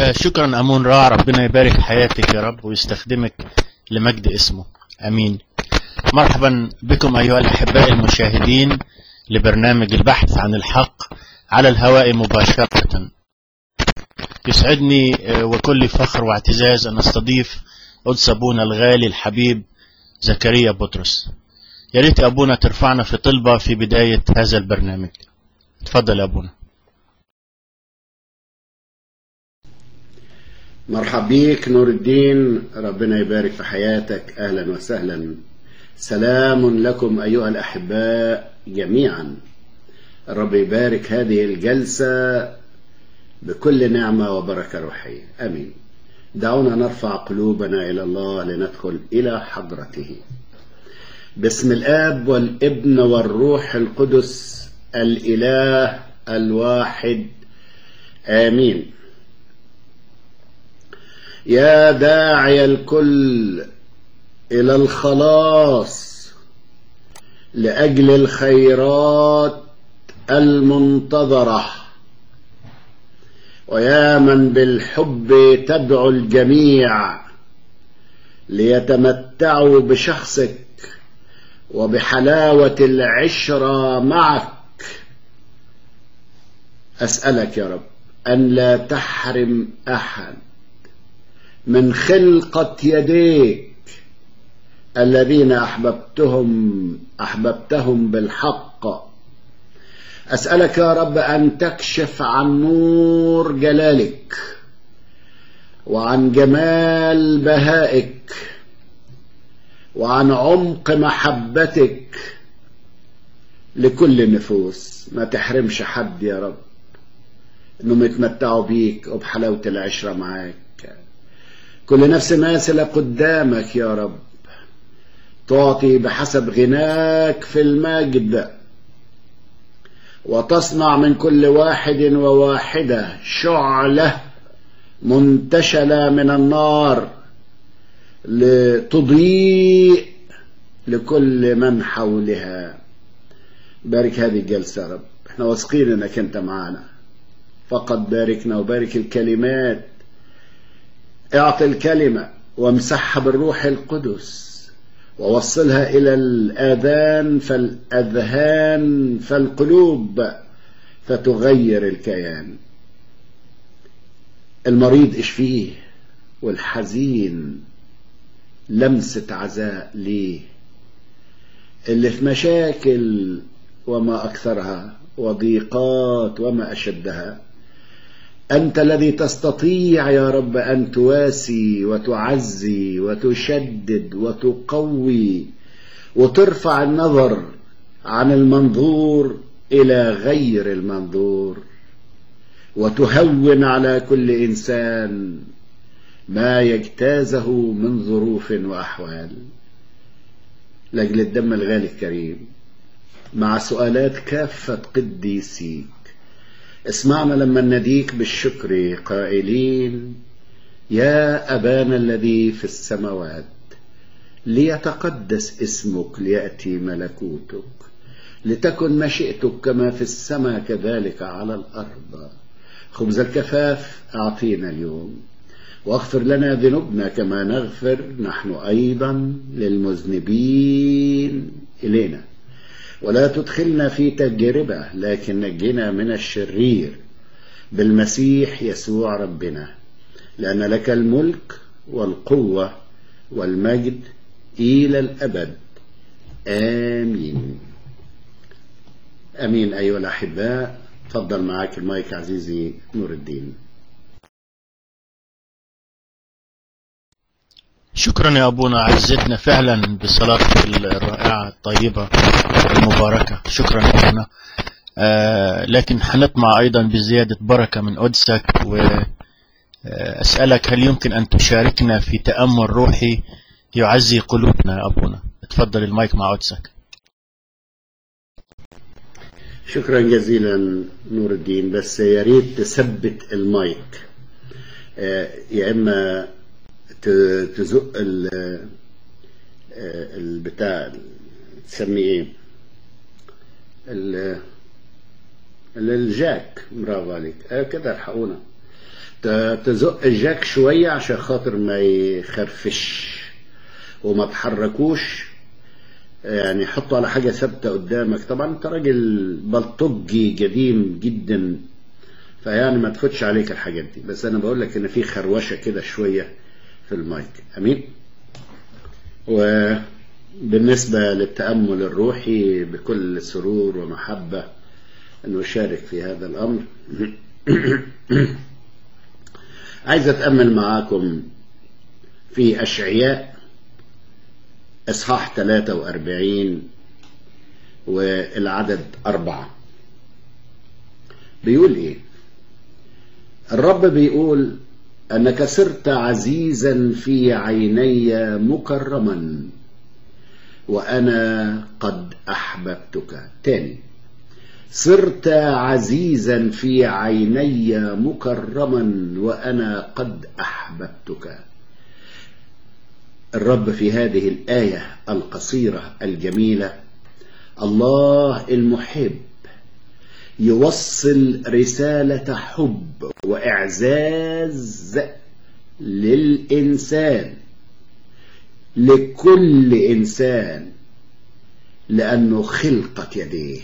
آه، شكرا أمون راع ربنا يبارك حياتك يا رب ويستخدمك لمجد اسمه أمين مرحبا بكم أيها الأحباء المشاهدين لبرنامج البحث عن الحق على الهواء مباشرة يسعدني آه، وكل فخر واعتزاز أن أستضيف قدس أبونا الغالي الحبيب زكريا بطرس يا ريت يا أبونا ترفعنا في طلبة في بداية هذا البرنامج تفضل يا أبونا مرحب بيك نور الدين ربنا يبارك في حياتك أهلا وسهلا سلام لكم أيها الأحباء جميعا الرب يبارك هذه الجلسة بكل نعمة وبركة روحية أمين دعونا نرفع قلوبنا إلى الله لندخل إلى حضرته باسم الآب والابن والروح القدس الإله الواحد آمين يا داعي الكل إلى الخلاص لأجل الخيرات المنتظرة ويا من بالحب تدعو الجميع ليتمتعوا بشخصك وبحلاوة العشرة معك أسألك يا رب أن لا تحرم أحد من خلقة يديك الذين أحببتهم أحببتهم بالحق أسألك يا رب أن تكشف عن نور جلالك وعن جمال بهائك وعن عمق محبتك لكل النفوس ما تحرمش حد يا رب انهم يتمتعوا بيك وبحلاوة العشرة معاك كل نفس ماثلة قدامك يا رب تعطي بحسب غناك في المجد وتصنع من كل واحد وواحدة شعلة منتشلة من النار لتضيء لكل من حولها بارك هذه الجلسة يا رب احنا واثقين انك انت معانا فقط باركنا وبارك الكلمات اعطي الكلمة وامسحها بالروح القدس ووصلها إلى الآذان فالأذهان فالقلوب فتغير الكيان المريض اشفيه والحزين لمسة عزاء ليه اللي في مشاكل وما أكثرها وضيقات وما أشدها أنت الذي تستطيع يا رب أن تواسي وتعزي وتشدد وتقوي وترفع النظر عن المنظور إلى غير المنظور وتهون على كل إنسان ما يجتازه من ظروف وأحوال لأجل الدم الغالي الكريم مع سؤالات كافة قديسيك اسمعنا لما نديك بالشكر قائلين يا أبانا الذي في السماوات ليتقدس اسمك ليأتي ملكوتك لتكن مشيئتك كما في السماء كذلك على الأرض خبز الكفاف أعطينا اليوم واغفر لنا ذنوبنا كما نغفر نحن أيضا للمذنبين إلينا ولا تدخلنا في تجربة لكن نجنا من الشرير بالمسيح يسوع ربنا لأن لك الملك والقوة والمجد إلى الأبد آمين أمين أيها الأحباء تفضل معاك المايك عزيزي نور الدين شكرا يا أبونا عزتنا فعلا بصلاتك الرائعة الطيبة المباركة شكرا يا أبونا آه لكن حنطمع أيضا بزيادة بركة من قدسك وأسألك هل يمكن أن تشاركنا في تأمل روحي يعزي قلوبنا يا أبونا تفضل المايك مع قدسك شكرا جزيلا نور الدين بس يا ريت تثبت المايك آه يا إما تزق البتاع تسميه ايه الجاك برافو عليك آه كده الحقونا ت- تزق الجاك شوية عشان خاطر ما يخرفش وما تحركوش يعني حطه على حاجة ثابتة قدامك طبعا انت راجل بلطجي قديم جدا فيعني ما تاخدش عليك الحاجات دي بس انا بقول لك ان في خروشة كده شوية في المايك امين وبالنسبة للتأمل الروحي بكل سرور ومحبة أن أشارك في هذا الأمر عايز أتأمل معاكم في أشعياء إصحاح 43 والعدد أربعة بيقول إيه الرب بيقول أنك صرت عزيزا في عيني مكرما وأنا قد أحببتك تاني صرت عزيزا في عيني مكرما وأنا قد أحببتك الرب في هذه الآية القصيرة الجميلة الله المحب يوصل رسالة حب وإعزاز للإنسان لكل إنسان لأنه خلقة يديه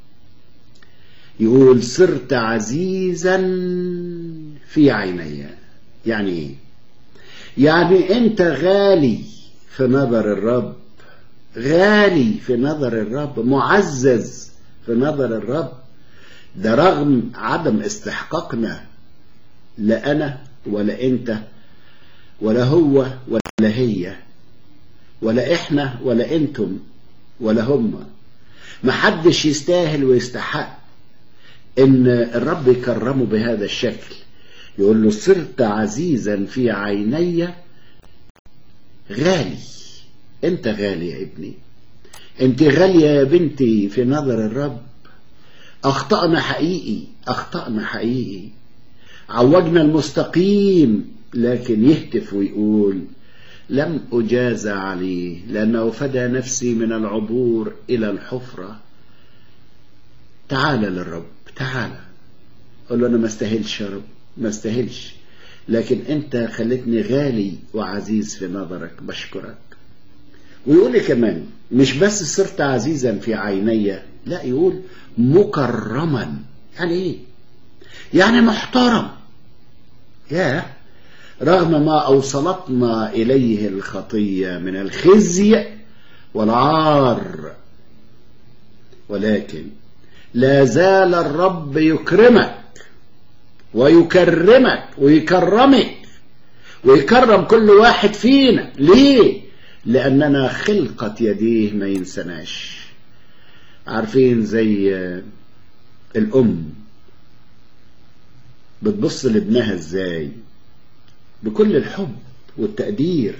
يقول صرت عزيزا في عيني يعني ايه يعني انت غالي في نظر الرب غالي في نظر الرب معزز في نظر الرب ده رغم عدم استحقاقنا لا انا ولا انت ولا هو ولا هي ولا احنا ولا انتم ولا هم محدش يستاهل ويستحق ان الرب يكرمه بهذا الشكل يقول له صرت عزيزا في عيني غالي انت غالي يا ابني انت غالية يا بنتي في نظر الرب اخطأنا حقيقي اخطأنا حقيقي عوجنا المستقيم لكن يهتف ويقول لم أجاز عليه لأنه فدى نفسي من العبور إلى الحفرة تعال للرب تعال قل له أنا ما استاهلش يا رب ما استاهلش لكن أنت خلتني غالي وعزيز في نظرك بشكرك ويقول لي كمان مش بس صرت عزيزا في عيني لا يقول مكرما يعني ايه يعني محترم يا رغم ما أوصلتنا إليه الخطية من الخزي والعار ولكن لا زال الرب يكرمك ويكرمك ويكرمك ويكرم كل واحد فينا ليه لأننا خلقة يديه ما ينسناش عارفين زي الأم بتبص لابنها ازاي بكل الحب والتقدير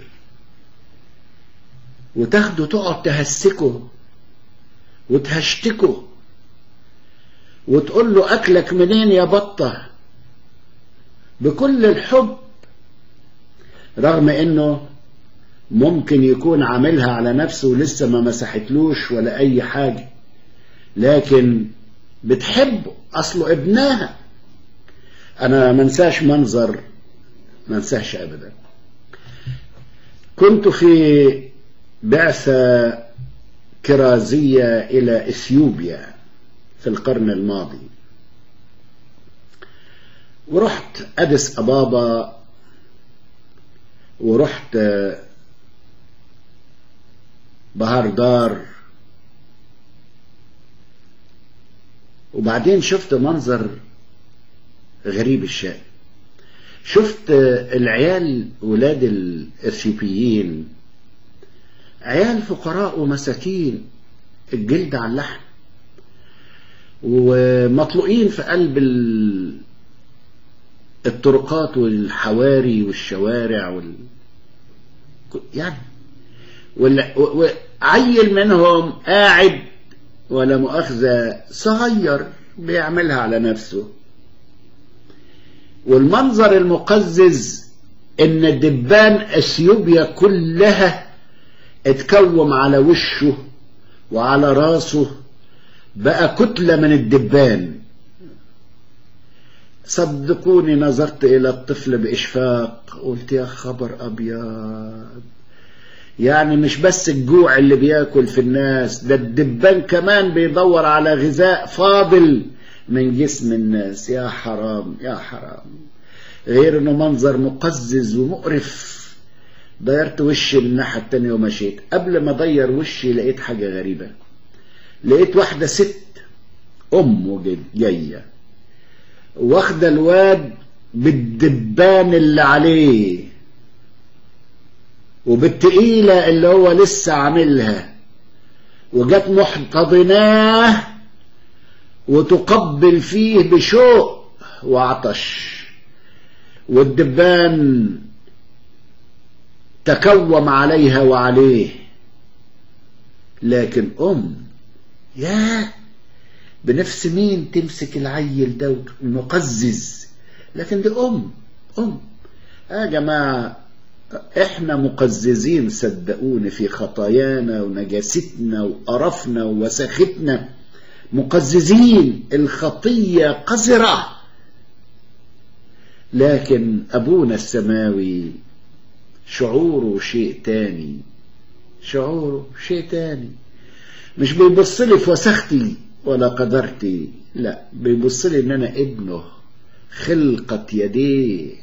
وتاخده تقعد تهسكه وتهشتكه وتقول له أكلك منين يا بطة بكل الحب رغم انه ممكن يكون عاملها على نفسه ولسه ما مسحتلوش ولا اي حاجة لكن بتحبه اصله ابنها انا منساش منظر منساش ابدا كنت في بعثة كرازية الى اثيوبيا في القرن الماضي ورحت ادس ابابا ورحت بهار دار وبعدين شفت منظر غريب الشأن شفت العيال ولاد الإثيوبيين عيال فقراء ومساكين الجلد على اللحم ومطلوقين في قلب الطرقات والحواري والشوارع وال... يعني وعيل منهم قاعد ولا مؤاخذة صغير بيعملها على نفسه والمنظر المقزز ان دبان اثيوبيا كلها اتكوم على وشه وعلى راسه بقى كتلة من الدبان صدقوني نظرت إلى الطفل بإشفاق قلت يا خبر أبيض يعني مش بس الجوع اللي بياكل في الناس ده الدبان كمان بيدور على غذاء فاضل من جسم الناس يا حرام يا حرام غير انه منظر مقزز ومقرف ديرت وشي من الناحية التانية ومشيت قبل ما ادير وشي لقيت حاجة غريبة لقيت واحدة ست أم جاية واخدة الواد بالدبان اللي عليه وبالتقيلة اللي هو لسه عاملها وجت محتضناه وتقبل فيه بشوق وعطش والدبان تكوم عليها وعليه لكن أم يا بنفس مين تمسك العيل ده المقزز لكن دي أم أم يا جماعة احنا مقززين صدقوني في خطايانا ونجاستنا وقرفنا ووسختنا مقززين الخطية قذرة لكن أبونا السماوي شعوره شيء تاني شعوره شيء تاني مش بيبص لي في وسختي ولا قدرتي لا بيبص لي ان انا ابنه خلقة يديه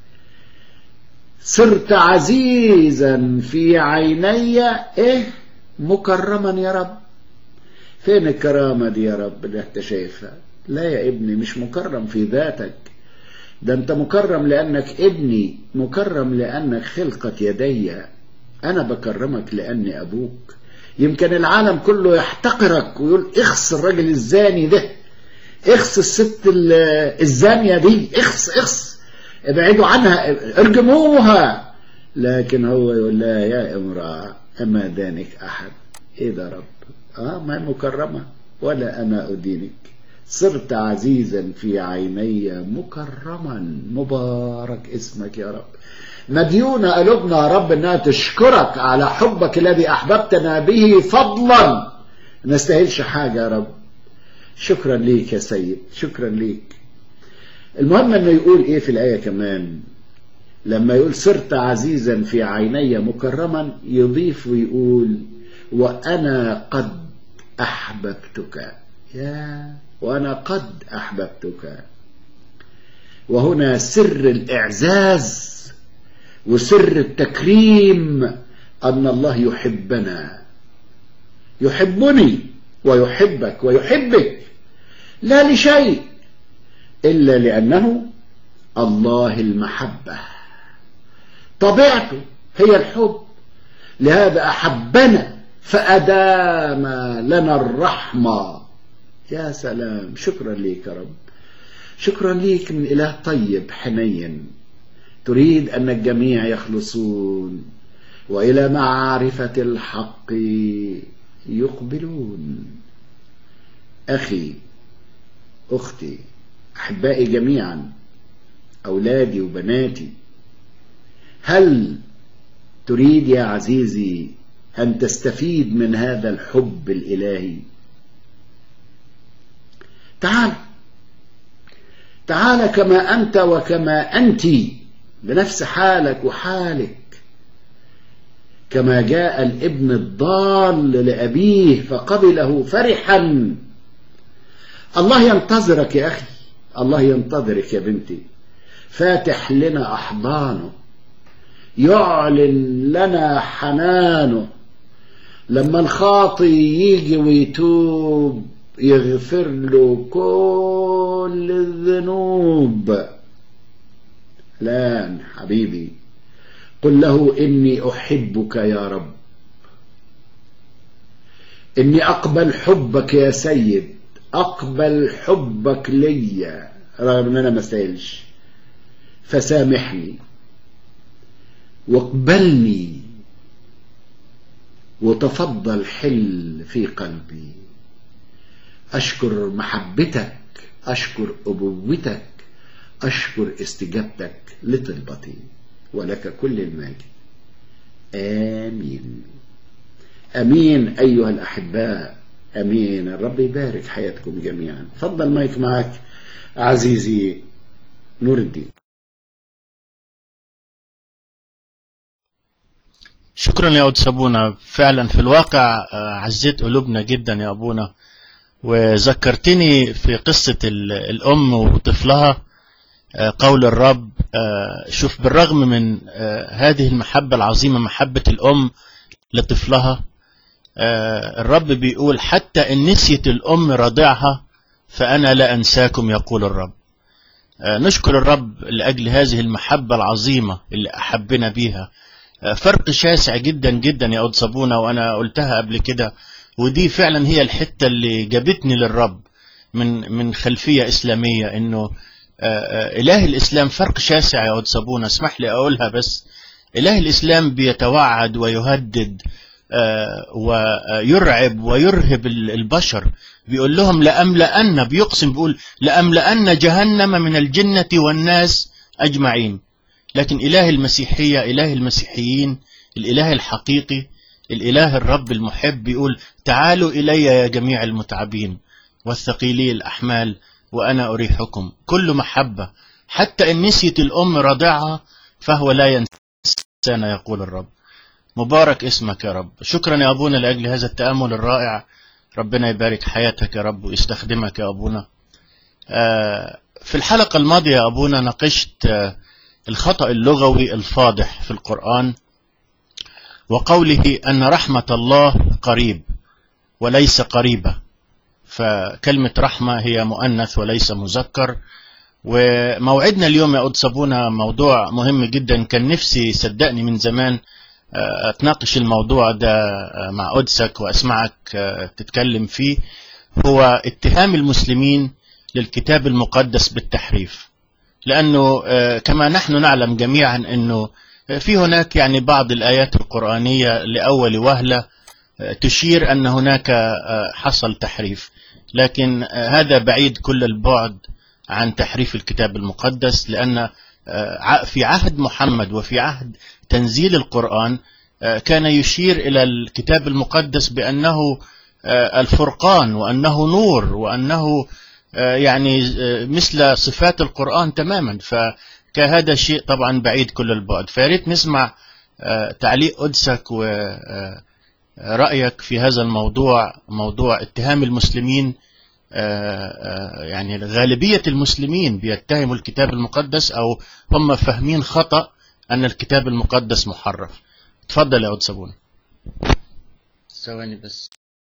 صرت عزيزا في عيني ايه مكرما يا رب فين الكرامة دي يا رب اللي انت شايفها لا يا ابني مش مكرم في ذاتك ده انت مكرم لانك ابني مكرم لانك خلقة يدي انا بكرمك لاني ابوك يمكن العالم كله يحتقرك ويقول اخس الراجل الزاني ده اخس الست الزانية دي اخس اخس ابعدوا عنها ارجموها لكن هو يقول لا يا امرأة أما دانك أحد إيه ده رب آه ما مكرمة ولا أنا أدينك صرت عزيزا في عيني مكرما مبارك اسمك يا رب مديونة قلوبنا يا رب انها تشكرك على حبك الذي احببتنا به فضلا ما نستاهلش حاجة يا رب شكرا ليك يا سيد شكرا ليك المهم انه يقول ايه في الايه كمان لما يقول صرت عزيزا في عيني مكرما يضيف ويقول وانا قد احببتك يا وانا قد احببتك وهنا سر الاعزاز وسر التكريم ان الله يحبنا يحبني ويحبك ويحبك لا لشيء إلا لأنه الله المحبة طبيعته هي الحب لهذا أحبنا فأدام لنا الرحمة يا سلام شكرا ليك يا رب شكرا ليك من إله طيب حنين تريد أن الجميع يخلصون وإلى معرفة الحق يقبلون أخي أختي أحبائي جميعا أولادي وبناتي هل تريد يا عزيزي أن تستفيد من هذا الحب الإلهي تعال تعال كما أنت وكما أنت بنفس حالك وحالك كما جاء الابن الضال لأبيه فقبله فرحا الله ينتظرك يا أخي الله ينتظرك يا بنتي فاتح لنا أحضانه يعلن لنا حنانه لما الخاطي يجي ويتوب يغفر له كل الذنوب الآن حبيبي قل له إني أحبك يا رب إني أقبل حبك يا سيد أقبل حبك ليا رغم أن أنا ما استاهلش فسامحني واقبلني وتفضل حل في قلبي أشكر محبتك أشكر أبوتك أشكر استجابتك لطلبتي ولك كل المجد آمين أمين أيها الأحباء أمين الرب يبارك حياتكم جميعا تفضل مايك معك عزيزي نور الدين شكرا يا أود سابونا فعلا في الواقع آه، عزيت قلوبنا جدا يا أبونا وذكرتني في قصة ال- الأم وطفلها آه، قول الرب آه، شوف بالرغم من آه، هذه المحبة العظيمة محبة الأم لطفلها آه، الرب بيقول حتى إن نسيت الأم رضعها فأنا لا أنساكم يقول الرب آه، نشكر الرب لأجل هذه المحبة العظيمة اللي أحبنا بيها آه، فرق شاسع جدا جدا يا أود صابونة وأنا قلتها قبل كده ودي فعلا هي الحتة اللي جابتني للرب من من خلفية إسلامية إنه آه، آه، إله الإسلام فرق شاسع يا أود صابونة اسمح لي أقولها بس إله الإسلام بيتوعد ويهدد آه، ويرعب ويرهب ال- البشر بيقول لهم لأملأن بيقسم بيقول لأملأن جهنم من الجنة والناس أجمعين لكن إله المسيحية إله المسيحيين الإله الحقيقي الإله الرب المحب يقول تعالوا إلي يا جميع المتعبين والثقيلي الأحمال وأنا أريحكم كل محبة حتى إن نسيت الأم رضعها فهو لا ينسانا يقول الرب مبارك اسمك يا رب شكرا يا أبونا لأجل هذا التأمل الرائع ربنا يبارك حياتك يا رب ويستخدمك يا أبونا آه، في الحلقة الماضية يا أبونا ناقشت آه، الخطأ اللغوي الفاضح في القرآن وقوله أن رحمة الله قريب وليس قريبة فكلمة رحمة هي مؤنث وليس مذكر وموعدنا اليوم يا أود صابونة موضوع مهم جدا كان نفسي صدقني من زمان آه، أتناقش الموضوع ده آه، مع قدسك وأسمعك آه، تتكلم فيه هو اتهام المسلمين للكتاب المقدس بالتحريف لأنه آه، كما نحن نعلم جميعا أنه آه، في هناك يعني بعض الآيات القرآنية لأول وهلة آه، تشير أن هناك آه، حصل تحريف لكن آه، هذا بعيد كل البعد عن تحريف الكتاب المقدس لأن آه، ع- في عهد محمد وفي عهد تنزيل القرآن آه، كان يشير إلى الكتاب المقدس بأنه آه، الفرقان وأنه نور وأنه آه، يعني آه، مثل صفات القرآن تماما فكهذا شيء طبعا بعيد كل البعد فياريت نسمع آه، تعليق قدسك ورأيك في هذا الموضوع موضوع اتهام المسلمين آه، آه، يعني غالبية المسلمين بيتهموا الكتاب المقدس أو هم فاهمين خطأ أن الكتاب المقدس محرف تفضل يا عود صابون ثواني بس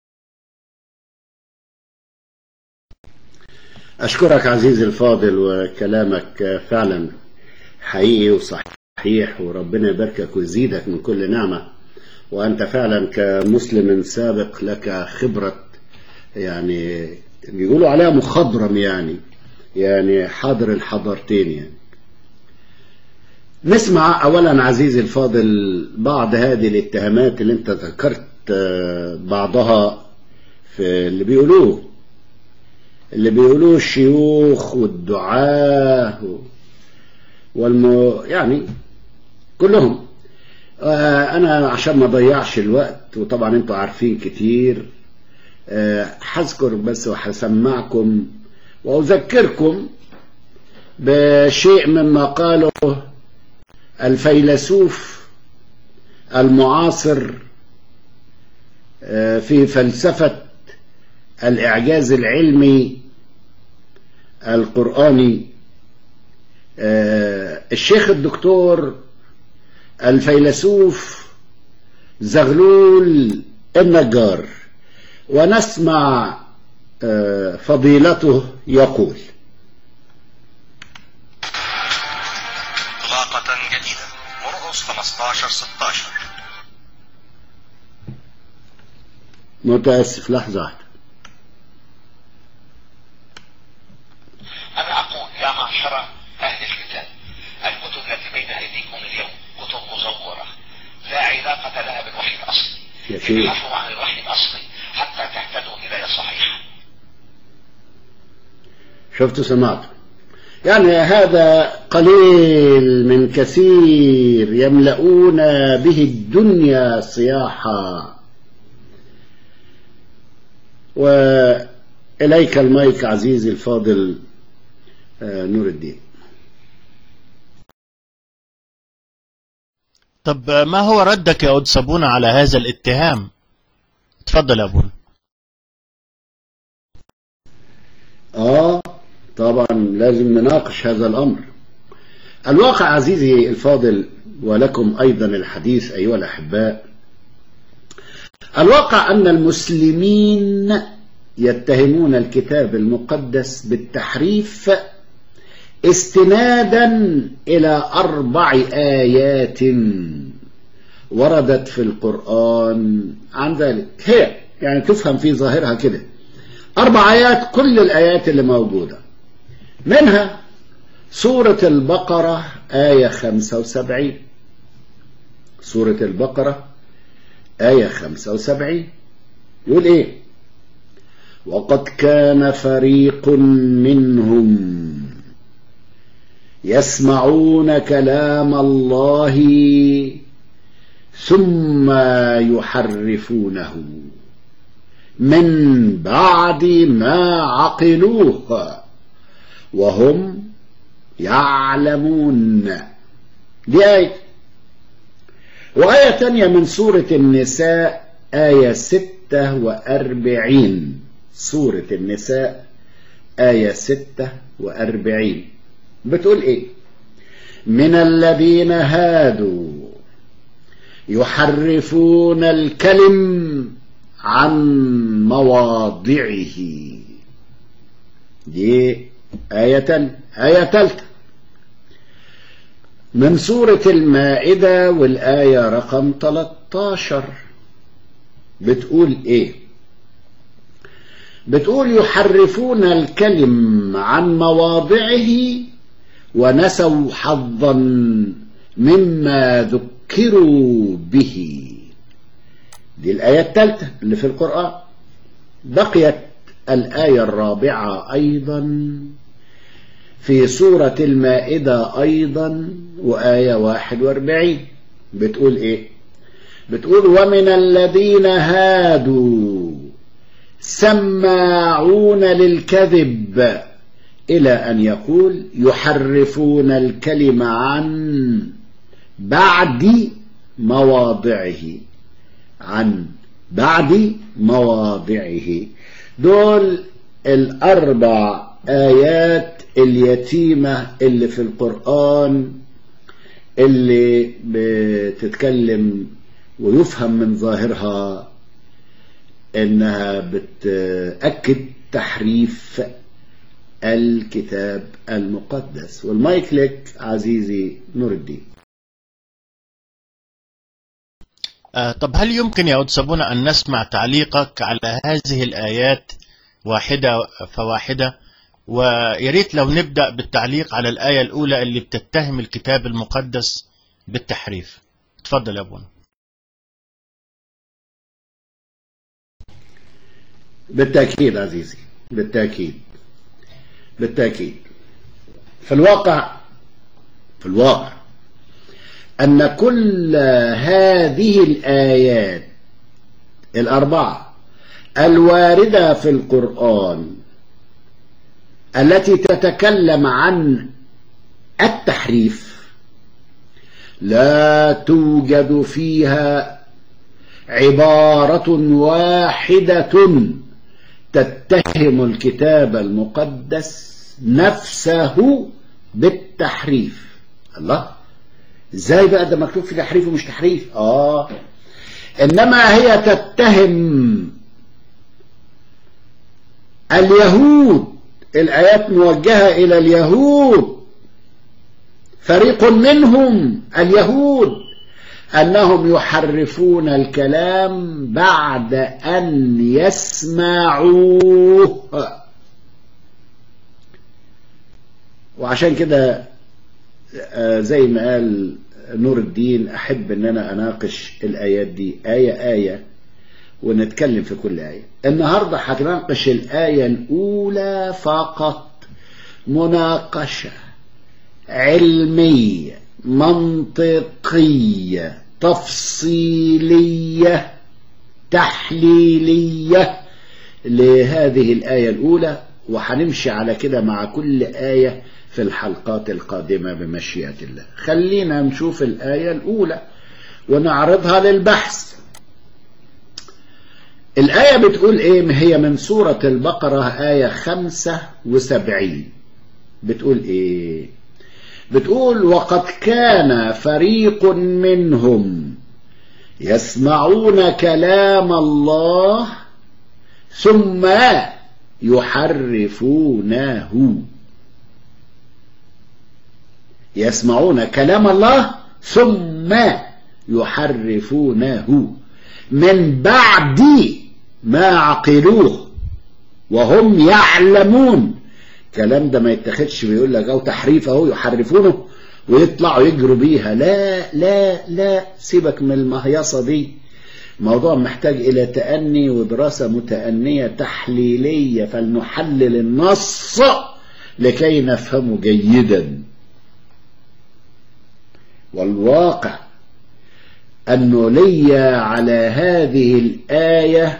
أشكرك عزيزي الفاضل وكلامك فعلا حقيقي وصحيح وربنا يباركك ويزيدك من كل نعمة وأنت فعلا كمسلم سابق لك خبرة يعني بيقولوا عليها مخضرم يعني يعني حاضر الحضارتين يعني نسمع أولا عزيزي الفاضل بعض هذه الاتهامات اللي انت ذكرت آه، بعضها في اللي بيقولوه اللي بيقولوه الشيوخ والدعاة و- والم يعني كلهم آه، انا عشان ما اضيعش الوقت وطبعا انتوا عارفين كتير آه، هذكر بس وهسمعكم واذكركم بشيء مما قاله الفيلسوف المعاصر آه، في فلسفة الإعجاز العلمي القرآني آه، الشيخ الدكتور الفيلسوف زغلول النجار ونسمع آه، فضيلته يقول إطلاقة جديدة مرقص 15 16 متأسف لحظة واحدة أنا أقول يا معشر أهل الكتاب الكتب التي بين أيديكم اليوم كتب مزورة لا علاقة لها بالوحي الأصلي يا شيخ ابحثوا عن الوحي الأصلي حتى تهتدوا هداية صحيحة شفتوا سمعتوا يعني هذا قليل من كثير يملؤون به الدنيا صياحا وإليك المايك عزيزي الفاضل آه، نور الدين طب ما هو ردك يا قدس أبونا على هذا الاتهام اتفضل يا أبونا آه طبعا لازم نناقش هذا الأمر الواقع عزيزي الفاضل ولكم أيضا الحديث أيها الأحباء الواقع أن المسلمين يتهمون الكتاب المقدس بالتحريف استنادا إلى أربع آيات وردت في القرآن عن ذلك هي يعني تفهم في ظاهرها كده أربع آيات كل الآيات اللي موجودة منها سورة البقرة آية 75 سورة البقرة آية 75 يقول إيه وقد كان فريق منهم يسمعون كلام الله ثم يحرفونه من بعد ما عقلوه وهم يعلمون دي آية وآية تانية من سورة النساء آية ستة وأربعين سورة النساء آية ستة وأربعين بتقول إيه من الذين هادوا يحرفون الكلم عن مواضعه دي آية آية ثالثة من سورة المائدة والآية رقم 13 بتقول إيه بتقول يحرفون الكلم عن مواضعه ونسوا حظا مما ذكروا به دي الآية الثالثة اللي في القرآن بقيت الآية الرابعة أيضا في سورة المائدة أيضا وآية واحد واربعين بتقول إيه بتقول ومن الذين هادوا سماعون للكذب إلى أن يقول يحرفون الكلم عن بعد مواضعه عن بعد مواضعه دول الأربع آيات اليتيمة اللي في القرآن اللي بتتكلم ويفهم من ظاهرها انها بتأكد تحريف الكتاب المقدس والمايك لك عزيزي نور الدين آه طب هل يمكن يا قدس أبونا أن نسمع تعليقك على هذه الآيات واحدة فواحدة وياريت لو نبدأ بالتعليق على الآية الأولى اللي بتتهم الكتاب المقدس بالتحريف اتفضل يا أبونا بالتأكيد عزيزي بالتأكيد بالتأكيد في الواقع في الواقع أن كل هذه الآيات الأربعة الواردة في القرآن التي تتكلم عن التحريف لا توجد فيها عبارة واحدة تتهم الكتاب المقدس نفسه بالتحريف الله ازاي بقى ده مكتوب في تحريف ومش تحريف اه انما هي تتهم اليهود الايات موجهه الى اليهود فريق منهم اليهود انهم يحرفون الكلام بعد ان يسمعوه وعشان كده زي ما قال نور الدين احب ان انا اناقش الايات دي ايه ايه ونتكلم في كل ايه النهارده هنناقش الايه الاولى فقط مناقشه علميه منطقيه تفصيليه تحليليه لهذه الايه الاولى وهنمشي على كده مع كل ايه في الحلقات القادمة بمشيئة الله خلينا نشوف الآية الأولى ونعرضها للبحث الآية بتقول إيه هي من سورة البقرة آية خمسة وسبعين بتقول إيه بتقول وقد كان فريق منهم يسمعون كلام الله ثم يحرفونه يسمعون كلام الله ثم يحرفونه من بعد ما عقلوه وهم يعلمون الكلام ده ما يتخدش بيقول لك او تحريف اهو يحرفونه ويطلعوا يجروا بيها لا لا لا سيبك من المهيصة دي موضوع محتاج إلى تأني ودراسة متأنية تحليلية فلنحلل النص لكي نفهمه جيدا والواقع أنه لي على هذه الآية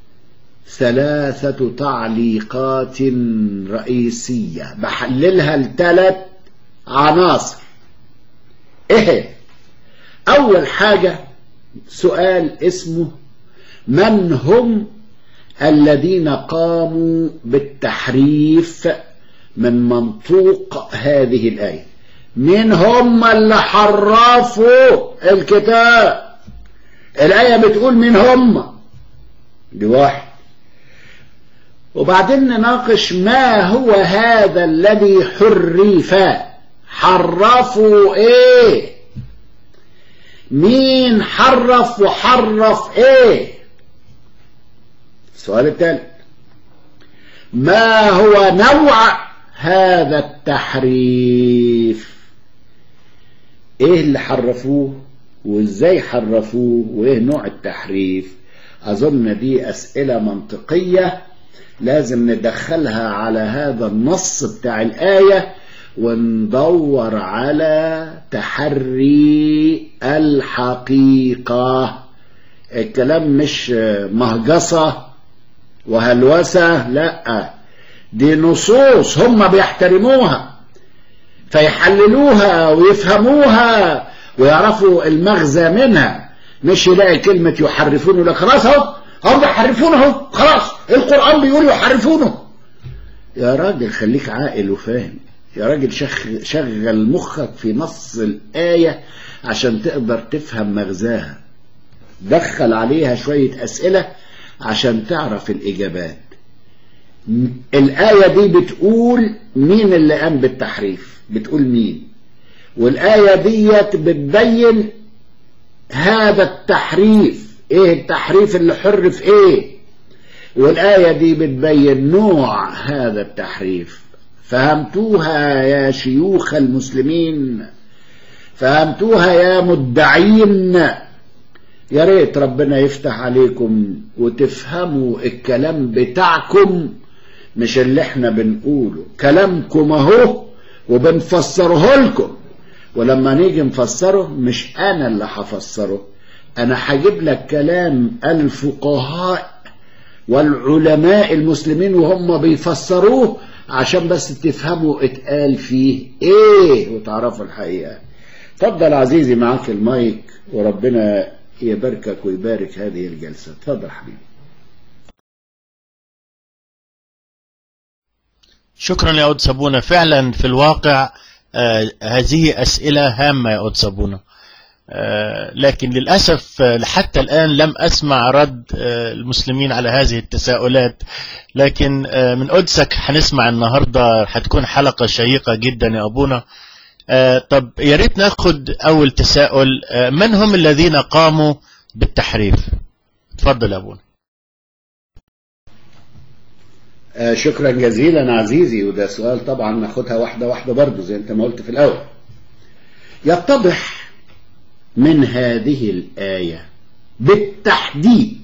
ثلاثة تعليقات رئيسية بحللها لثلاث عناصر ايه اول حاجة سؤال اسمه من هم الذين قاموا بالتحريف من منطوق هذه الآية من هم اللي حرفوا الكتاب الآية بتقول من هم دي واحد وبعدين نناقش ما هو هذا الذي حرف حرفوا ايه مين حرف وحرف ايه السؤال الثالث ما هو نوع هذا التحريف ايه اللي حرفوه وازاي حرفوه وايه نوع التحريف اظن دي اسئلة منطقية لازم ندخلها على هذا النص بتاع الآية وندور على تحري الحقيقة الكلام مش مهجصة وهلوسة لا دي نصوص هم بيحترموها فيحللوها ويفهموها ويعرفوا المغزى منها مش يلاقي كلمة يحرفونه لك خلاص اهو هم بيحرفونه خلاص القرآن بيقول يحرفونه يا راجل خليك عاقل وفاهم يا راجل شغ... شغل مخك في نص الآية عشان تقدر تفهم مغزاها دخل عليها شوية أسئلة عشان تعرف الإجابات الآية دي بتقول مين اللي قام بالتحريف بتقول مين والآية ديت بتبين هذا التحريف ايه التحريف اللي حرف ايه والآية دي بتبين نوع هذا التحريف فهمتوها يا شيوخ المسلمين فهمتوها يا مدعين يا ريت ربنا يفتح عليكم وتفهموا الكلام بتاعكم مش اللي احنا بنقوله كلامكم اهو وبنفسره لكم ولما نيجي نفسره مش انا اللي هفسره انا هجيب لك كلام الفقهاء والعلماء المسلمين وهم بيفسروه عشان بس تفهموا اتقال فيه ايه وتعرفوا الحقيقة اتفضل عزيزي معاك المايك وربنا يباركك ويبارك هذه الجلسة اتفضل حبيبي شكرا يا أود سابونا فعلا في الواقع آه هذه أسئلة هامة يا أود سابونا آه لكن للأسف آه حتى الآن لم أسمع رد المسلمين على هذه التساؤلات لكن من قدسك هنسمع النهاردة هتكون حلقة شيقة جدا يا أبونا طب يا ريت ناخد أول تساؤل من هم الذين قاموا بالتحريف تفضل يا أبونا شكرا جزيلا عزيزي وده سؤال طبعا ناخدها واحدة واحدة برضه زي انت ما قلت في الأول يتضح من هذه الآية بالتحديد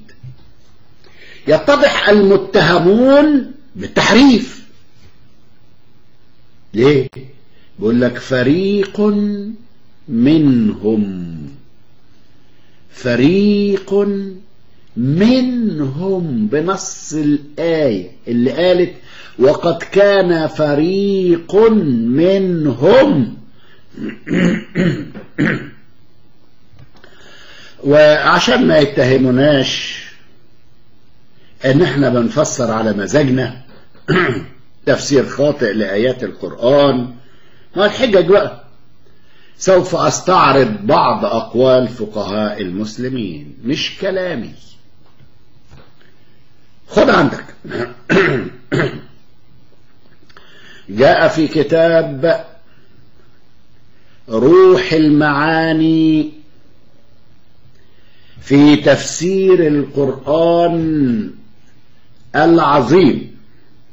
يتضح المتهمون بالتحريف ليه بيقول لك فريق منهم فريق منهم بنص الآية اللي قالت وقد كان فريق منهم وعشان ما يتهموناش ان احنا بنفسر على مزاجنا تفسير خاطئ لآيات القرآن ما الحجج بقى سوف أستعرض بعض أقوال فقهاء المسلمين مش كلامي خد عندك جاء في كتاب روح المعاني في تفسير القرآن العظيم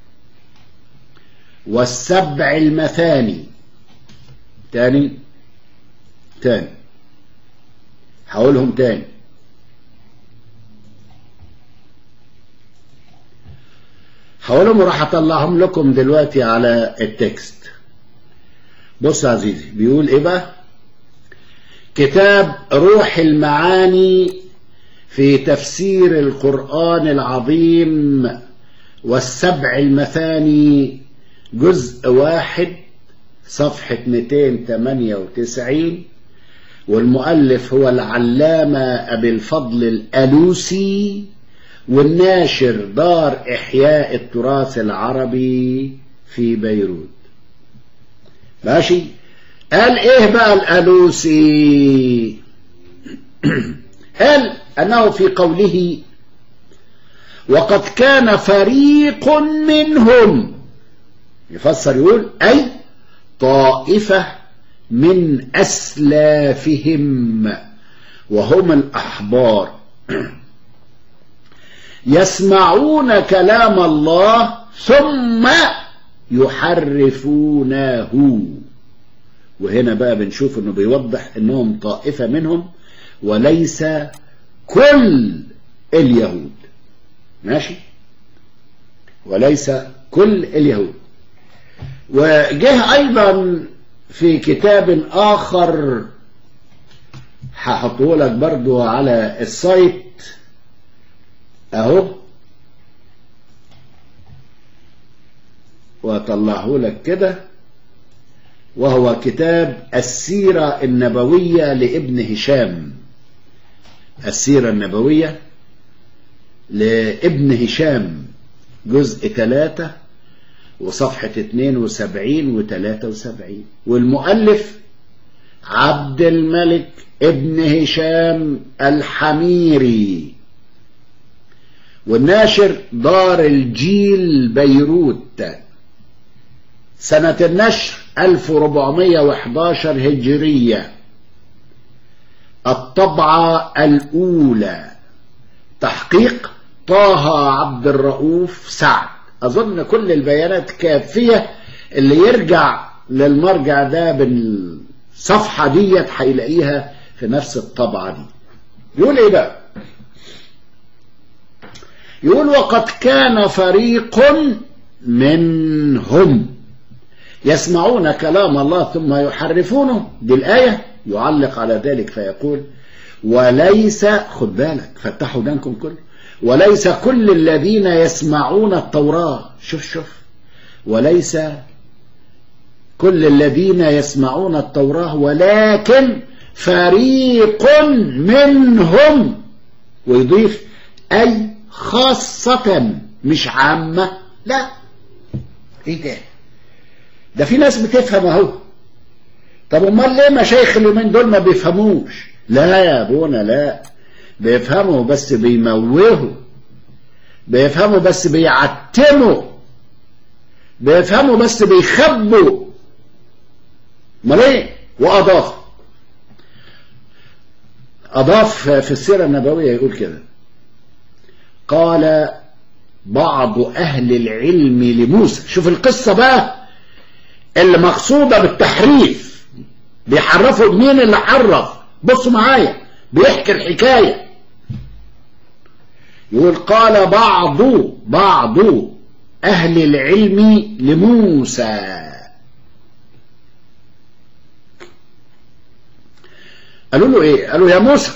والسبع المثاني تاني تاني هقولهم تاني هقولهم وراح اطلعهم لكم دلوقتي على التكست بص يا عزيزي بيقول ايه بقى كتاب روح المعاني في تفسير القرآن العظيم والسبع المثاني جزء واحد صفحة 298 والمؤلف هو العلامة أبي الفضل الألوسي والناشر دار إحياء التراث العربي في بيروت ماشي قال إيه بقى الألوسي قال أنه في قوله وقد كان فريق منهم يفسر يقول أي طائفة من أسلافهم وهم الأحبار يسمعون كلام الله ثم يحرفونه وهنا بقى بنشوف انه بيوضح انهم طائفة منهم وليس كل اليهود ماشي وليس كل اليهود وجه ايضا في كتاب اخر هحطه لك برضو على السايت اهو واطلعه لك كده وهو كتاب السيرة النبوية لابن هشام السيرة النبوية لابن هشام جزء ثلاثة وصفحة 72 و 73 والمؤلف عبد الملك ابن هشام الحميري والناشر دار الجيل بيروت سنة النشر 1411 هجرية الطبعة الأولى تحقيق طه عبد الرؤوف سعد أظن كل البيانات كافية اللي يرجع للمرجع ده بالصفحة ديت هيلاقيها في نفس الطبعة دي يقول ايه بقى يقول وقد كان فريق منهم يسمعون كلام الله ثم يحرفونه دي الآية يعلق على ذلك فيقول وليس خد بالك فتحوا دانكم كله وليس كل الذين يسمعون التوراة شوف شوف وليس كل الذين يسمعون التوراة ولكن فريق منهم ويضيف أي خاصة مش عامة لا ايه ده ده في ناس بتفهم اهو طب امال ليه مشايخ اليومين دول ما بيفهموش لا يا ابونا لا بيفهموا بس بيموهوا بيفهموا بس بيعتموا بيفهموا بس بيخبوا امال ايه واضاف اضاف في السيره النبويه يقول كده قال بعض اهل العلم لموسى شوف القصه بقى اللي مقصوده بالتحريف بيحرفوا مين اللي حرف بصوا معايا بيحكي الحكايه يقول قال بعض بعض أهل العلم لموسى قالوا له إيه قالوا يا موسى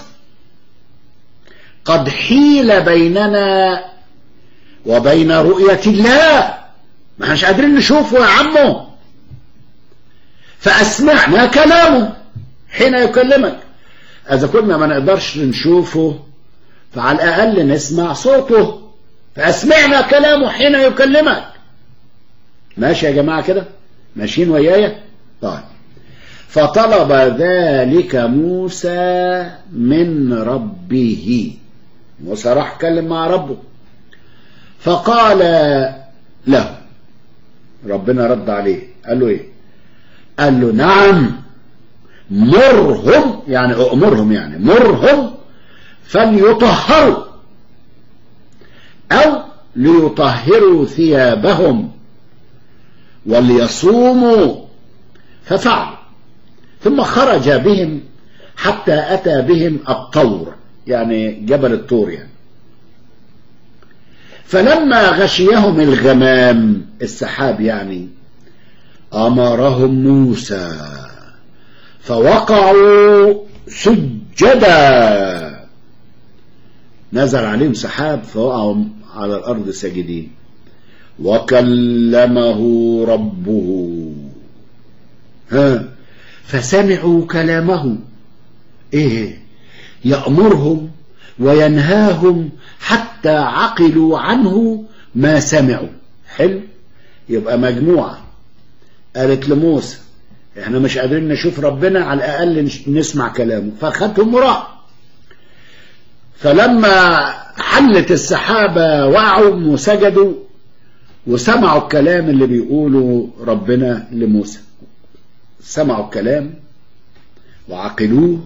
قد حيل بيننا وبين رؤية الله ما احناش قادرين نشوفه يا عمو فأسمعنا كلامه حين يكلمك إذا كنا ما نقدرش نشوفه فعلى الأقل نسمع صوته فأسمعنا كلامه حين يكلمك ماشي يا جماعة كده ماشيين ويايا طيب فطلب ذلك موسى من ربه موسى راح اتكلم مع ربه فقال له ربنا رد عليه قال له ايه قال له نعم مرهم يعني أؤمرهم يعني مرهم فليطهروا أو ليطهروا ثيابهم وليصوموا ففعلوا ثم خرج بهم حتى أتى بهم الطور يعني جبل الطور يعني فلما غشيهم الغمام السحاب يعني أمرهم موسى فوقعوا سجدا نزل عليهم سحاب فوقعوا على الأرض ساجدين وكلمه ربه ها فسمعوا كلامه ايه يأمرهم وينهاهم حتى عقلوا عنه ما سمعوا حلو يبقى مجموعة قالت لموسى احنا مش قادرين نشوف ربنا على الأقل نسمع كلامه فأخذتهم وراء فلما حلت السحابة وقعوا وسجدوا وسمعوا الكلام اللي بيقوله ربنا لموسى سمعوا الكلام وعقلوه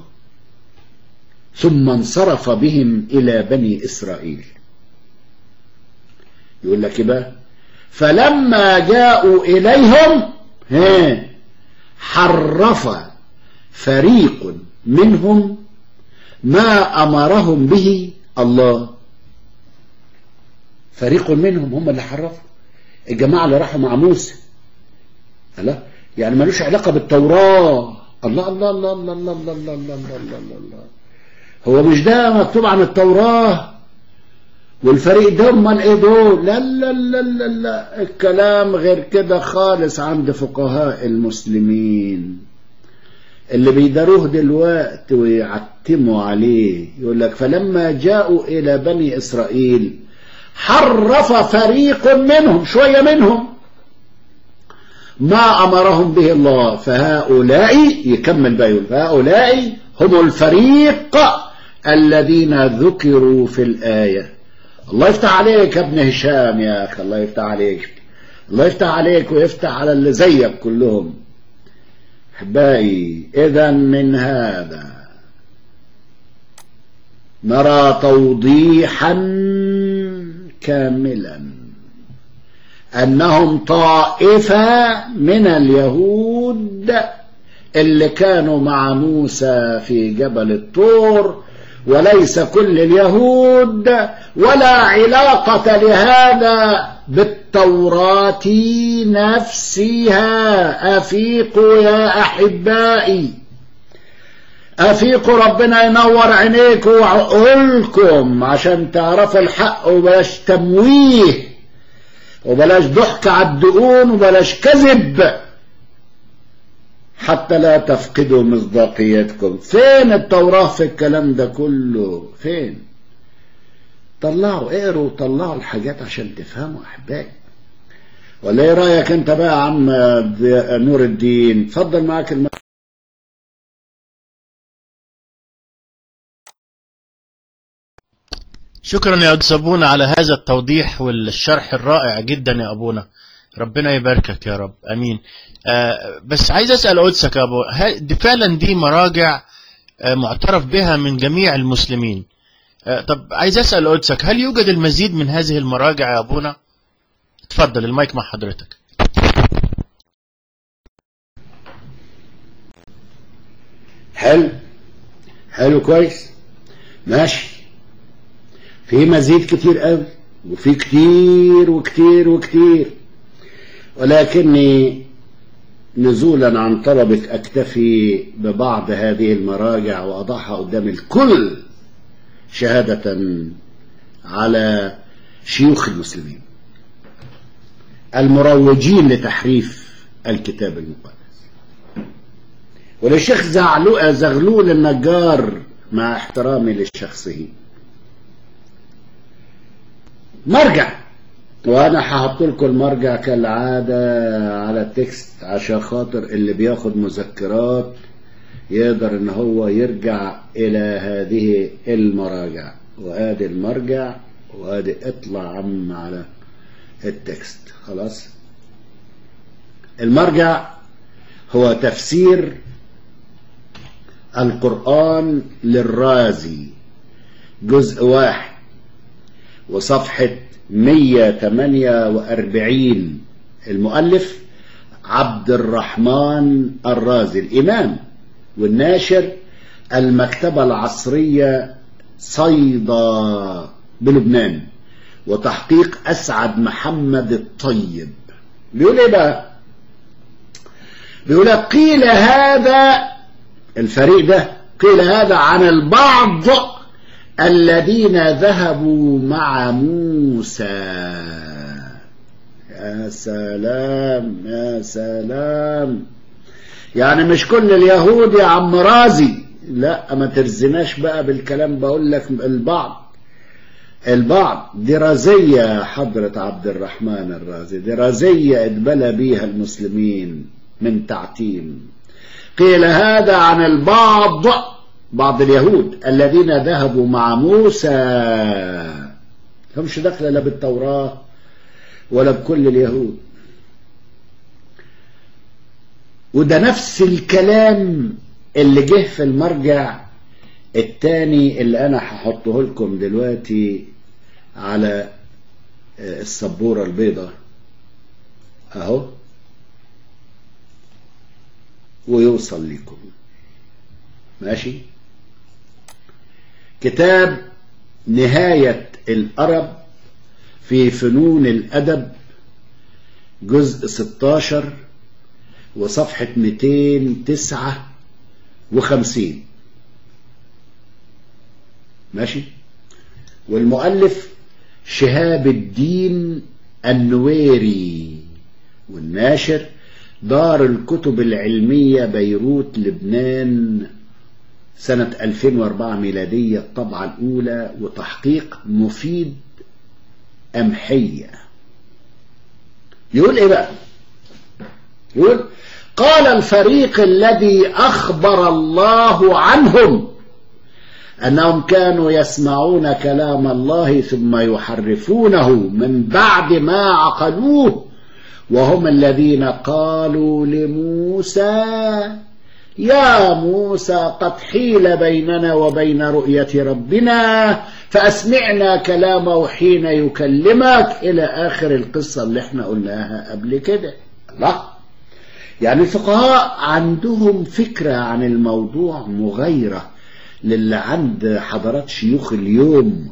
ثم انصرف بهم إلى بني إسرائيل يقول لك بقى فلما جاءوا إليهم ها حرف فريق منهم ما أمرهم به الله فريق منهم هم اللي حرفوا الجماعة اللي راحوا مع موسى لا يعني ملوش علاقة بالتوراة الله الله الله الله الله الله الله الله الله الله الله هو مش ده مكتوب عن التوراة والفريق ده امال ايه دول لا لا لا لا لا الكلام غير كده خالص عند فقهاء المسلمين اللي بيداروه دلوقتي ويعتموا عليه يقول لك فلما جاءوا الى بني اسرائيل حرف فريق منهم شوية منهم ما أمرهم به الله فهؤلاء يكمل بقى يقول فهؤلاء هم الفريق الذين ذكروا في الآية الله يفتح عليك يا ابن هشام يا أخي الله يفتح عليك الله يفتح عليك ويفتح على اللي زيك كلهم أحبائي إذا من هذا نرى توضيحا كاملا أنهم طائفة من اليهود اللي كانوا مع موسى في جبل الطور وليس كل اليهود ولا علاقة لهذا بالتوراة نفسها أفيقوا يا أحبائي أفيقوا ربنا ينور عينيكم وعقولكم عشان تعرفوا الحق وبلاش تمويه وبلاش ضحك على الدقون وبلاش كذب حتى لا تفقدوا مصداقيتكم فين التوراة في الكلام ده كله فين طلعوا اقروا طلعوا الحاجات عشان تفهموا احبائي ولا ايه رايك انت بقى يا عم نور الدين اتفضل معاك الم... شكرا يا أستاذ أبونا على هذا التوضيح والشرح الرائع جدا يا أبونا ربنا يباركك يا رب أمين آه بس عايز أسأل قدسك يا أبو دي فعلا دي مراجع آه معترف بها من جميع المسلمين آه طب عايز أسأل قدسك هل يوجد المزيد من هذه المراجع يا أبونا اتفضل المايك مع حضرتك حلو حلو كويس ماشي في مزيد كتير قوي وفي كتير وكتير وكتير ولكني نزولا عن طلبك أكتفي ببعض هذه المراجع وأضعها قدام الكل شهادة على شيوخ المسلمين المروجين لتحريف الكتاب المقدس وللشيخ زغلول النجار مع احترامي لشخصه مرجع وانا هحط لكم المرجع كالعاده على التكست عشان خاطر اللي بياخد مذكرات يقدر ان هو يرجع الى هذه المراجع وادي المرجع وادي اطلع عم على التكست خلاص المرجع هو تفسير القرآن للرازي جزء واحد وصفحة 148 المؤلف عبد الرحمن الرازي الإمام والناشر المكتبة العصرية صيدا بلبنان وتحقيق أسعد محمد الطيب بيقول إيه بقى بيقول قيل هذا الفريق ده قيل هذا عن البعض الذين ذهبوا مع موسى يا سلام يا سلام يعني مش كل اليهود يا عم رازي لا ما ترزناش بقى بالكلام بقول لك البعض البعض دي رازية حضرة عبد الرحمن الرازي دي رازية اتبلى بيها المسلمين من تعتيم قيل هذا عن البعض بعض اليهود الذين ذهبوا مع موسى همش دخل لا بالتوراة ولا بكل اليهود وده نفس الكلام اللي جه في المرجع التاني اللي انا هحطه لكم دلوقتي على السبورة البيضاء اهو ويوصل لكم ماشي كتاب نهاية الأرب في فنون الأدب جزء 16 وصفحة 259 ماشي والمؤلف شهاب الدين النويري والناشر دار الكتب العلمية بيروت لبنان سنة 2004 ميلادية الطبعة الأولى وتحقيق مفيد أمحية يقول إيه بقى يقول قال الفريق الذي أخبر الله عنهم أنهم كانوا يسمعون كلام الله ثم يحرفونه من بعد ما عقلوه وهم الذين قالوا لموسى يا موسى قد حيل بيننا وبين رؤية ربنا فأسمعنا كلامه حين يكلمك إلى آخر القصة اللي احنا قلناها قبل كده الله يعني الفقهاء عندهم فكرة عن الموضوع مغايرة للي عند حضرات شيوخ اليوم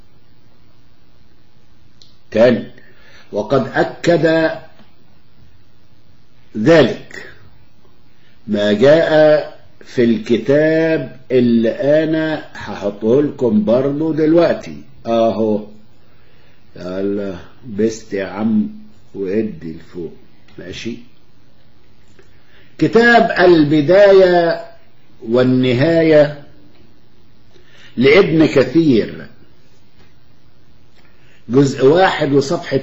تاني وقد أكد ذلك ما جاء في الكتاب اللي انا هحطه لكم برضه دلوقتي اهو يلا بست يا عم وادي لفوق ماشي كتاب البداية والنهاية لابن كثير جزء واحد وصفحة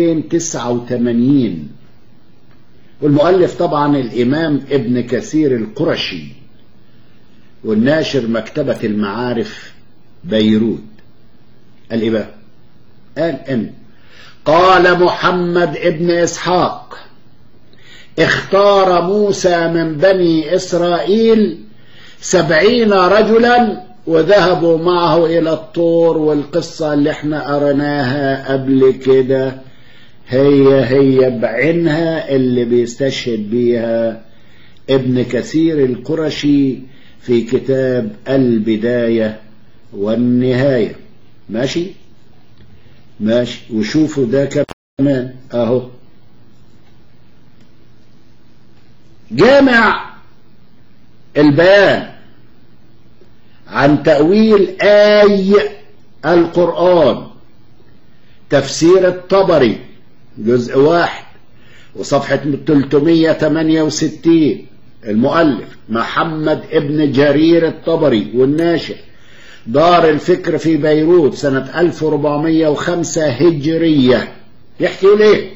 289 والمؤلف طبعا الإمام ابن كثير القرشي والناشر مكتبة المعارف بيروت قال إيه بقى؟ قال إن قال محمد ابن إسحاق اختار موسى من بني إسرائيل سبعين رجلا وذهبوا معه إلى الطور والقصة اللي احنا قرناها قبل كده هي هي بعينها اللي بيستشهد بيها ابن كثير القرشي في كتاب البداية والنهاية ماشي ماشي وشوفوا ده كمان اهو جامع البيان عن تأويل آي القرآن تفسير الطبري جزء واحد وصفحة 368 المؤلف محمد ابن جرير الطبري والناشر دار الفكر في بيروت سنة 1405 هجرية يحكي يقول ايه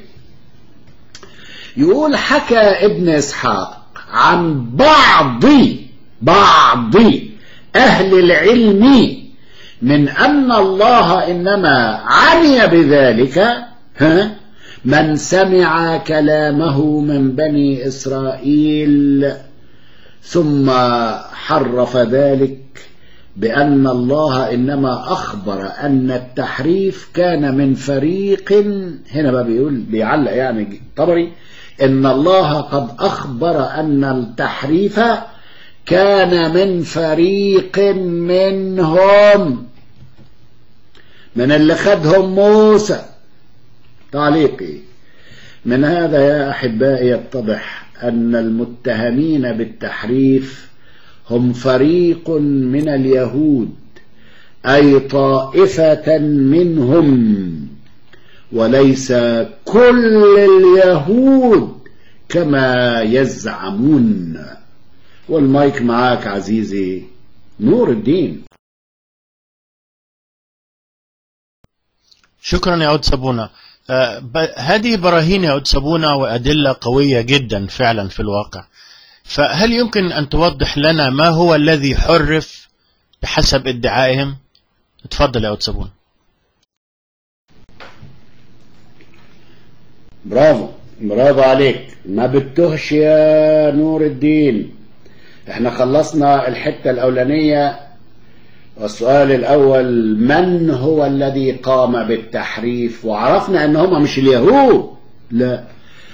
يقول حكى ابن اسحاق عن بعض بعض اهل العلم من ان الله انما عني بذلك ها من سمع كلامه من بني اسرائيل ثم حرف ذلك بأن الله إنما أخبر أن التحريف كان من فريق هنا بقى بيقول بيعلق يعني طبري إن الله قد أخبر أن التحريف كان من فريق منهم من اللي خدهم موسى تعليقي من هذا يا أحبائي يتضح أن المتهمين بالتحريف هم فريق من اليهود أي طائفة منهم وليس كل اليهود كما يزعمون والمايك معاك عزيزي نور الدين شكرا يا عود سابونا آه، ب- هذه براهين يا عود سابونا وأدلة قوية جدا فعلا في الواقع فهل يمكن أن توضح لنا ما هو الذي حرف بحسب ادعائهم اتفضل يا عود سابونا برافو برافو عليك ما بتهش يا نور الدين احنا خلصنا الحتة الأولانية والسؤال الأول من هو الذي قام بالتحريف وعرفنا أن هم مش اليهود لا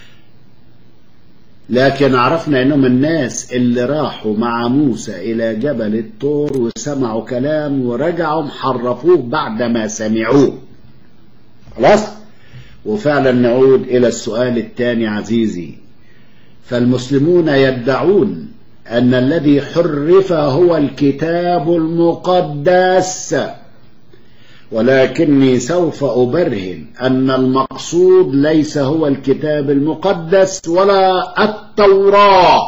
لكن عرفنا أنهم الناس اللي راحوا مع موسى إلى جبل الطور وسمعوا كلام ورجعوا حرفوه بعدما سمعوه خلاص وفعلا نعود إلى السؤال الثاني عزيزي فالمسلمون يدعون أن الذي حرف هو الكتاب المقدس ولكني سوف أبرهن أن المقصود ليس هو الكتاب المقدس ولا التوراة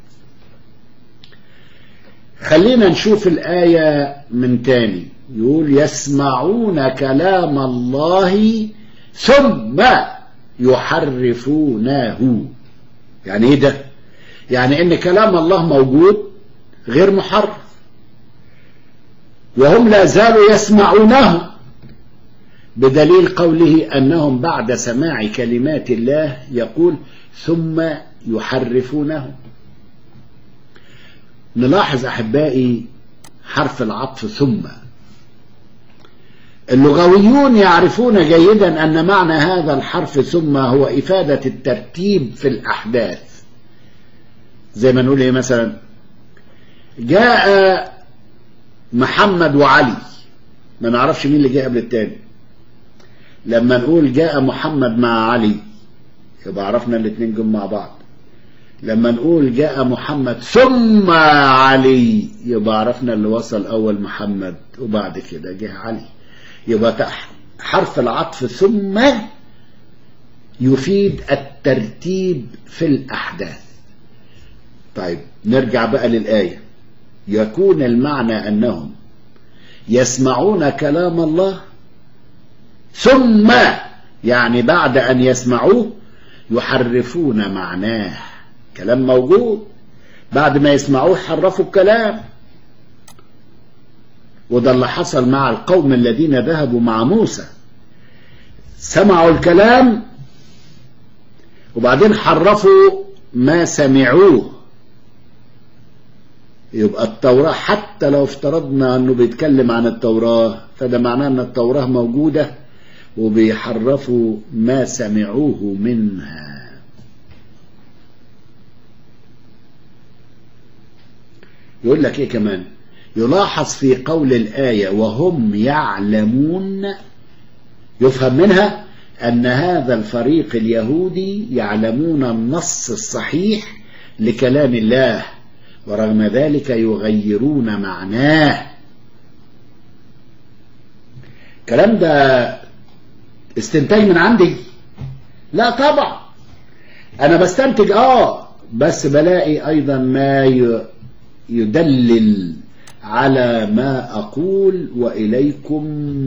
خلينا نشوف الآية من تاني يقول يسمعون كلام الله ثم يحرفونه يعني ايه ده يعني ان كلام الله موجود غير محرف وهم لا زالوا يسمعونه بدليل قوله انهم بعد سماع كلمات الله يقول ثم يحرفونه نلاحظ احبائي حرف العطف ثم اللغويون يعرفون جيدا أن معنى هذا الحرف ثم هو إفادة الترتيب في الأحداث زي ما نقول إيه مثلا جاء محمد وعلي ما نعرفش مين اللي جاء قبل التاني لما نقول جاء محمد مع علي يبقى عرفنا الاثنين جم مع بعض لما نقول جاء محمد ثم علي يبقى عرفنا اللي وصل أول محمد وبعد كده جه علي يبقى حرف العطف ثم يفيد الترتيب في الأحداث طيب نرجع بقى للآية يكون المعنى أنهم يسمعون كلام الله ثم يعني بعد أن يسمعوه يحرفون معناه كلام موجود بعد ما يسمعوه حرفوا الكلام وده اللي حصل مع القوم الذين ذهبوا مع موسى سمعوا الكلام وبعدين حرفوا ما سمعوه يبقى التوراة حتى لو افترضنا انه بيتكلم عن التوراة فده معناه ان التوراة موجودة وبيحرفوا ما سمعوه منها يقول لك ايه كمان يلاحظ في قول الآية وهم يعلمون يفهم منها أن هذا الفريق اليهودي يعلمون النص الصحيح لكلام الله ورغم ذلك يغيرون معناه الكلام ده استنتاج من عندي لا طبعا انا بستنتج اه بس بلاقي أيضا ما ي- يدلل على ما أقول وإليكم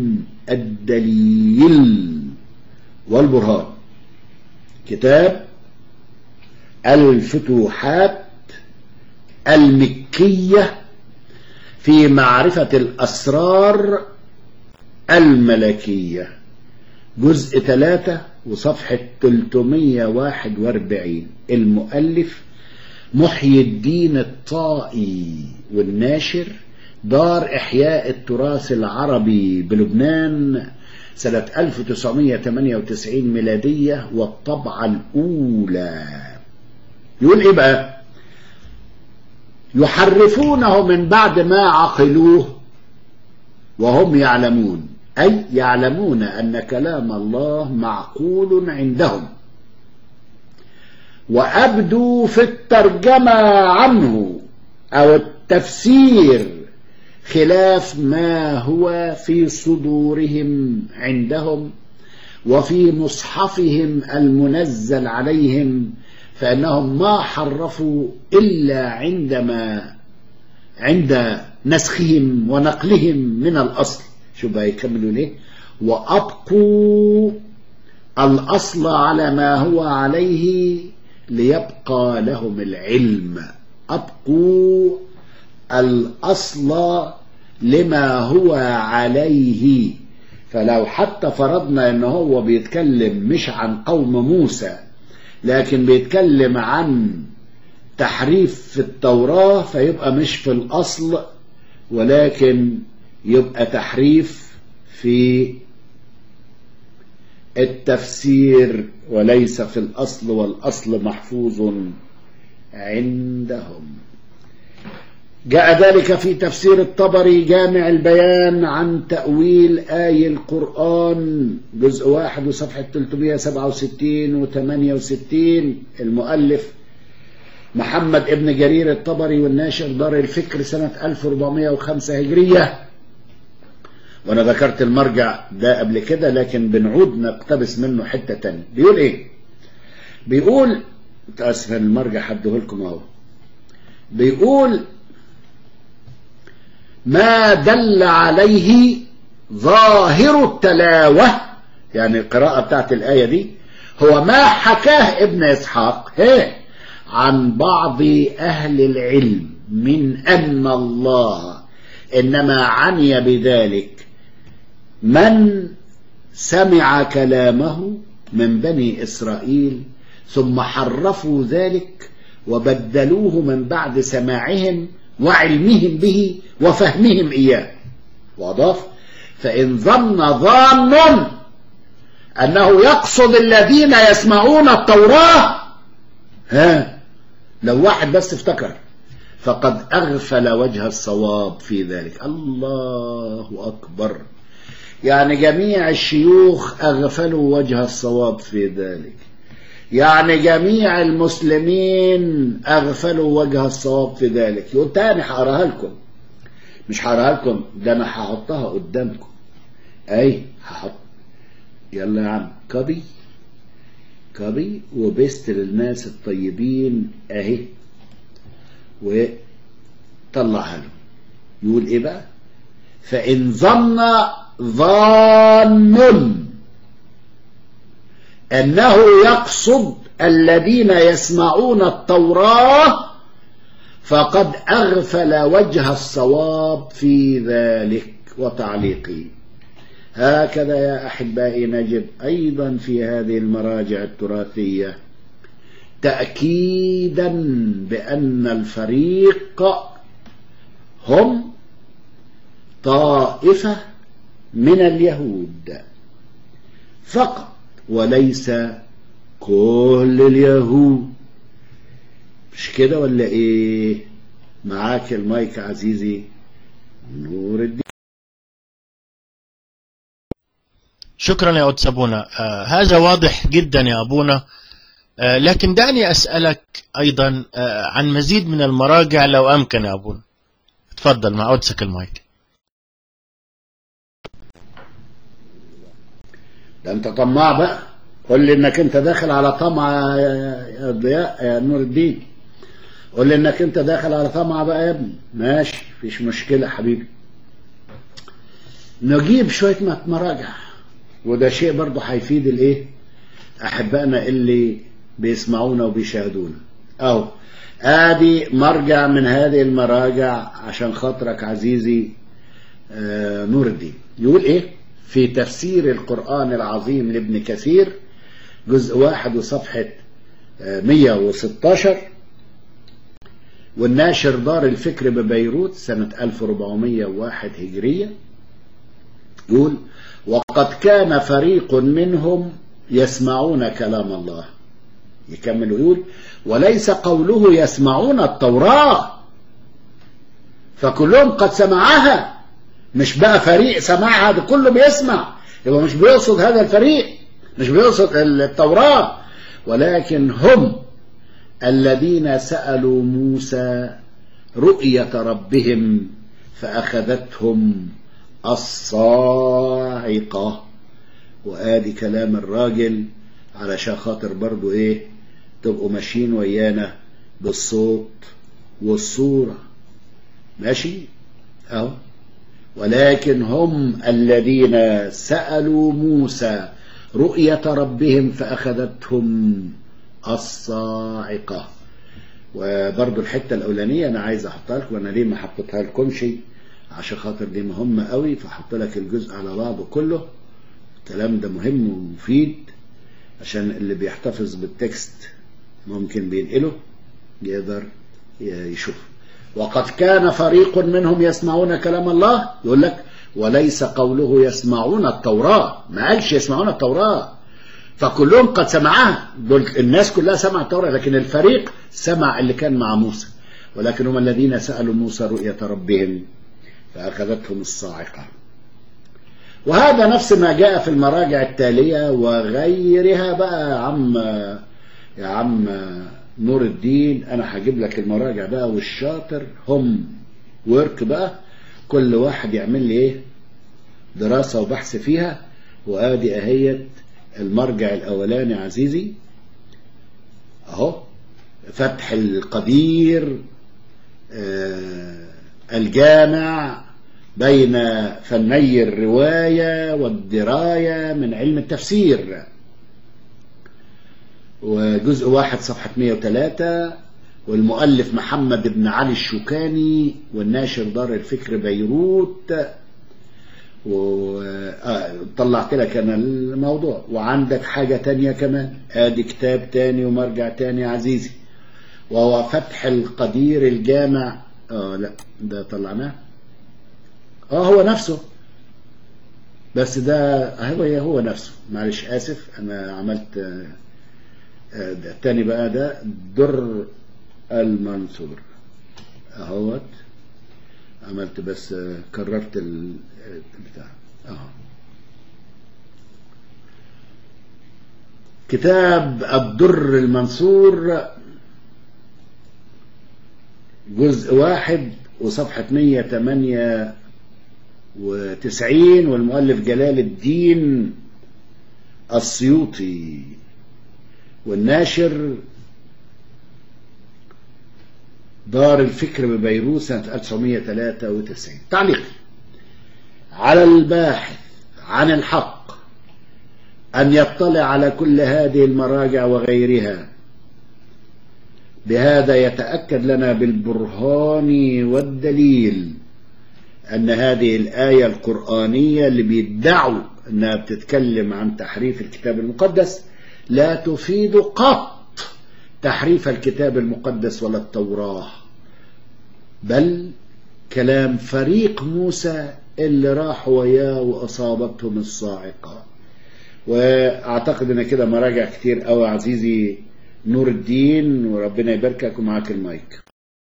الدليل والبرهان كتاب الفتوحات المكية في معرفة الأسرار الملكية جزء ثلاثة وصفحة 341 المؤلف محيي الدين الطائي والناشر دار إحياء التراث العربي بلبنان سنة 1998 ميلادية والطبعة الأولى يقول إيه بقى يحرفونه من بعد ما عقلوه وهم يعلمون أي يعلمون أن كلام الله معقول عندهم وأبدوا في الترجمة عنه أو التفسير خلاف ما هو في صدورهم عندهم وفي مصحفهم المنزل عليهم فإنهم ما حرفوا إلا عندما عند نسخهم ونقلهم من الأصل شو بقى يكملوا ليه وأبقوا الأصل على ما هو عليه ليبقى لهم العلم أبقوا الأصل لما هو عليه فلو حتى فرضنا ان هو بيتكلم مش عن قوم موسى لكن بيتكلم عن تحريف في التوراة فيبقى مش في الأصل ولكن يبقى تحريف في التفسير وليس في الأصل والأصل محفوظ عندهم جاء ذلك في تفسير الطبري جامع البيان عن تأويل آي القرآن جزء واحد وصفحة 367 و 68 المؤلف محمد ابن جرير الطبري والناشر دار الفكر سنة 1405 هجرية وانا ذكرت المرجع ده قبل كده لكن بنعود نقتبس منه حتة تانية بيقول ايه بيقول اسف المرجع حده لكم اهو بيقول ما دل عليه ظاهر التلاوة يعني القراءة بتاعت الآية دي هو ما حكاه ابن إسحاق هي عن بعض أهل العلم من أن الله إنما عني بذلك من سمع كلامه من بني إسرائيل ثم حرفوا ذلك وبدلوه من بعد سماعهم وعلمهم به وفهمهم إياه وأضاف فإن ظن ظان أنه يقصد الذين يسمعون التوراة ها لو واحد بس افتكر فقد أغفل وجه الصواب في ذلك الله أكبر يعني جميع الشيوخ أغفلوا وجه الصواب في ذلك يعني جميع المسلمين أغفلوا وجه الصواب في ذلك يقول تاني هقراها لكم مش هقراها لكم ده أنا هحطها قدامكم أي هحط يلا يا عم كبي كبي وبست للناس الطيبين أهي وطلعها له يقول إيه بقى فإن ظن ظان أنه يقصد الذين يسمعون التوراة فقد أغفل وجه الصواب في ذلك وتعليقي هكذا يا أحبائي نجد أيضا في هذه المراجع التراثية تأكيدا بأن الفريق هم طائفة من اليهود فقط وليس كل اليهود مش كده ولا ايه معاك المايك عزيزي نور الدين شكرا يا أود سابونا آه هذا واضح جدا يا أبونا آه لكن دعني أسألك أيضا آه عن مزيد من المراجع لو أمكن يا أبونا تفضل مع أودسك المايك ده انت طماع بقى قول لي انك انت داخل على طمع يا يا ضياء يا نور الدين قول لي انك انت داخل على طمع بقى يا ابني ماشي مفيش مشكلة حبيبي نجيب شوية مت- مراجع وده شيء برضه هيفيد الايه احبائنا اللي بيسمعونا وبيشاهدونا اهو ادي مرجع من هذه المراجع عشان خاطرك عزيزي آه، نور الدين يقول ايه في تفسير القرآن العظيم لابن كثير جزء واحد وصفحة آه، 116 والناشر دار الفكر ببيروت سنة 1401 هجرية يقول وقد كان فريق منهم يسمعون كلام الله يكمل ويقول وليس قوله يسمعون التوراة فكلهم قد سمعها مش بقى فريق سمعها ده كله بيسمع يبقى مش بيقصد هذا الفريق مش بيقصد التوراة ولكن هم الذين سألوا موسى رؤية ربهم فأخذتهم الصاعقة وآدي كلام الراجل علشان خاطر برضو ايه تبقوا ماشيين ويانا بالصوت والصورة ماشي اهو ولكن هم الذين سألوا موسى رؤية ربهم فأخذتهم الصاعقة وبرضو الحتة الأولانية أنا عايز أحطها لكم وأنا ليه ما حطيتها لكمش عشان خاطر دي مهمة قوي فحط لك الجزء على بعضه كله الكلام ده مهم ومفيد عشان اللي بيحتفظ بالتكست ممكن بينقله يقدر يشوف وقد كان فريق منهم يسمعون كلام الله يقول لك وليس قوله يسمعون التوراة ما قالش يسمعون التوراة فكلهم قد سمعها دول الناس كلها سمع التوراة لكن الفريق سمع اللي كان مع موسى ولكن هم الذين سألوا موسى رؤية ربهم فأخذتهم الصاعقة وهذا نفس ما جاء في المراجع التالية وغيرها بقى يا عم يا عم نور الدين انا هجيب لك المراجع بقى والشاطر هم ورك بقى كل واحد يعمل لي ايه دراسة وبحث فيها وادي اهيت المرجع الاولاني عزيزي اهو فتح القدير آه الجامع بين فني الرواية والدراية من علم التفسير وجزء واحد صفحة 103 والمؤلف محمد بن علي الشوكاني والناشر دار الفكر بيروت وطلعت لك انا الموضوع وعندك حاجة تانية كمان ادي كتاب تاني ومرجع تاني عزيزي وهو فتح القدير الجامع اه لا ده طلعناه اه هو نفسه بس ده هو هو نفسه معلش اسف انا عملت آه ده التاني بقى ده در المنصور اهوت عملت بس كررت البتاع اهو كتاب الدر المنصور جزء واحد وصفحة 198 والمؤلف جلال الدين السيوطي والناشر دار الفكر ببيروت سنة 1993 تعليق على الباحث عن الحق أن يطلع على كل هذه المراجع وغيرها بهذا يتأكد لنا بالبرهان والدليل أن هذه الآية القرآنية اللي بيدعوا أنها بتتكلم عن تحريف الكتاب المقدس لا تفيد قط تحريف الكتاب المقدس ولا التوراة بل كلام فريق موسى اللي راحوا وياه وأصابتهم الصاعقة وأعتقد أن كده مراجع كتير قوي عزيزي نور الدين وربنا يباركك ومعاك المايك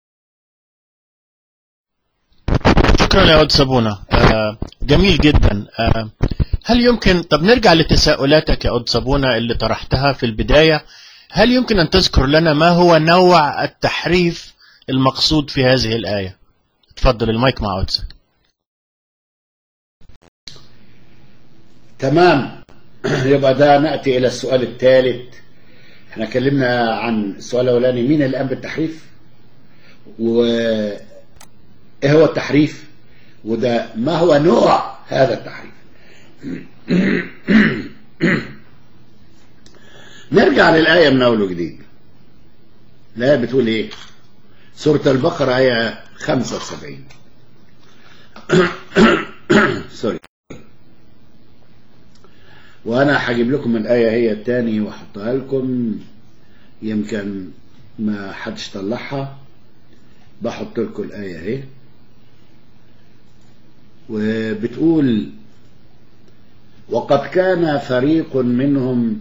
شكرا يا أود سابونا آه جميل جدا آه هل يمكن طب نرجع لتساؤلاتك يا أود سابونا اللي طرحتها في البداية هل يمكن أن تذكر لنا ما هو نوع التحريف المقصود في هذه الآية تفضل المايك مع أودسك تمام يبقى ده نأتي إلى السؤال الثالث احنا اتكلمنا عن السؤال الأولاني مين اللي قام بالتحريف و ايه هو التحريف وده ما هو نوع هذا التحريف نرجع للآية من أول وجديد الآية بتقول إيه سورة البقرة آية 75 سوري وأنا هجيب لكم الآية هي التاني وأحطها لكم يمكن ما حدش طلعها بحط لكم الآية اهي وبتقول وقد كان فريق منهم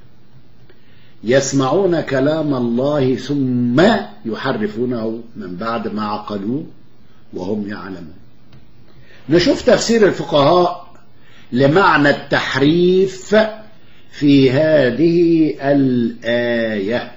يسمعون كلام الله ثم يحرفونه من بعد ما عقلوه وهم يعلمون نشوف تفسير الفقهاء لمعنى التحريف في هذه الآية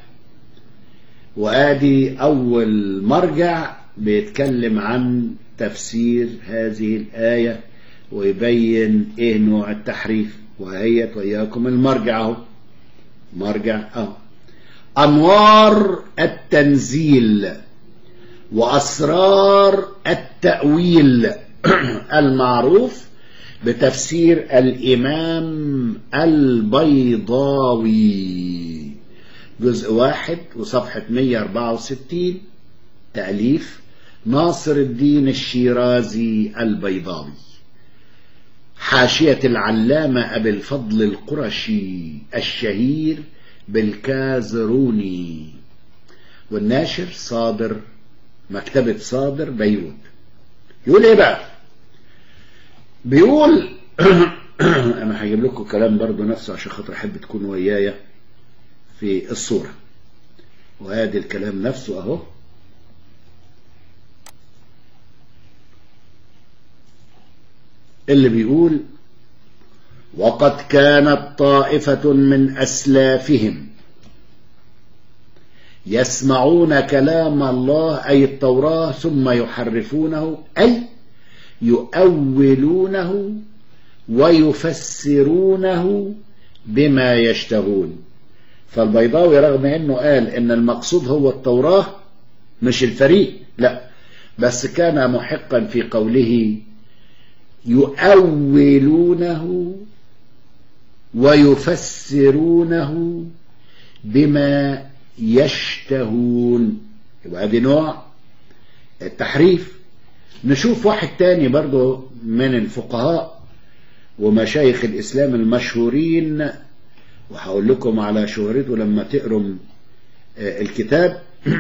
وآدي أول مرجع بيتكلم عن تفسير هذه الآية ويبين إيه نوع التحريف وهيت وإياكم المرجع أهو مرجع أهو أنوار التنزيل وأسرار التأويل المعروف بتفسير الإمام البيضاوي جزء واحد وصفحة 164 تأليف ناصر الدين الشيرازي البيضاوي حاشية العلامة أبي الفضل القرشي الشهير بالكازروني والناشر صادر مكتبة صادر بيروت يقول ايه بقى بيقول انا هجيب لكم كلام برضو نفسه عشان خاطر احب تكونوا ويايا في الصورة وادي الكلام نفسه اهو اللي بيقول وقد كانت طائفة من أسلافهم يسمعون كلام الله أي التوراة ثم يحرفونه أي يؤولونه ويفسرونه بما يشتهون فالبيضاوي رغم انه قال ان المقصود هو التوراة مش الفريق لا بس كان محقا في قوله يؤولونه ويفسرونه بما يشتهون يبقى دي نوع التحريف نشوف واحد تاني برضو من الفقهاء ومشايخ الإسلام المشهورين وهقول لكم على شهرته لما تقروا الكتاب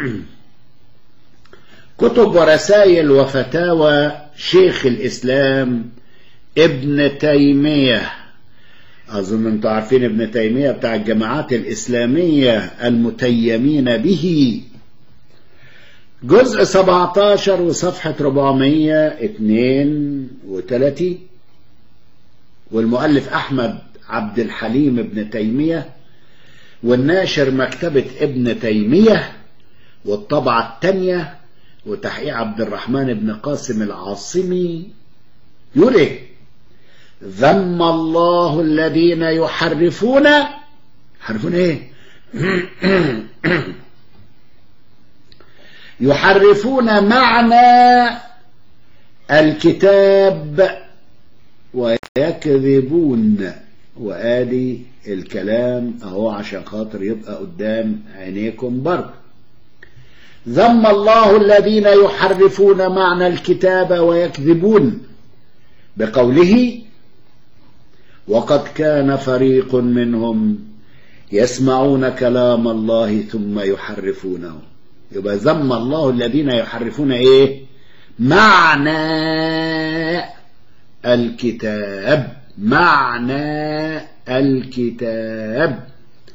كتب ورسائل وفتاوى شيخ الإسلام ابن تيمية أظن أنتم عارفين ابن تيمية بتاع الجماعات الإسلامية المتيمين به جزء 17 وصفحة 432 والمؤلف أحمد عبد الحليم ابن تيمية والناشر مكتبة ابن تيمية والطبعة الثانية وتحقيق عبد الرحمن بن قاسم العاصمي يقول ايه ذم الله الذين يحرفون يحرفون ايه يحرفون معنى الكتاب ويكذبون وادي الكلام اهو عشان خاطر يبقى قدام عينيكم برضه ذم الله الذين يحرفون معنى الكتاب ويكذبون بقوله وقد كان فريق منهم يسمعون كلام الله ثم يحرفونه يبقى ذم الله الذين يحرفون ايه معنى الكتاب معنى الكتاب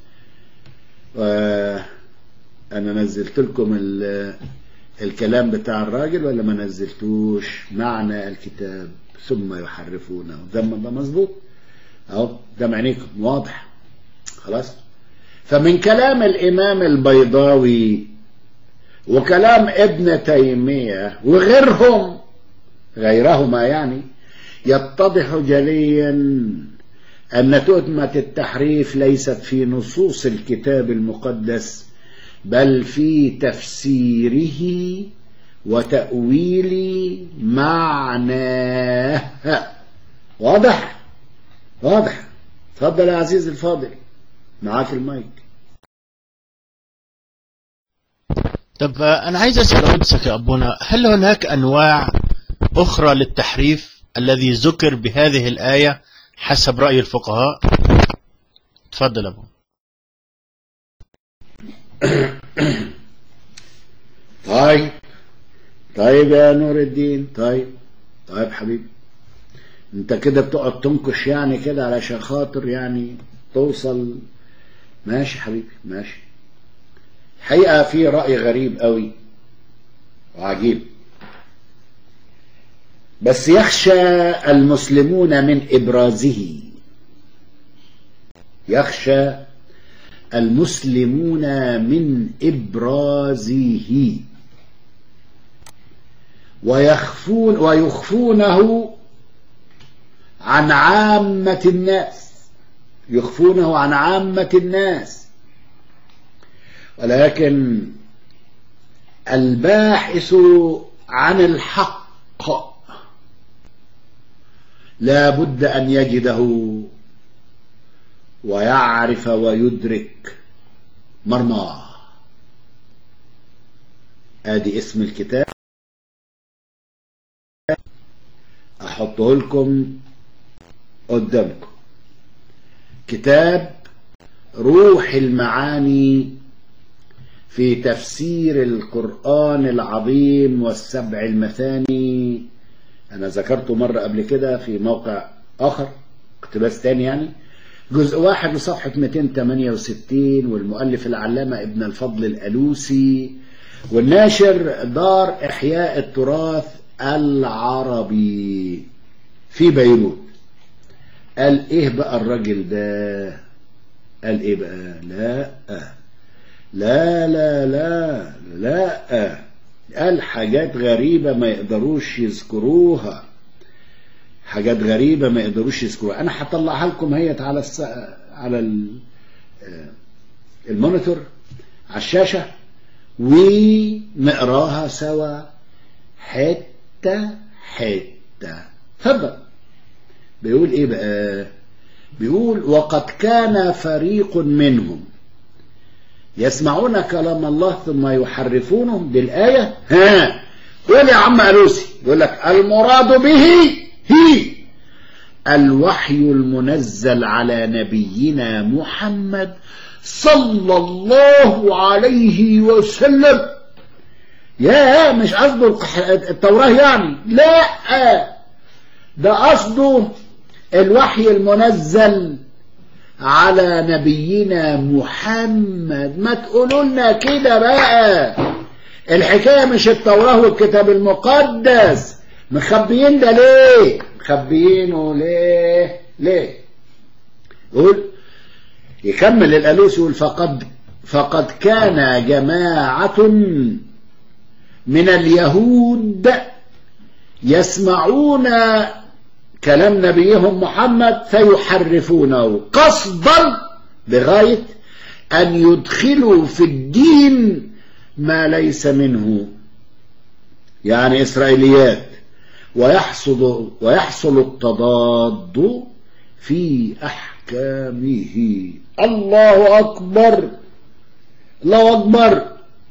انا نزلت لكم الكلام بتاع الراجل ولا ما نزلتوش معنى الكتاب ثم يحرفونه ده ده مظبوط اهو ده معنيكم واضح خلاص فمن كلام الامام البيضاوي وكلام ابن تيمية وغيرهم غيرهما يعني يتضح جليا أن تهمة التحريف ليست في نصوص الكتاب المقدس بل في تفسيره وتأويل معناه واضح واضح تفضل يا عزيز الفاضل معاك المايك طب أنا عايز أسأل قدسك يا أبونا هل هناك أنواع أخرى للتحريف الذي ذكر بهذه الآية حسب رأي الفقهاء تفضل أبو طيب طيب يا نور الدين طيب طيب حبيبي انت كده بتقعد تنكش يعني كده علشان خاطر يعني توصل ماشي حبيبي ماشي حقيقة في رأي غريب قوي وعجيب بس يخشى المسلمون من إبرازه يخشى المسلمون من إبرازه ويخفون ويخفونه عن عامة الناس يخفونه عن عامة الناس ولكن الباحث عن الحق لا بد أن يجده ويعرف ويدرك مرماه ادي اسم الكتاب احطه لكم قدامكم كتاب روح المعاني في تفسير القرآن العظيم والسبع المثاني أنا ذكرته مرة قبل كده في موقع آخر اقتباس تاني يعني جزء واحد وصفحة 268 والمؤلف العلامة ابن الفضل الألوسي والناشر دار إحياء التراث العربي في بيروت قال إيه بقى الراجل ده قال إيه بقى لا لا لا لا لا قال حاجات غريبة ما يقدروش يذكروها حاجات غريبة ما يقدروش يذكروها أنا هطلعها لكم هيت على الس... على ال... المونيتور على الشاشة ونقراها سوا حتة حتة اتفضل بيقول ايه بقى بيقول وقد كان فريق منهم يسمعون كلام الله ثم يحرفونه بالآية ها قول يا عم ألوسي يقول لك المراد به هي الوحي المنزل على نبينا محمد صلى الله عليه وسلم يا مش قصده التوراة يعني لا ده قصده الوحي المنزل على نبينا محمد ما تقولوا لنا كده بقى الحكاية مش التوراة والكتاب المقدس مخبيين ده ليه مخبيينه ليه ليه يقول يكمل الألوسي يقول فقد فقد كان جماعة من اليهود يسمعون كلام نبيهم محمد فيحرفونه قصدا بغاية أن يدخلوا في الدين ما ليس منه يعني إسرائيليات ويحصل ويحصل التضاد في أحكامه الله أكبر الله أكبر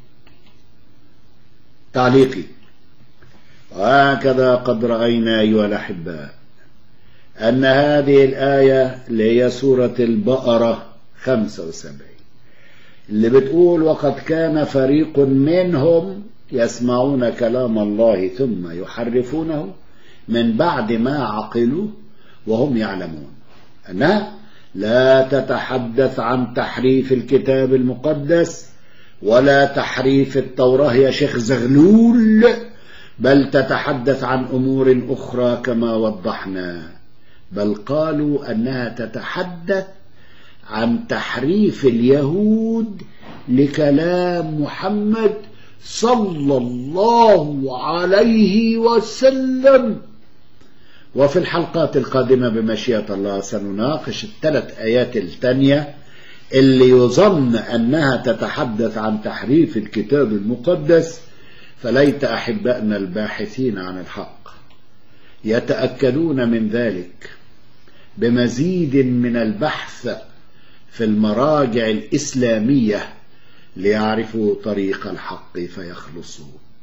تعليقي وهكذا قد رأينا أيها الأحباء أن هذه الآية اللي هي سورة البقرة 75 اللي بتقول وقد كان فريق منهم يسمعون كلام الله ثم يحرفونه من بعد ما عقلوا وهم يعلمون أنها لا تتحدث عن تحريف الكتاب المقدس ولا تحريف التوراة يا شيخ زغلول بل تتحدث عن أمور أخرى كما وضحنا بل قالوا أنها تتحدث عن تحريف اليهود لكلام محمد صلى الله عليه وسلم وفي الحلقات القادمة بمشيئة الله سنناقش الثلاث آيات الثانية اللي يظن أنها تتحدث عن تحريف الكتاب المقدس فليت أحبائنا الباحثين عن الحق يتأكدون من ذلك بمزيد من البحث في المراجع الإسلامية ليعرفوا طريق الحق فيخلصوا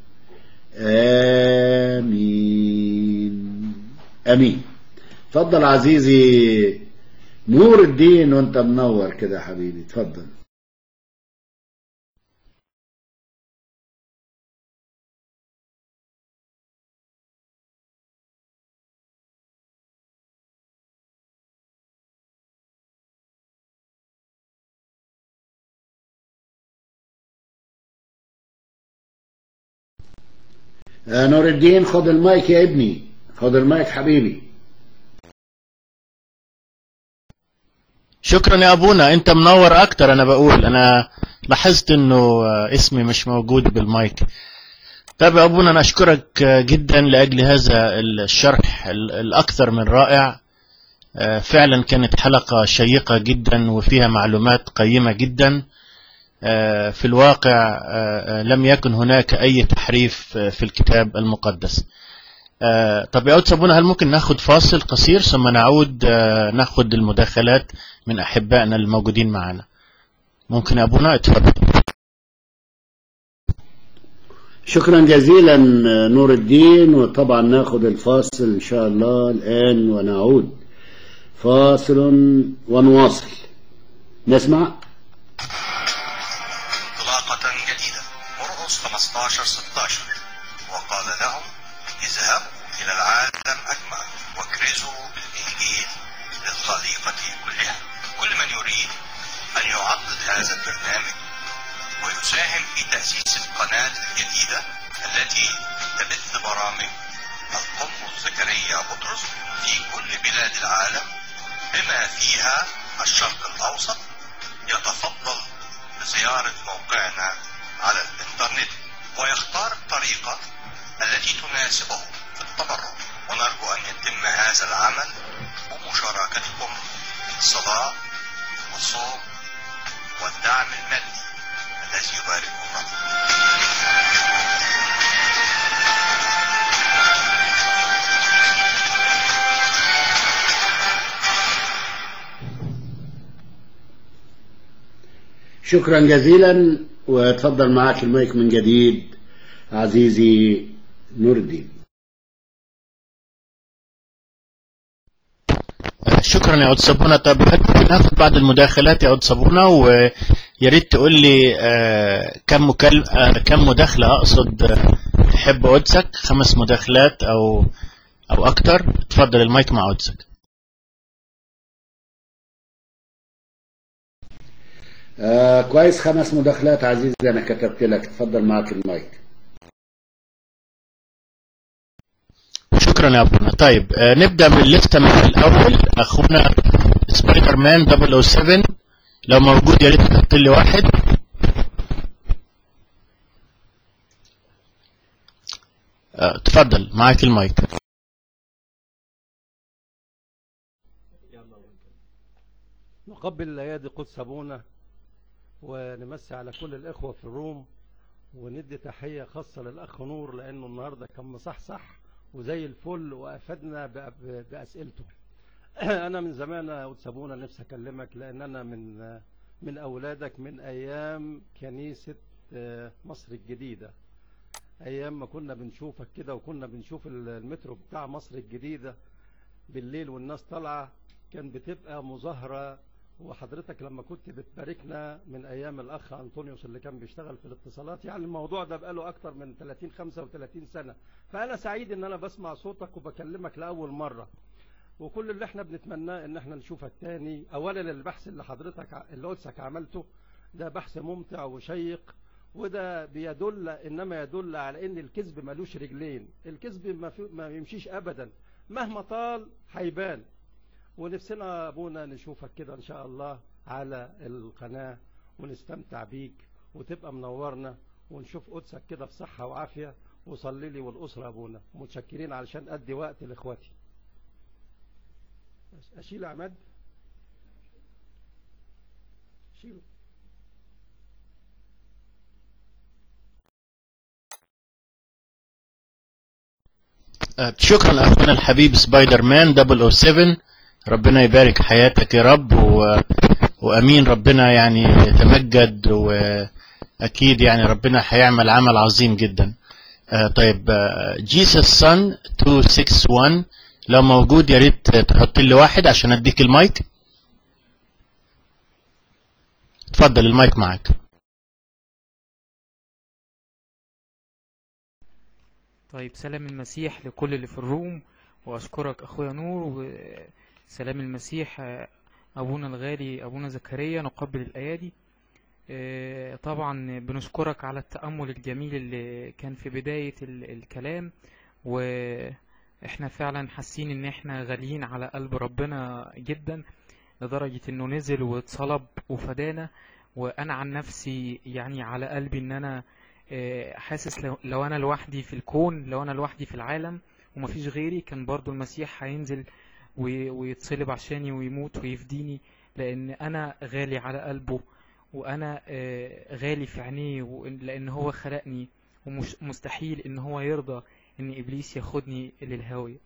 آمين أمين تفضل عزيزي نور الدين وانت منور كده حبيبي تفضل آه نور الدين خد المايك يا ابني خد المايك حبيبي شكرا يا ابونا انت منور اكتر انا بقول انا لاحظت انه آه، اسمي مش موجود بالمايك طيب يا ابونا انا اشكرك آه، جدا لاجل هذا الشرح ال- الاكثر من رائع آه، فعلا كانت حلقة شيقة جدا وفيها معلومات قيمة جدا آه، في الواقع آه، آه، لم يكن هناك اي تحريف آه، في الكتاب المقدس آه، طب يا أستاذ أبونا هل ممكن ناخد فاصل قصير ثم نعود آه، ناخد المداخلات من أحبائنا الموجودين معنا ممكن يا أبونا اتفضل شكرا جزيلا آه، نور الدين وطبعا ناخد الفاصل ان شاء الله الان ونعود فاصل ونواصل نسمع انطلاقة جديدة مرقس 15 16 وقال لهم اذهبوا إلى العالم أجمع واكرزوا بالإنجيل للخليقة كلها كل من يريد أن يعضد هذا البرنامج ويساهم في تأسيس القناة الجديدة التي تبث برامج القنبل زكريا بطرس في كل بلاد العالم بما فيها الشرق الأوسط يتفضل بزيارة موقعنا على الإنترنت ويختار الطريقة التي تناسبه في التبرع ونرجو أن يتم هذا العمل بمشاركتكم في الصلاة والصوم والدعم المادي الذي يباركه الرب شكرا جزيلا وتفضل معك المايك من جديد عزيزي نور الدين آه، شكرا يا أستاذ أبونا طب هل ممكن ناخد بعض المداخلات يا أستاذ أبونا ويا ريت تقول لي آه، كم مكال... آه، كم مداخلة أقصد آه، تحب قدسك خمس مداخلات أو أو أكتر اتفضل المايك مع قدسك آه كويس خمس مداخلات عزيزي انا كتبت لك تفضل معك المايك شكرا يا ابونا طيب آه، نبدا من الليسته من الاول اخونا سبايدر مان 007 لو موجود يا ريت تحط لي واحد آه، تفضل معاك المايك نقبل الايادي قدس ابونا ونمسي على كل الاخوه في الروم وندي تحيه خاصه للاخ نور لانه النهارده كان مصحصح وزي الفل وافادنا ب- ب- باسئلته انا من زمان يا قدس ابونا نفسي اكلمك لان انا من من اولادك من ايام كنيسه آه، مصر الجديده ايام ما كنا بنشوفك كده وكنا بنشوف المترو بتاع مصر الجديده بالليل والناس طالعه كان بتبقى مظاهره وحضرتك لما كنت بتباركنا من ايام الاخ انطونيوس اللي كان بيشتغل في الاتصالات يعني الموضوع ده بقاله اكتر من 30 35 سنه فانا سعيد ان انا بسمع صوتك وبكلمك لاول مره وكل اللي احنا بنتمناه ان احنا نشوفك تاني اولا البحث اللي حضرتك ع- اللي قدسك عملته ده بحث ممتع وشيق وده بيدل انما يدل على ان الكذب ملوش رجلين الكذب ما, في ما يمشيش ابدا مهما طال هيبان ونفسنا ابونا نشوفك كده ان شاء الله على القناة ونستمتع بيك وتبقى منورنا ونشوف قدسك كده في صحة وعافية وصلي لي والأسرة ابونا متشكرين علشان ادي وقت لاخواتي اشيل عماد شيله آه، شكرا اخونا الحبيب سبايدر مان 007 ربنا يبارك حياتك يا رب و... وامين ربنا يعني يتمجد واكيد يعني ربنا هيعمل عمل عظيم جدا آه، طيب جيسس سان 261 لو موجود يا ريت تحط لي واحد عشان اديك المايك اتفضل المايك معاك طيب سلام المسيح لكل اللي في الروم واشكرك اخويا نور وسلام المسيح آه، ابونا الغالي ابونا زكريا نقبل الايادي آه، طبعا بنشكرك على التأمل الجميل اللي كان في بداية ال- الكلام واحنا فعلا حاسين ان احنا غاليين على قلب ربنا جدا لدرجة انه نزل واتصلب وفدانا وانا عن نفسي يعني على قلبي ان انا آه، حاسس لو, لو انا لوحدي في الكون لو انا لوحدي في العالم ومفيش غيري كان برضو المسيح هينزل وي- ويتصلب عشاني ويموت ويفديني لان انا غالي على قلبه وانا آه، غالي في عينيه وإن- لان هو خلقني ومش مستحيل ان هو يرضى ان ابليس ياخدني للهاوية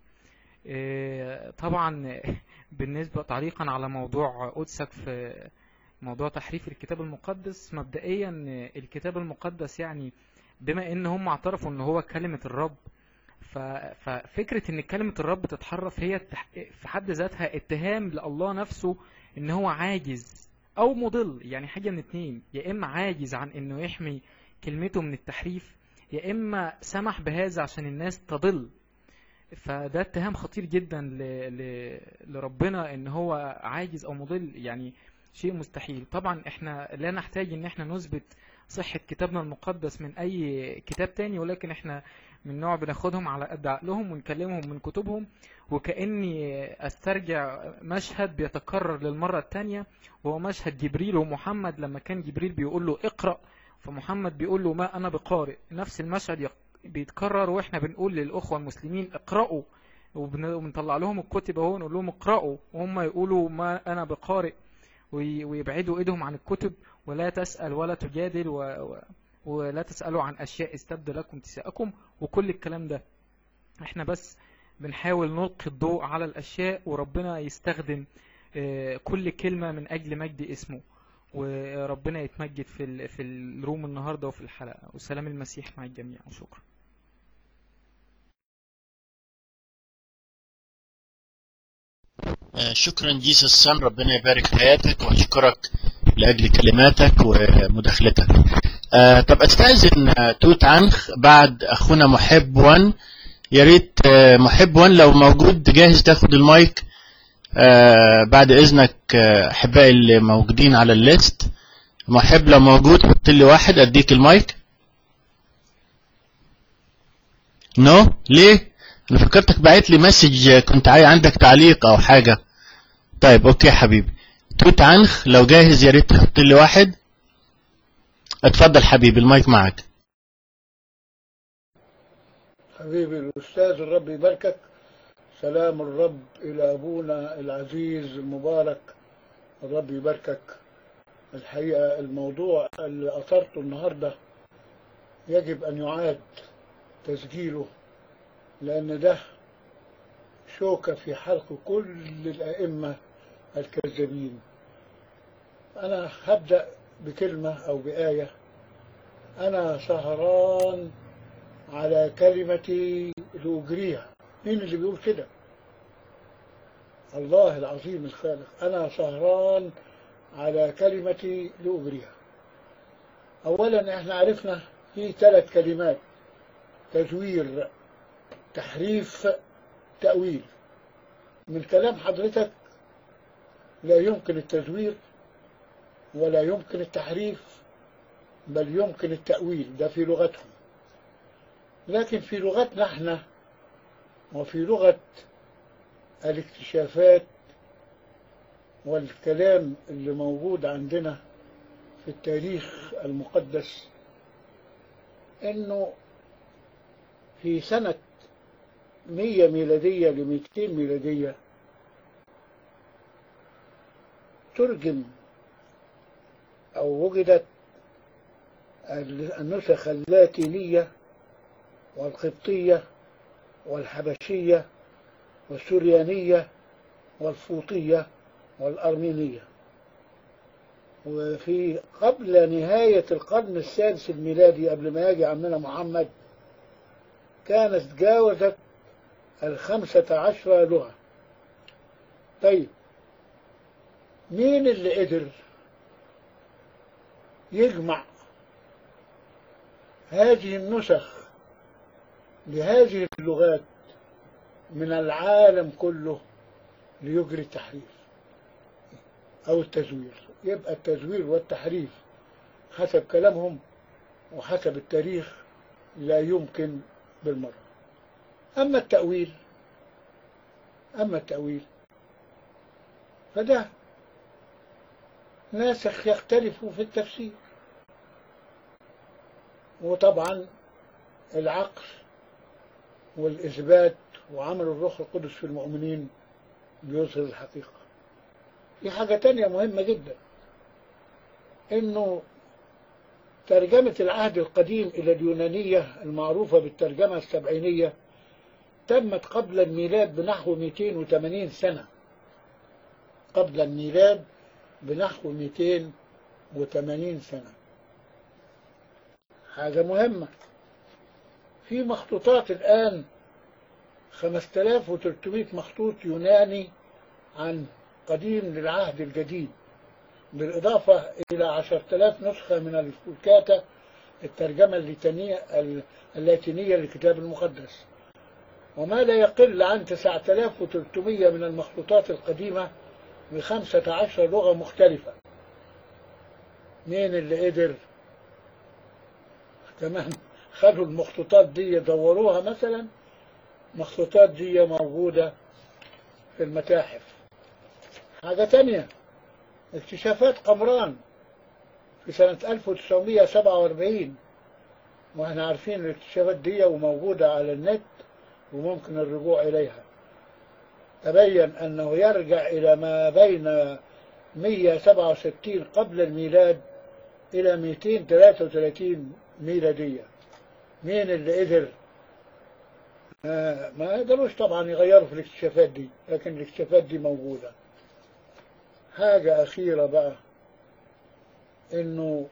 آه، طبعا بالنسبة تعليقا على موضوع قدسك في موضوع تحريف الكتاب المقدس مبدئيا الكتاب المقدس يعني بما ان هم اعترفوا ان هو كلمة الرب ف- ففكرة ان كلمة الرب تتحرف هي التح- في حد ذاتها اتهام لله نفسه ان هو عاجز او مضل يعني حاجة من اتنين يا اما عاجز عن انه يحمي كلمته من التحريف يا اما سمح بهذا عشان الناس تضل فده اتهام خطير جدا ل... ل... لربنا ان هو عاجز او مضل يعني شيء مستحيل طبعا احنا لا نحتاج ان احنا نثبت صحة كتابنا المقدس من اي كتاب تاني ولكن احنا من نوع بناخدهم على قد عقلهم ونكلمهم من كتبهم وكأني استرجع مشهد بيتكرر للمرة التانية وهو مشهد جبريل ومحمد لما كان جبريل بيقول له اقرأ فمحمد بيقول له ما انا بقارئ نفس المشهد يق- بيتكرر واحنا بنقول للاخوة المسلمين اقرأوا وبن- وبنطلع لهم الكتب اهو نقول لهم اقرأوا وهم يقولوا ما انا بقارئ وي- ويبعدوا ايدهم عن الكتب ولا تسأل ولا تجادل و... و... ولا تسألوا عن أشياء استبدل لكم تساءكم وكل الكلام ده احنا بس بنحاول نلقي الضوء على الأشياء وربنا يستخدم آه، كل كلمة من أجل مجد اسمه وربنا يتمجد في ال... في الروم النهاردة وفي الحلقة وسلام المسيح مع الجميع وشكرا آه، شكرا جيسس سان ربنا يبارك حياتك واشكرك لاجل كلماتك ومداخلتك آه، طب استاذن آه، توت عنخ بعد اخونا محب وان يا ريت آه، محب وان لو موجود جاهز تاخد المايك آه، بعد اذنك آه، احبائي اللي موجودين على الليست محب لو موجود حط لي واحد اديك المايك نو ليه انا فكرتك بعت لي مسج آه، كنت عاي عندك تعليق او حاجه طيب اوكي يا حبيبي توت عنخ لو جاهز يا ريت تحط لي واحد اتفضل حبيبي المايك معك حبيبي الأستاذ الرب يباركك سلام الرب إلى أبونا العزيز المبارك الرب يباركك الحقيقة الموضوع اللي أثرته النهاردة يجب أن يعاد تسجيله لأن ده شوكة في حلق كل الأئمة الكذابين أنا هبدأ بكلمة أو بآية أنا سهران على كلمتي لأجريها مين اللي بيقول كده الله العظيم الخالق أنا سهران على كلمتي لأجريها أولا احنا عرفنا في ثلاث كلمات تزوير تحريف تأويل من كلام حضرتك لا يمكن التزوير ولا يمكن التحريف بل يمكن التأويل ده في لغتهم لكن في لغتنا احنا وفي لغة الاكتشافات والكلام اللي موجود عندنا في التاريخ المقدس انه في سنة 100 ميلادية ل 200 ميلادية ترجم أو وجدت النسخ اللاتينية والقبطية والحبشية والسريانية والفوطية والأرمينية وفي قبل نهاية القرن السادس الميلادي قبل ما يجي عمنا محمد كانت جاوزت الخمسة عشر لغة طيب مين اللي قدر يجمع هذه النسخ بهذه اللغات من العالم كله ليجري التحريف أو التزوير يبقى التزوير والتحريف حسب كلامهم وحسب التاريخ لا يمكن بالمرة أما التأويل أما التأويل فده ناسخ يختلفوا في التفسير وطبعا العقل والإثبات وعمل الروح القدس في المؤمنين بيظهر الحقيقة في حاجة تانية مهمة جدا انه ترجمة العهد القديم إلى اليونانية المعروفة بالترجمة السبعينية تمت قبل الميلاد بنحو 280 سنة قبل الميلاد بنحو 280 سنة حاجة مهمة في مخطوطات الآن 5300 مخطوط يوناني عن قديم للعهد الجديد بالإضافة إلى 10000 نسخة من الفولكاتا الترجمة اللاتينية اللاتينية للكتاب المقدس وما لا يقل عن 9300 من المخطوطات القديمة ب 15 لغة مختلفة مين اللي قدر كمان خدوا المخطوطات دي دوروها مثلا المخطوطات دي موجودة في المتاحف حاجة تانية اكتشافات قمران في سنة 1947 واحنا عارفين الاكتشافات دي وموجودة على النت وممكن الرجوع إليها تبين أنه يرجع إلى ما بين 167 قبل الميلاد إلى 233 ميلادية مين اللي قدر آه ما قدروش طبعا يغيروا في الاكتشافات دي لكن الاكتشافات دي موجودة حاجة أخيرة بقى إنه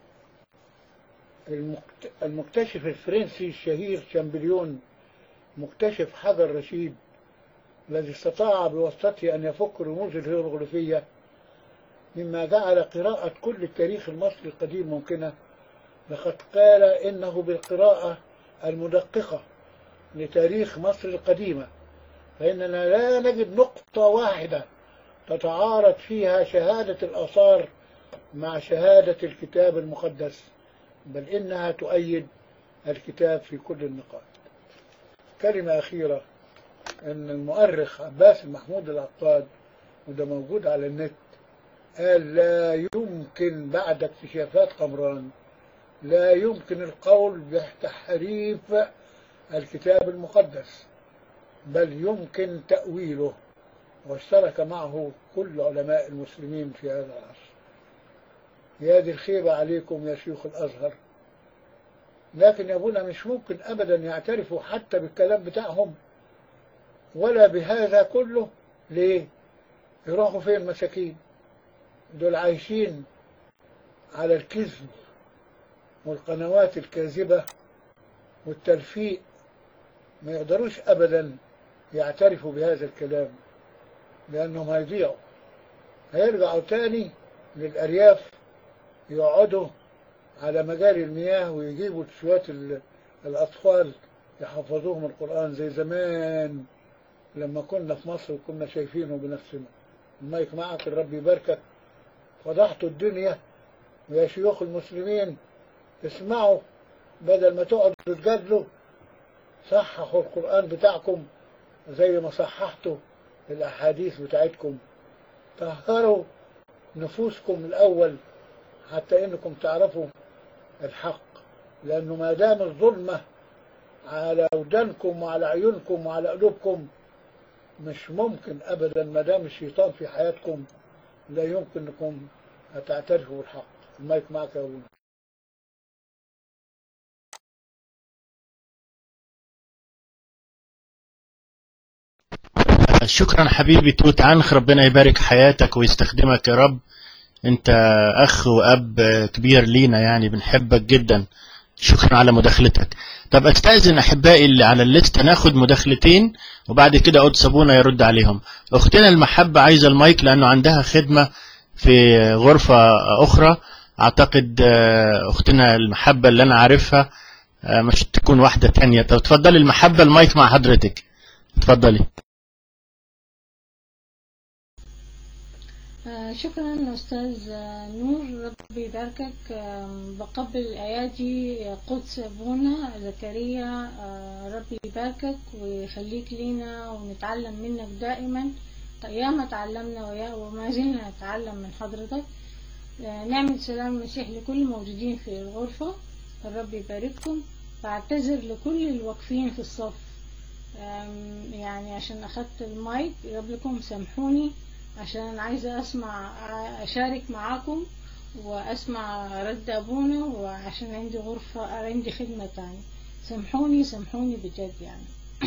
المكت... المكتشف الفرنسي الشهير شامبليون مكتشف حجر رشيد الذي استطاع بواسطته أن يفك رموز الهيروغليفية مما جعل قراءة كل التاريخ المصري القديم ممكنة لقد قال إنه بالقراءة المدققة لتاريخ مصر القديمة فإننا لا نجد نقطة واحدة تتعارض فيها شهادة الآثار مع شهادة الكتاب المقدس بل إنها تؤيد الكتاب في كل النقاط كلمة أخيرة أن المؤرخ عباس محمود العقاد وده موجود على النت قال لا يمكن بعد اكتشافات قمران لا يمكن القول بتحريف الكتاب المقدس بل يمكن تأويله واشترك معه كل علماء المسلمين في هذا العصر يا دي الخيبة عليكم يا شيوخ الأزهر لكن يا ابونا مش ممكن أبدا يعترفوا حتى بالكلام بتاعهم ولا بهذا كله ليه يروحوا فين مساكين دول عايشين على الكذب والقنوات الكاذبة والتلفيق ما يقدروش أبدا يعترفوا بهذا الكلام لأنهم هيضيعوا هيرجعوا تاني للأرياف يقعدوا على مجاري المياه ويجيبوا شوية الأطفال يحفظوهم القرآن زي زمان لما كنا في مصر وكنا شايفينه بنفسنا المايك معك الرب يباركك فضحتوا الدنيا ويا شيوخ المسلمين اسمعوا بدل ما تقعدوا تتجادلوا صححوا القرآن بتاعكم زي ما صححتوا الأحاديث بتاعتكم طهروا نفوسكم الأول حتى إنكم تعرفوا الحق لأنه ما دام الظلمة على ودانكم وعلى عيونكم وعلى قلوبكم مش ممكن أبدا ما دام الشيطان في حياتكم لا يمكن انكم تعترفوا بالحق المايك معك يا ابونا شكرا حبيبي توت عنخ ربنا يبارك حياتك ويستخدمك يا رب انت اخ واب كبير لينا يعني بنحبك جدا شكرا على مداخلتك طب استاذن احبائي اللي على الليست ناخد مداخلتين وبعد كده قد صابونه يرد عليهم اختنا المحبه عايزه المايك لانه عندها خدمه في غرفه اخرى اعتقد آه، اختنا المحبه اللي انا عارفها آه، مش تكون واحده تانية طب اتفضلي المحبه المايك مع حضرتك اتفضلي آه، شكرا أستاذ آه، نور ربي يباركك آم، بقبل أيادي قدس أبونا زكريا آه، ربي يباركك ويخليك لينا ونتعلم منك دائما ياما تعلمنا ويا- وما زلنا نتعلم من حضرتك آه، نعمة سلام المسيح لكل الموجودين في الغرفة الرب يبارككم بعتذر لكل الواقفين في الصف آم، يعني عشان أخدت المايك قبلكم سامحوني عشان أنا عايزة أسمع أشارك معاكم وأسمع رد أبونا وعشان عندي غرفة عندي خدمة تانية سامحوني سامحوني بجد يعني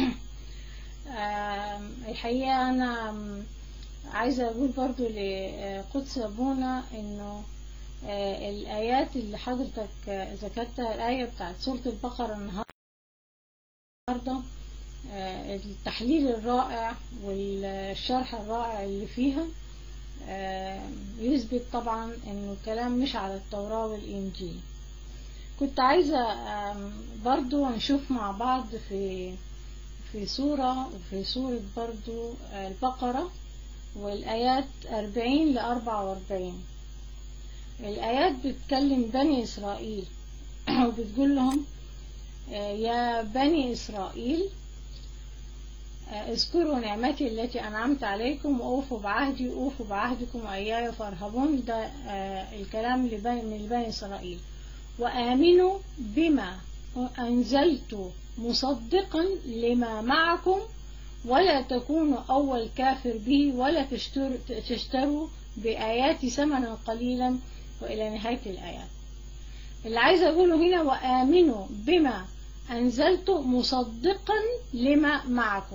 آم، الحقيقة أنا آم، عايزة أقول برضو لقدس أبونا إنه آه، الآيات اللي حضرتك آه، ذكرتها الآية بتاعت سورة البقرة النهاردة آه، التحليل الرائع والشرح الرائع اللي فيها آه، يثبت طبعا انه الكلام مش على التوراة والإنجيل كنت عايزة آم، برضو نشوف مع بعض في في سورة وفي سورة برضو آه، البقرة والآيات 40 ل 44 الآيات بتكلم بني إسرائيل وبتقول لهم آه، يا بني إسرائيل آه، اذكروا نعمتي التي أنعمت عليكم وأوفوا بعهدي أوفوا بعهدكم وإياي فارهبون ده آه، الكلام لبني من بني إسرائيل وآمنوا بما أنزلت مصدقا لما معكم ولا تكونوا أول كافر به ولا تشتروا, تشتروا بآياتي ثمنا قليلا وإلى نهاية الآيات اللي عايز أقوله هنا وآمنوا بما أنزلت مصدقا لما معكم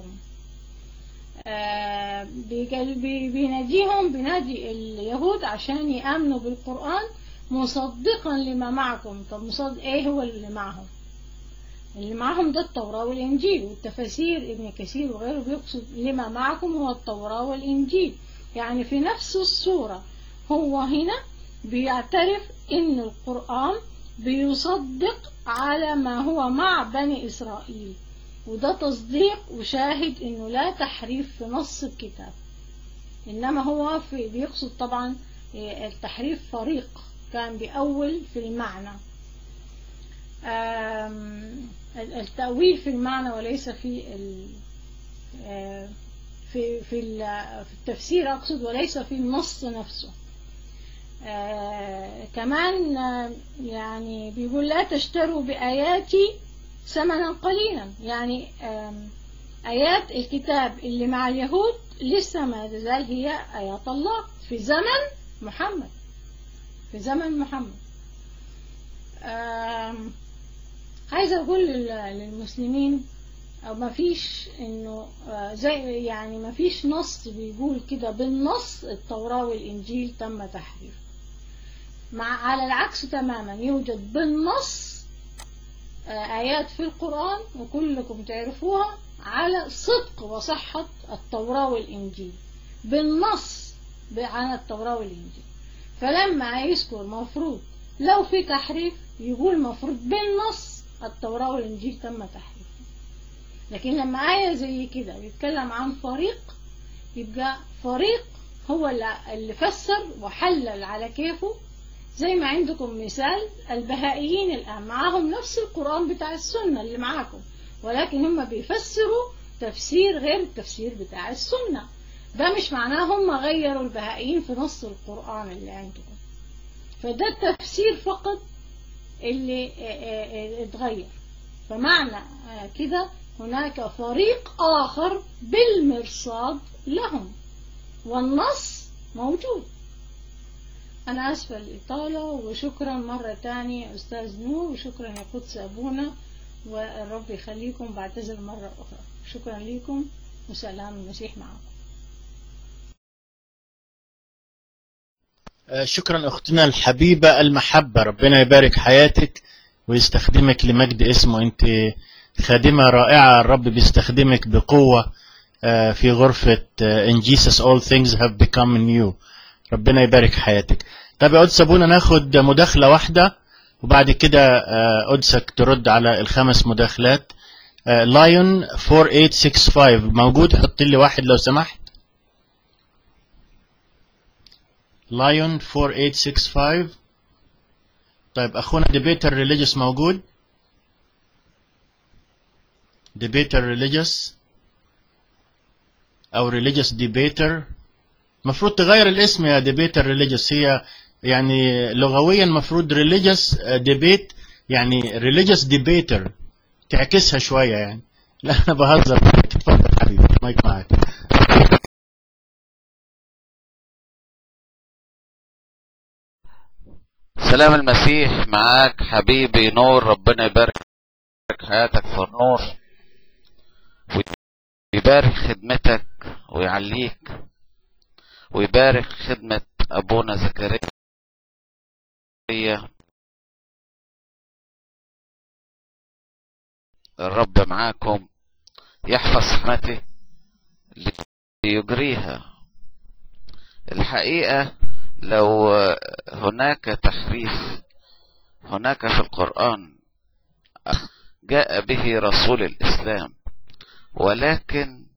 آه، بيجل- بي- بيناديهم بينادي اليهود عشان يآمنوا بالقرآن مصدقا لما معكم طب مصدق ايه هو اللي معهم اللي معهم ده التوراة والإنجيل والتفاسير ابن كثير وغيره بيقصد لما معكم هو التوراة والإنجيل يعني في نفس الصورة هو هنا بيعترف ان القرآن بيصدق على ما هو مع بني إسرائيل وده تصديق وشاهد انه لا تحريف في نص الكتاب انما هو في بيقصد طبعا إيه، التحريف فريق كان بأول في المعنى آم، التأويل في المعنى وليس في ال آه، في في ال- في التفسير أقصد وليس في النص نفسه آه، كمان آه، يعني بيقول لا تشتروا بآياتي ثمنا قليلا يعني آم، آيات الكتاب اللي مع اليهود لسه ما تزال هي آيات الله في زمن محمد في زمن محمد آم، عايزة أقول لل- للمسلمين أو ما فيش إنه آه، زي يعني ما فيش نص بيقول كده بالنص التوراة والإنجيل تم تحريف مع على العكس تماما يوجد بالنص آه، آيات في القرآن وكلكم تعرفوها على صدق وصحة التوراة والإنجيل بالنص ب- عن التوراة والإنجيل فلما يذكر مفروض لو في تحريف يقول مفروض بالنص التوراة والإنجيل تم تحريف لكن لما آية زي كده بيتكلم عن فريق يبقى فريق هو اللي اللي فسر وحلل على كيفه زي ما عندكم مثال البهائيين الآن معاهم نفس القرآن بتاع السنة اللي معاكم ولكن هم بيفسروا تفسير غير التفسير بتاع السنة ده مش معناه هم غيروا البهائيين في نص القرآن اللي عندكم فده التفسير فقط اللي اه اه اه اتغير فمعنى اه كده هناك فريق آخر بالمرصاد لهم والنص موجود أنا آسفة الإطالة وشكرا مرة تانية أستاذ نور وشكرا يا قدس أبونا والرب يخليكم بعتذر مرة أخرى شكرا لكم وسلام المسيح معكم آه، شكرا أختنا الحبيبة المحبة ربنا يبارك حياتك ويستخدمك لمجد اسمه أنت خادمة رائعة الرب بيستخدمك بقوة آه، في غرفة آه، In Jesus all things have become new ربنا يبارك حياتك طب يا قدس أبونا ناخد مداخلة واحدة وبعد كده آه، قدسك ترد على الخمس مداخلات لايون 4865 موجود حط لي واحد لو سمحت لايون 4865 طيب اخونا ديبيتر ريليجيوس موجود ديبيتر ريليجيوس او ريليجيوس ديبيتر المفروض تغير الاسم يا ديبيتر ريليجيوس هي يعني لغويا المفروض ريليجيوس ديبيت يعني ريليجيوس ديبيتر تعكسها شويه يعني لا انا بهزر معاك اتفضل حبيبي مايك معاك سلام المسيح معاك حبيبي نور ربنا يبارك حياتك في النور ويبارك خدمتك ويعليك ويبارك خدمة أبونا زكريا الرب معاكم يحفظ حمته ليجريها الحقيقة لو هناك تحريف هناك في القرآن جاء به رسول الإسلام ولكن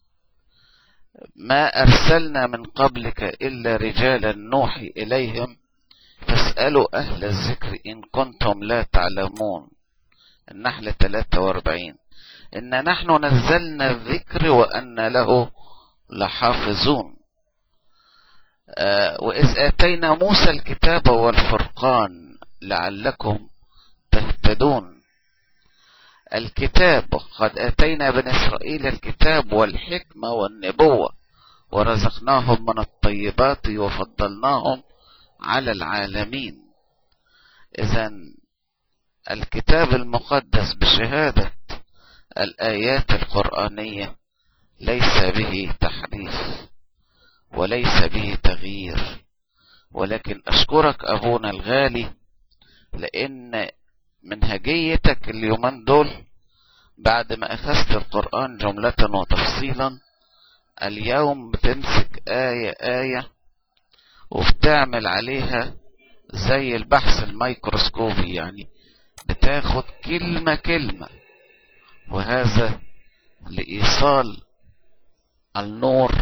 ما أرسلنا من قبلك إلا رجالا نوحي إليهم فاسألوا أهل الذكر إن كنتم لا تعلمون النحل 43 إن نحن نزلنا الذكر وأن له لحافظون آه وإذ آتينا موسى الكتاب والفرقان لعلكم تهتدون الكتاب قد آتينا بني إسرائيل الكتاب والحكمة والنبوة ورزقناهم من الطيبات وفضلناهم على العالمين إذا الكتاب المقدس بشهادة الآيات القرآنية ليس به تحريف وليس به تغيير ولكن أشكرك أبونا الغالي لأن منهجيتك اليومين دول بعد ما أخذت القرآن جملة وتفصيلا اليوم بتمسك آية آية وبتعمل عليها زي البحث الميكروسكوبي يعني بتاخد كلمة كلمة وهذا لإيصال النور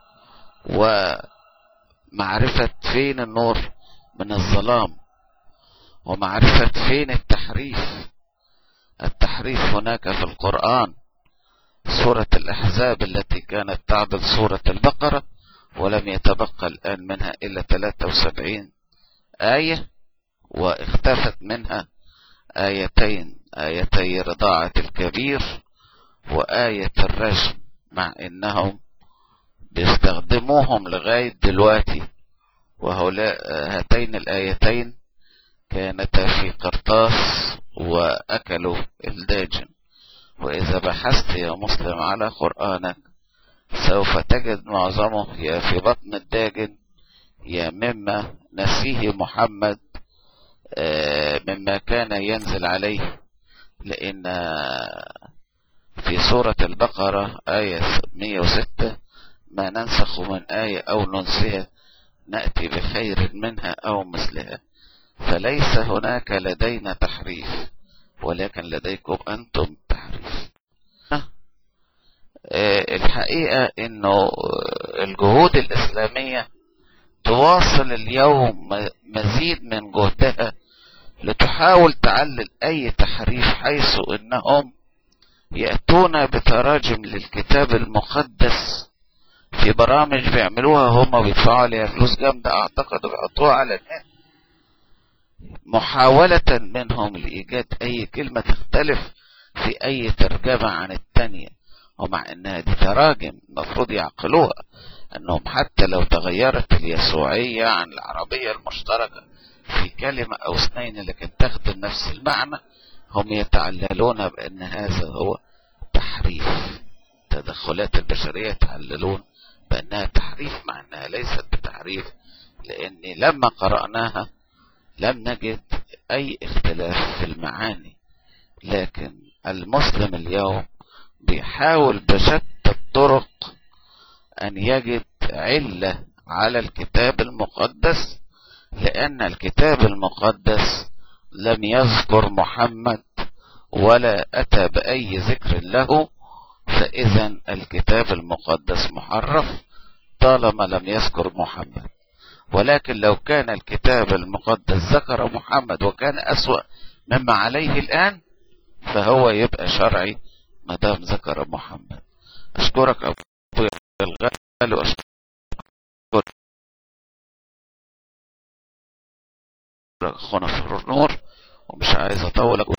ومعرفة فين النور من الظلام ومعرفة فين التحريف التحريف هناك في القرآن سورة الأحزاب التي كانت تعدل سورة البقرة ولم يتبقى الآن منها إلا 73 آية واختفت منها آيتين آيتي رضاعة الكبير وآية الرجم مع إنهم بيستخدموهم لغاية دلوقتي وهؤلاء هاتين الآيتين كانتا في قرطاس وأكلوا الداجن وإذا بحثت يا مسلم على قرآنك سوف تجد معظمه يا في بطن الداجن يا مما نسيه محمد مما كان ينزل عليه لأن في سورة البقرة آية 106 ما ننسخ من آية أو ننسها نأتي بخير منها أو مثلها فليس هناك لدينا تحريف ولكن لديكم أنتم تحريف الحقيقة أنه الجهود الإسلامية تواصل اليوم مزيد من جهدها لتحاول تعلل أي تحريف حيث أنهم يأتون بتراجم للكتاب المقدس في برامج بيعملوها هم بيدفعوا عليها فلوس جامدة أعتقد وبيحطوها على النت محاولة منهم لإيجاد أي كلمة تختلف في أي ترجمة عن التانية ومع أنها دي تراجم المفروض يعقلوها أنهم حتى لو تغيرت اليسوعية عن العربية المشتركة في كلمة أو اثنين لكن تخدم نفس المعنى هم يتعللون بأن هذا هو تحريف تدخلات البشرية يتعللون بأنها تحريف مع أنها ليست بتحريف لأن لما قرأناها لم نجد أي اختلاف في المعاني لكن المسلم اليوم بيحاول بشتى الطرق أن يجد علة على الكتاب المقدس لأن الكتاب المقدس لم يذكر محمد ولا أتى بأي ذكر له فإذا الكتاب المقدس محرف طالما لم يذكر محمد ولكن لو كان الكتاب المقدس ذكر محمد وكان أسوأ مما عليه الآن فهو يبقى شرعي ما دام ذكر محمد أشكرك أبوي الغالي وأشكرك أخونا في النور ومش عايز أطول أقول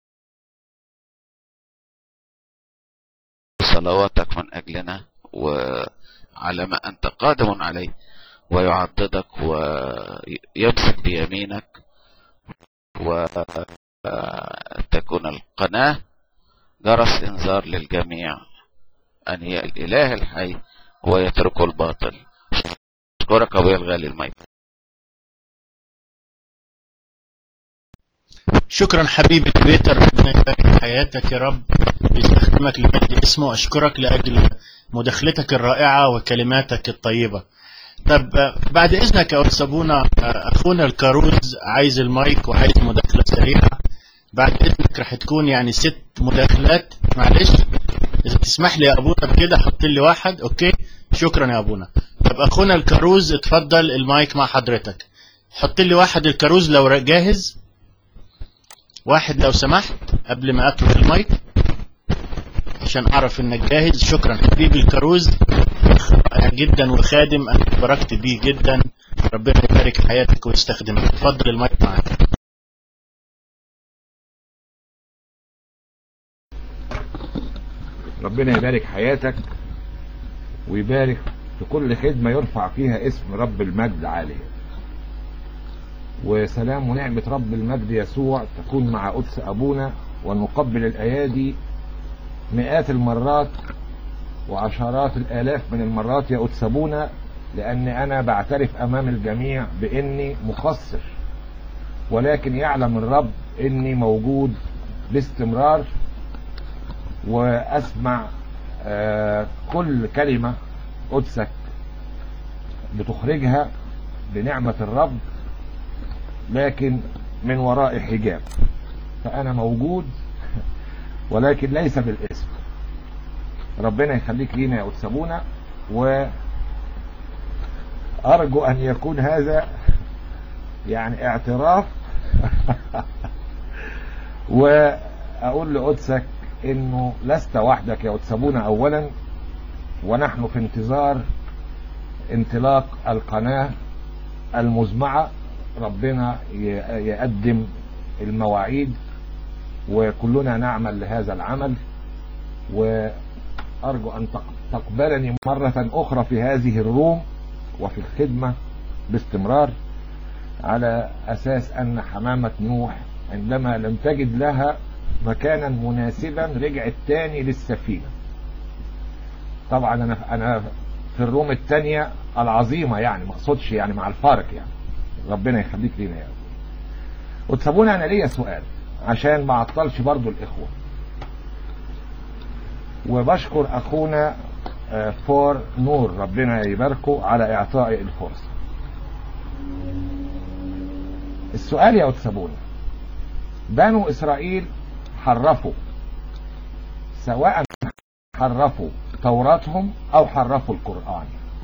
صلواتك من أجلنا وعلى ما أنت قادم عليه ويعضدك ويمسك بيمينك وتكون القناة جرس انذار للجميع أن هي الإله الحي ويتركوا الباطل أشكرك أبويا الغالي الميت شكرا حبيبي بيتر ربنا يبارك حياتك يا رب ويستخدمك لمجد اسمه أشكرك لأجل مداخلتك الرائعة وكلماتك الطيبة طب بعد إذنك يا أستاذ أبونا أخونا الكاروز عايز المايك وعايز مداخلة سريعة بعد إذنك راح تكون يعني ست مداخلات معلش إذا تسمح لي يا أبونا بكده حط لي واحد أوكي شكرا يا أبونا طب أخونا الكاروز اتفضل المايك مع حضرتك حط لي واحد الكاروز لو جاهز واحد لو سمحت قبل ما اترك المايك عشان اعرف انك جاهز شكرا حبيبي الكاروز رائع جدا وخادم انا باركت بيه جدا ربنا يبارك حياتك ويستخدمك اتفضل المايك معاك ربنا يبارك حياتك ويبارك في كل خدمة يرفع فيها اسم رب المجد عليه وسلام ونعمة رب المجد يسوع تكون مع قدس أبونا ونقبل الأيادي مئات المرات وعشرات الآلاف من المرات يا قدس أبونا لأن أنا بعترف أمام الجميع بإني مقصر ولكن يعلم الرب إني موجود باستمرار وأسمع آه كل كلمة قدسك بتخرجها بنعمة الرب لكن من وراء حجاب فأنا موجود ولكن ليس بالاسم ربنا يخليك لينا يا أتسابونا وأرجو أن يكون هذا يعني اعتراف وأقول لقدسك إنه لست وحدك يا أتسابونا أولا ونحن في انتظار انطلاق القناة المزمعة ربنا يقدم المواعيد وكلنا نعمل لهذا العمل وأرجو أن تقبلني مرة أخرى في هذه الروم وفي الخدمة باستمرار على أساس أن حمامة نوح عندما لم تجد لها مكانا مناسبا رجعت تاني للسفينة طبعا أنا أنا في الروم الثانية العظيمة يعني ما اقصدش يعني مع الفارق يعني ربنا يخليك لينا يا أبو وتسابونا أنا ليا سؤال عشان ما اعطلش برضو الإخوة وبشكر أخونا فور نور ربنا يباركه على إعطائي الفرصة السؤال يا وتسابونا بنو إسرائيل حرفوا سواء حرفوا توراتهم أو حرفوا القرآن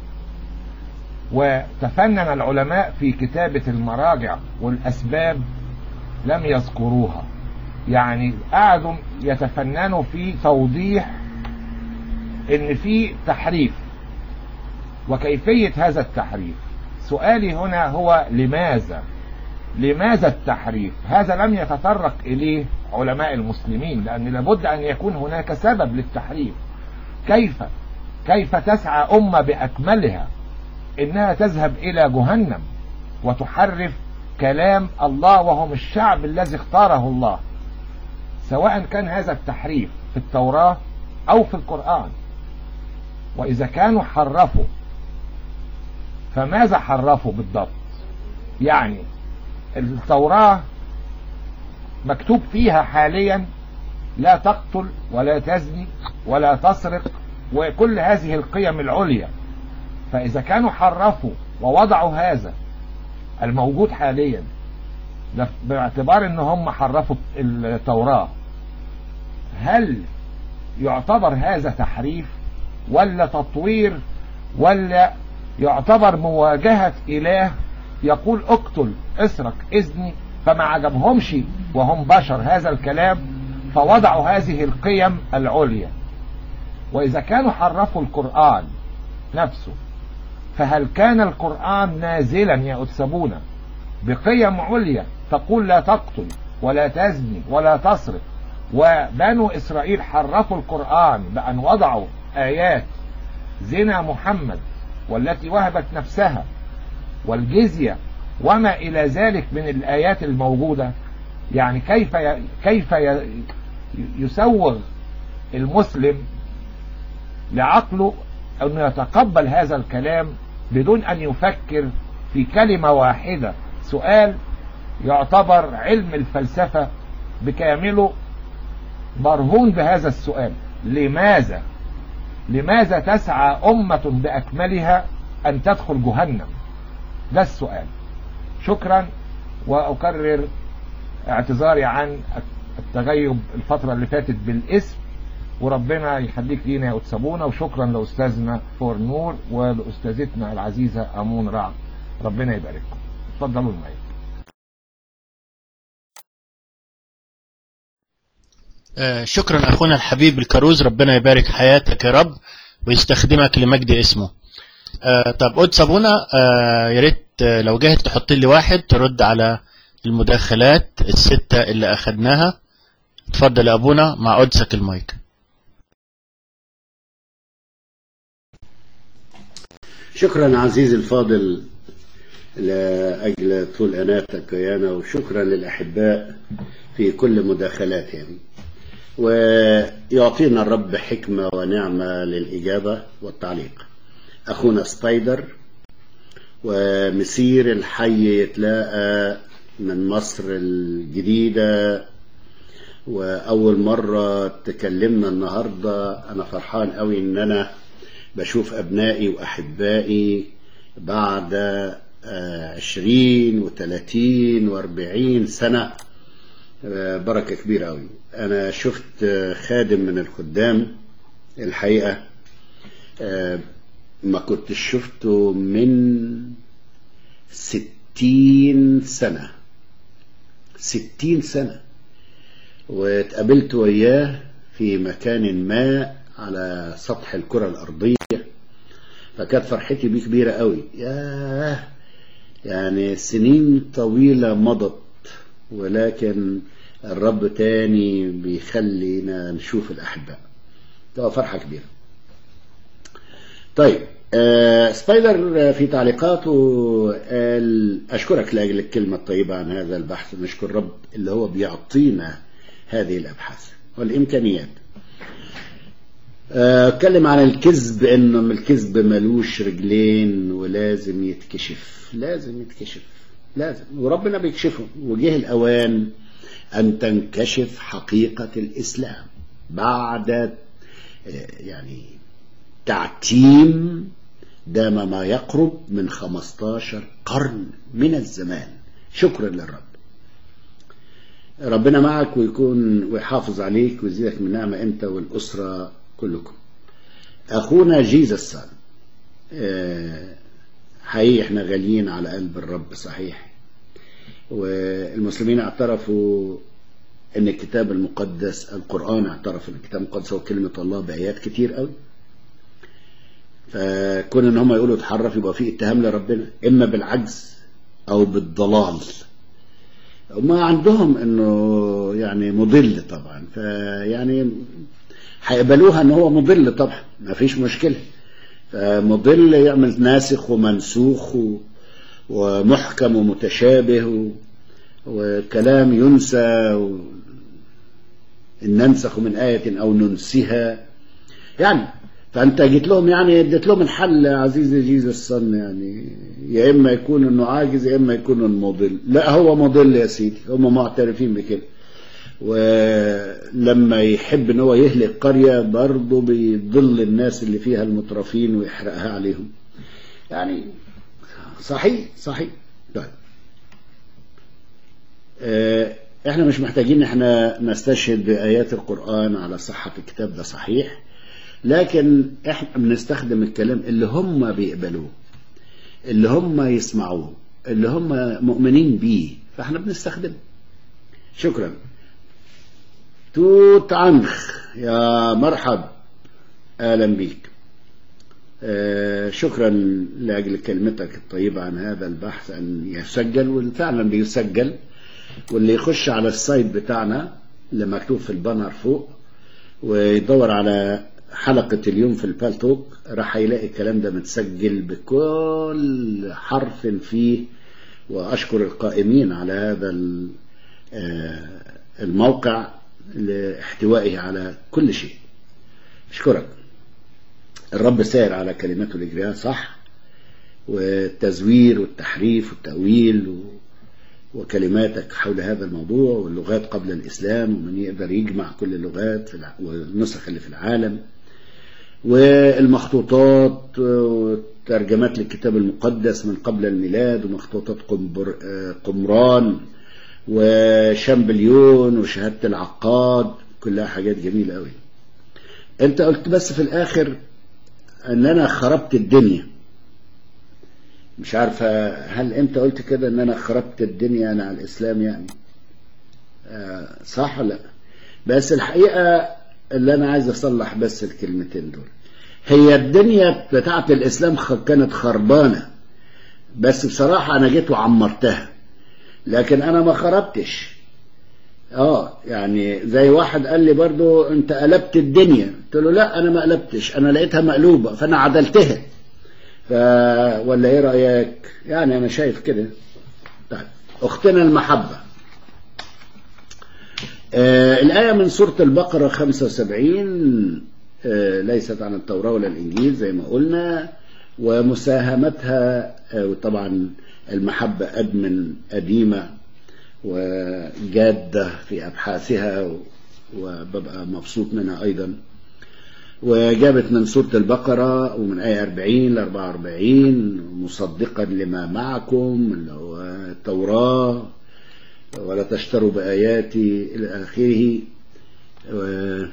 وتفنن العلماء في كتابة المراجع والأسباب لم يذكروها يعني قعدوا يتفننوا في توضيح ان في تحريف وكيفية هذا التحريف سؤالي هنا هو لماذا لماذا التحريف هذا لم يتطرق اليه علماء المسلمين لان لابد ان يكون هناك سبب للتحريف كيف كيف تسعى أمة بأكملها إنها تذهب إلى جهنم وتحرف كلام الله وهم الشعب الذي اختاره الله سواء كان هذا التحريف في التوراة أو في القرآن وإذا كانوا حرفوا فماذا حرفوا بالضبط يعني التوراة مكتوب فيها حاليا لا تقتل ولا تزني ولا تسرق وكل هذه القيم العليا فإذا كانوا حرفوا ووضعوا هذا الموجود حاليا ده باعتبار ان هم حرفوا التوراة هل يعتبر هذا تحريف ولا تطوير ولا يعتبر مواجهة إله يقول اقتل اسرق اذني فما عجبهمش وهم بشر هذا الكلام فوضعوا هذه القيم العليا وإذا كانوا حرفوا القرآن نفسه فهل كان القرآن نازلا يا أتسبونا بقيم عليا تقول لا تقتل ولا تزني ولا تسرق وبنو إسرائيل حرفوا القرآن بأن وضعوا آيات زنا محمد والتي وهبت نفسها والجزية وما إلى ذلك من الآيات الموجودة يعني كيف كيف يسوغ المسلم لعقله أنه يتقبل هذا الكلام بدون أن يفكر في كلمة واحدة سؤال يعتبر علم الفلسفة بكامله مرهون بهذا السؤال لماذا لماذا تسعى أمة بأكملها أن تدخل جهنم ده السؤال شكرا وأكرر اعتذاري عن التغيب الفترة اللي فاتت بالاسم وربنا يخليك لينا يا أتسابونا وشكرا لأستاذنا فور نور ولأستاذتنا العزيزة أمون رعد ربنا يبارككم اتفضلوا المايك آه شكرا أخونا الحبيب الكروز ربنا يبارك حياتك يا رب ويستخدمك لمجد اسمه آه طب قد صابونا آه يا ريت آه لو جاهز تحط لي واحد ترد على المداخلات الستة اللي أخدناها اتفضل يا أبونا مع قدسك المايك شكرا عزيزي الفاضل لأجل طول أناتك ويانا وشكرا للأحباء في كل مداخلاتهم ويعطينا الرب حكمة ونعمة للإجابة والتعليق أخونا سبايدر ومسير الحي يتلاقى من مصر الجديدة وأول مرة تكلمنا النهاردة أنا فرحان قوي إن أنا بشوف أبنائي وأحبائي بعد عشرين وثلاثين واربعين سنة بركة كبيرة قوي أنا شفت خادم من الخدام الحقيقة ما كنت شفته من ستين سنة ستين سنة واتقابلت وياه في مكان ما على سطح الكرة الأرضية فكانت فرحتي بيه كبيرة قوي ياه يعني سنين طويلة مضت ولكن الرب تاني بيخلينا نشوف الأحباء تبقى فرحة كبيرة طيب آه سبايدر في تعليقاته قال أشكرك لأجل الكلمة الطيبة عن هذا البحث نشكر الرب اللي هو بيعطينا هذه الأبحاث والإمكانيات اتكلم عن الكذب انه الكذب ملوش رجلين ولازم يتكشف لازم يتكشف لازم وربنا بيكشفه وجه الاوان ان تنكشف حقيقة الاسلام بعد يعني تعتيم دام ما يقرب من 15 قرن من الزمان شكرا للرب ربنا معك ويكون ويحافظ عليك ويزيدك من نعمة انت والاسرة كلكم اخونا جيزس سان حقيقي احنا غاليين على قلب الرب صحيح والمسلمين اعترفوا ان الكتاب المقدس القرآن اعترف ان الكتاب المقدس هو كلمة الله بآيات كتير قوي فكون ان هم يقولوا اتحرف يبقى في اتهام لربنا اما بالعجز او بالضلال وما عندهم انه يعني مضل طبعا فيعني هيقبلوها ان هو مضل طبعا ما فيش مشكلة فمضل يعمل ناسخ ومنسوخ و- ومحكم ومتشابه و- وكلام ينسى و- إن ننسخ من آية أو ننسها يعني فأنت جيت لهم يعني اديت لهم الحل يا عزيزي جيزس صن يعني يا إما يكون إنه عاجز يا إما يكون إنه مضل لا هو مضل يا سيدي هم معترفين بكده ولما يحب ان هو يهلك قرية برضه بيضل الناس اللي فيها المترفين ويحرقها عليهم يعني صحيح صحيح طيب آه، احنا مش محتاجين احنا نستشهد بآيات القرآن على صحة الكتاب ده صحيح لكن احنا بنستخدم الكلام اللي هم بيقبلوه اللي هم يسمعوه اللي هم مؤمنين بيه فاحنا بنستخدمه شكرا توت عنخ يا مرحب اهلا بيك آه، شكرا لاجل كلمتك الطيبه عن هذا البحث ان يسجل وفعلا بيسجل واللي يخش على السايت بتاعنا اللي مكتوب في البانر فوق ويدور على حلقة اليوم في البالتوك راح يلاقي الكلام ده متسجل بكل حرف فيه وأشكر القائمين على هذا ال- آه، الموقع لاحتوائه على كل شيء أشكرك الرب سائر على كلماته الإجرياء صح والتزوير والتحريف والتأويل و... وكلماتك حول هذا الموضوع واللغات قبل الإسلام ومن يقدر يجمع كل اللغات في الع... والنسخ اللي في العالم والمخطوطات وترجمات للكتاب المقدس من قبل الميلاد ومخطوطات قنبر... آه، قمران وشامبليون وشهادة العقاد كلها حاجات جميلة قوي انت قلت بس في الاخر ان انا خربت الدنيا مش عارفة هل انت قلت كده ان انا خربت الدنيا انا على الاسلام يعني آه صح ولا لا بس الحقيقة اللي انا عايز اصلح بس الكلمتين دول هي الدنيا بتاعت الاسلام خ- كانت خربانة بس بصراحة انا جيت وعمرتها لكن انا ما خربتش اه يعني زي واحد قال لي برضو انت قلبت الدنيا قلت له لا انا ما قلبتش انا لقيتها مقلوبة فانا عدلتها ف ولا ايه رايك يعني انا شايف كده طيب اختنا المحبه آه الايه من سوره البقره 75 آه ليست عن التوراه ولا الانجيل زي ما قلنا ومساهمتها آه وطبعا المحبه ادمن قديمه وجاده في ابحاثها وببقى مبسوط منها ايضا وجابت من سورة البقرة ومن آية 40 ل 44 مصدقا لما معكم اللي هو التوراة ولا تشتروا بآياتي إلى آخره و-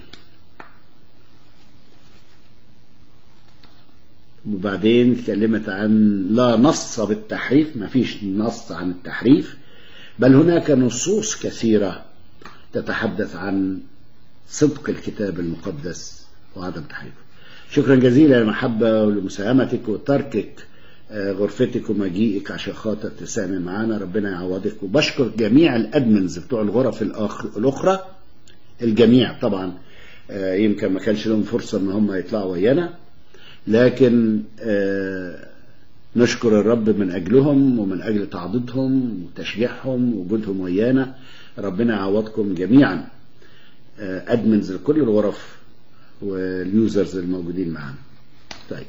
وبعدين اتكلمت عن لا نص بالتحريف ما فيش نص عن التحريف بل هناك نصوص كثيرة تتحدث عن صدق الكتاب المقدس وعدم تحريفه شكرا جزيلا يا محبة ولمساهمتك وتركك آه، غرفتك ومجيئك عشان خاطر تساهمي معانا ربنا يعوضك وبشكر جميع الادمنز بتوع الغرف الآخ- الاخرى الجميع طبعا آه، يمكن ما كانش لهم فرصة ان هم يطلعوا ويانا لكن آه، نشكر الرب من اجلهم ومن اجل تعضيدهم وتشجيعهم ووجودهم ويانا ربنا يعوضكم جميعا آه، ادمنز لكل الغرف واليوزرز الموجودين معانا طيب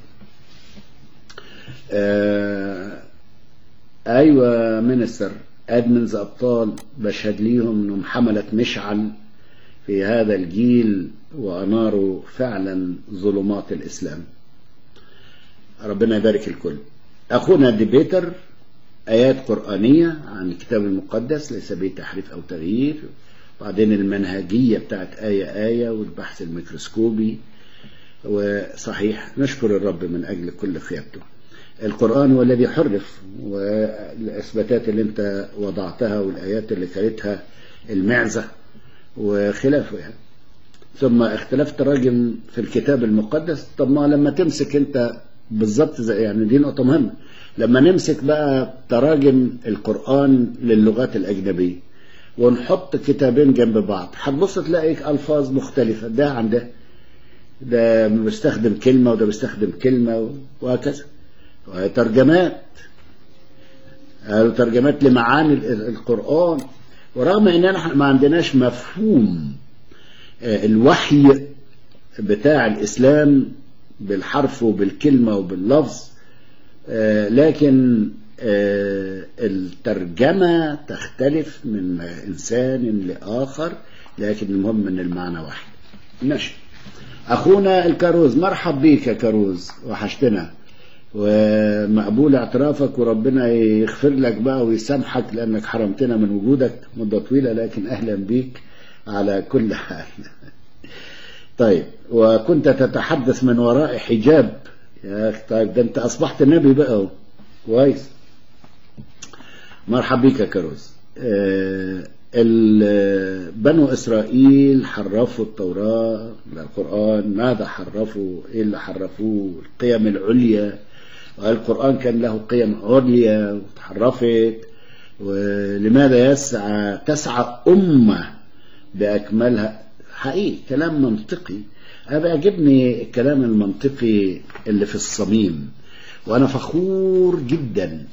آه ايوه منستر ادمنز ابطال بشهد ليهم انهم حملة مشعل في هذا الجيل واناروا فعلا ظلمات الاسلام ربنا يبارك الكل اخونا ديبيتر ايات قرانيه عن الكتاب المقدس ليس به تحريف او تغيير بعدين المنهجيه بتاعت ايه ايه والبحث الميكروسكوبي وصحيح نشكر الرب من اجل كل خيابته القرآن هو الذي حرف والإثباتات اللي أنت وضعتها والآيات اللي كانتها المعزة وخلافه يعني ثم اختلاف تراجم في الكتاب المقدس طب ما لما تمسك أنت بالظبط زي يعني دي نقطة مهمة لما نمسك بقى تراجم القرآن للغات الأجنبية ونحط كتابين جنب بعض هتبص تلاقي ألفاظ مختلفة ده عن ده ده بيستخدم كلمة وده بيستخدم كلمة وهكذا وهي ترجمات قالوا ترجمات لمعاني ال- ال- القرآن ورغم ان احنا ما عندناش مفهوم آه، الوحي بتاع الاسلام بالحرف وبالكلمة وباللفظ آه، لكن آه، الترجمة تختلف من إنسان لآخر لكن المهم أن المعنى واحد ماشي أخونا الكاروز مرحب بيك يا كاروز وحشتنا ومقبول اعترافك وربنا يغفر لك بقى ويسامحك لأنك حرمتنا من وجودك مدة طويلة لكن أهلا بيك على كل حال طيب وكنت تتحدث من وراء حجاب يا أخي طيب ده أنت أصبحت نبي بقى أهو. كويس مرحب بك يا كروز آه، ال- بنو إسرائيل حرفوا التوراة القرآن ماذا حرفوا إيه اللي حرفوه القيم العليا والقرآن كان له قيم عليا وتحرفت ولماذا يسعى تسعى أمة بأكملها حقيقي كلام منطقي أنا بيعجبني الكلام المنطقي اللي في الصميم وأنا فخور جدا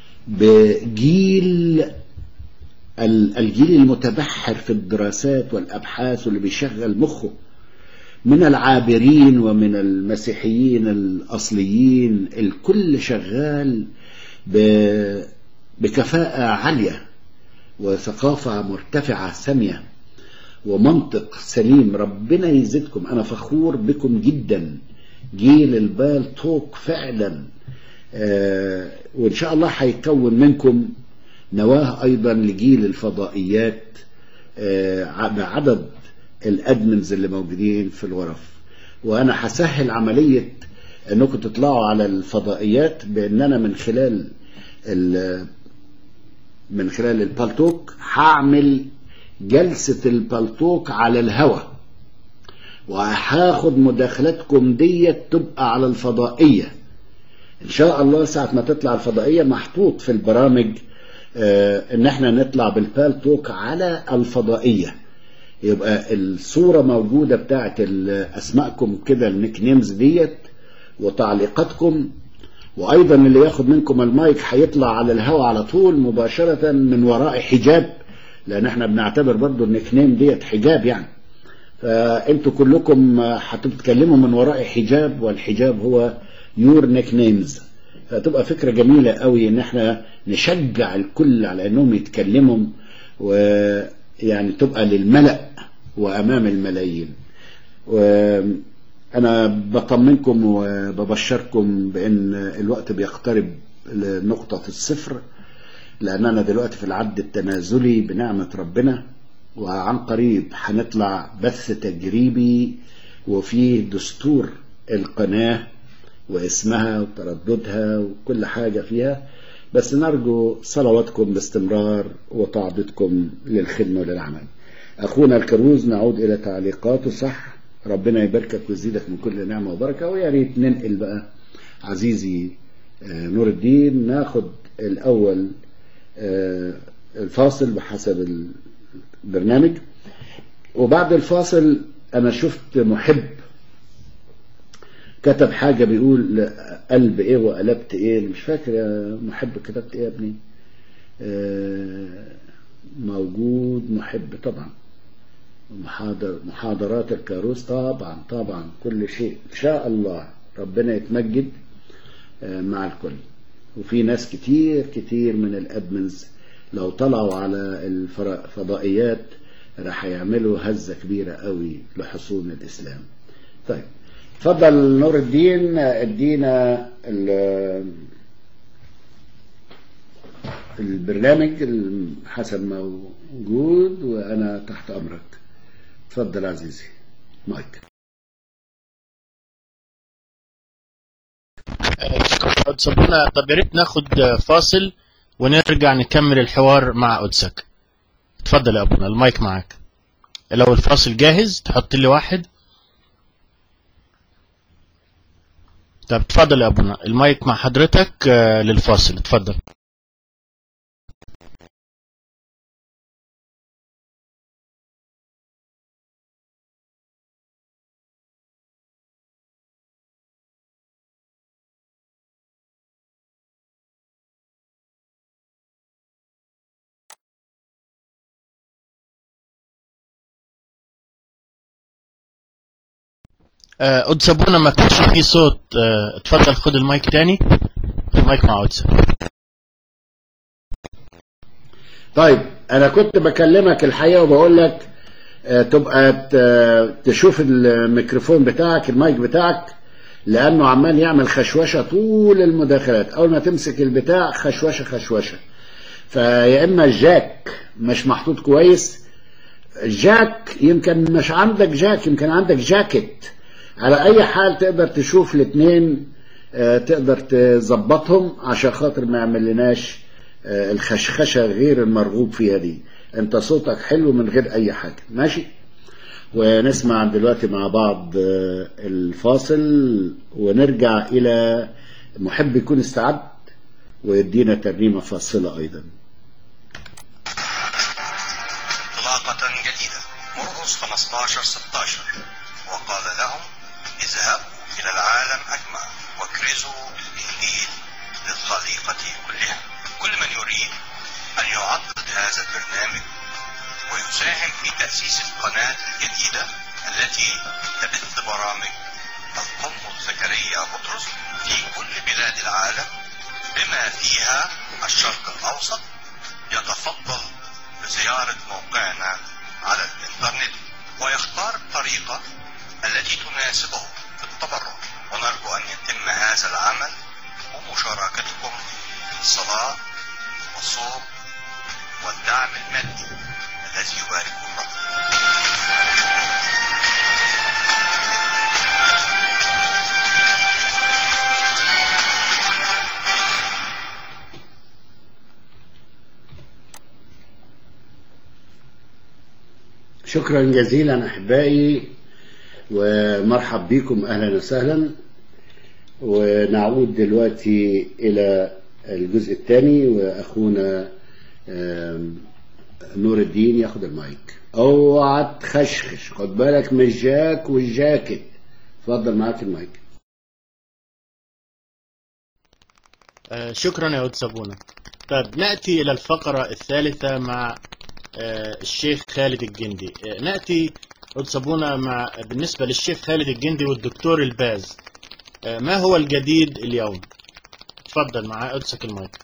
بجيل ال- الجيل المتبحر في الدراسات والأبحاث واللي بيشغل مخه من العابرين ومن المسيحيين الأصليين الكل شغال ب- بكفاءة عالية وثقافة مرتفعة سامية ومنطق سليم ربنا يزيدكم أنا فخور بكم جدا جيل البال توك فعلا آه وإن شاء الله هيكون منكم نواه أيضا لجيل الفضائيات آه بعدد الأدمنز اللي موجودين في الغرف وأنا هسهل عملية أنكم تطلعوا على الفضائيات بأن أنا من خلال ال- من خلال البالتوك هعمل جلسة البالتوك على الهوا وهاخد مداخلاتكم ديت تبقى على الفضائية ان شاء الله ساعة ما تطلع الفضائية محطوط في البرامج آه ان احنا نطلع بالبالتوك على الفضائية يبقى الصورة موجودة بتاعت ال- اسمائكم كده النيك نيمز ديت وتعليقاتكم وايضا اللي ياخد منكم المايك هيطلع على الهواء على طول مباشرة من وراء حجاب لان احنا بنعتبر برضو النيك نيم ديت حجاب يعني فانتوا كلكم هتتكلموا من وراء حجاب والحجاب هو يور نيك نيمز فتبقى فكرة جميلة قوي ان احنا نشجع الكل على انهم يتكلموا ويعني تبقى للملأ وامام الملايين وانا بطمنكم وببشركم بان الوقت بيقترب لنقطة الصفر لأننا دلوقتي في العد التنازلي بنعمة ربنا وعن قريب هنطلع بث تجريبي وفيه دستور القناة واسمها وترددها وكل حاجة فيها بس نرجو صلواتكم باستمرار وتعضيدكم للخدمة وللعمل أخونا الكروز نعود إلى تعليقاته صح ربنا يباركك ويزيدك من كل نعمة وبركة ويا ريت ننقل بقى عزيزي آه، نور الدين ناخد الأول آه، الفاصل بحسب البرنامج وبعد الفاصل أنا شفت محب كتب حاجة بيقول قلب إيه وقلبت إيه مش فاكر يا محب كتبت إيه يا ابني آه، موجود محب طبعا محاضر محاضرات الكاروس طبعا طبعا كل شيء إن شاء الله ربنا يتمجد آه، مع الكل وفي ناس كتير كتير من الادمنز لو طلعوا على الفضائيات راح يعملوا هزة كبيرة قوي لحصون الإسلام طيب اتفضل نور الدين ادينا ال- البرنامج حسب ما موجود وانا تحت امرك اتفضل عزيزي مايك صبونا طب يا ريت ناخد فاصل ونرجع نكمل الحوار مع قدسك اتفضل يا ابونا المايك معاك لو الفاصل جاهز تحط لي واحد طب اتفضل يا ابونا المايك مع حضرتك آه، للفاصل اتفضل آه، قدس ابونا ما كانش فيه صوت آه، اتفضل خد المايك تاني المايك مع قدس طيب انا كنت بكلمك الحقيقه وبقول لك آه، تبقى ت- تشوف الميكروفون بتاعك المايك بتاعك لانه عمال يعمل خشوشه طول المداخلات اول ما تمسك البتاع خشوشه خشوشه فيا اما الجاك مش محطوط كويس جاك يمكن مش عندك جاك يمكن عندك جاكيت على اي حال تقدر تشوف الاثنين تقدر تظبطهم عشان خاطر ما يعمل لناش آه، الخشخشه غير المرغوب فيها دي انت صوتك حلو من غير اي حاجه ماشي ونسمع دلوقتي مع بعض آه، الفاصل ونرجع الى محب يكون استعد ويدينا ترنيمه فاصله ايضا انطلاقة جديدة مرقس 15 16 وقال لهم اذهبوا إلى العالم أجمع واكرزوا بالإنجيل للخليقة كلها كل من يريد أن يعضد هذا البرنامج ويساهم في تأسيس القناة الجديدة التي تبث برامج القنبل زكريا بطرس في كل بلاد العالم بما فيها الشرق الأوسط يتفضل بزيارة موقعنا على الإنترنت ويختار الطريقة التي تناسبه في التبرع ونرجو أن يتم هذا العمل ومشاركتكم في الصلاة والصوم والدعم المادي الذي يباركه الله شكرا جزيلا احبائي ومرحب بكم اهلا وسهلا ونعود دلوقتي الى الجزء الثاني واخونا آم، نور الدين ياخد المايك اوعى تخشخش خد بالك من الجاك والجاكيت اتفضل معاك المايك آه، شكرا يا قدس ابونا طيب ناتي الى الفقره الثالثه مع آه، الشيخ خالد الجندي آه، ناتي قدس ابونا مع بالنسبه للشيخ خالد الجندي والدكتور الباز آه، ما هو الجديد اليوم اتفضل مع قدسك المايك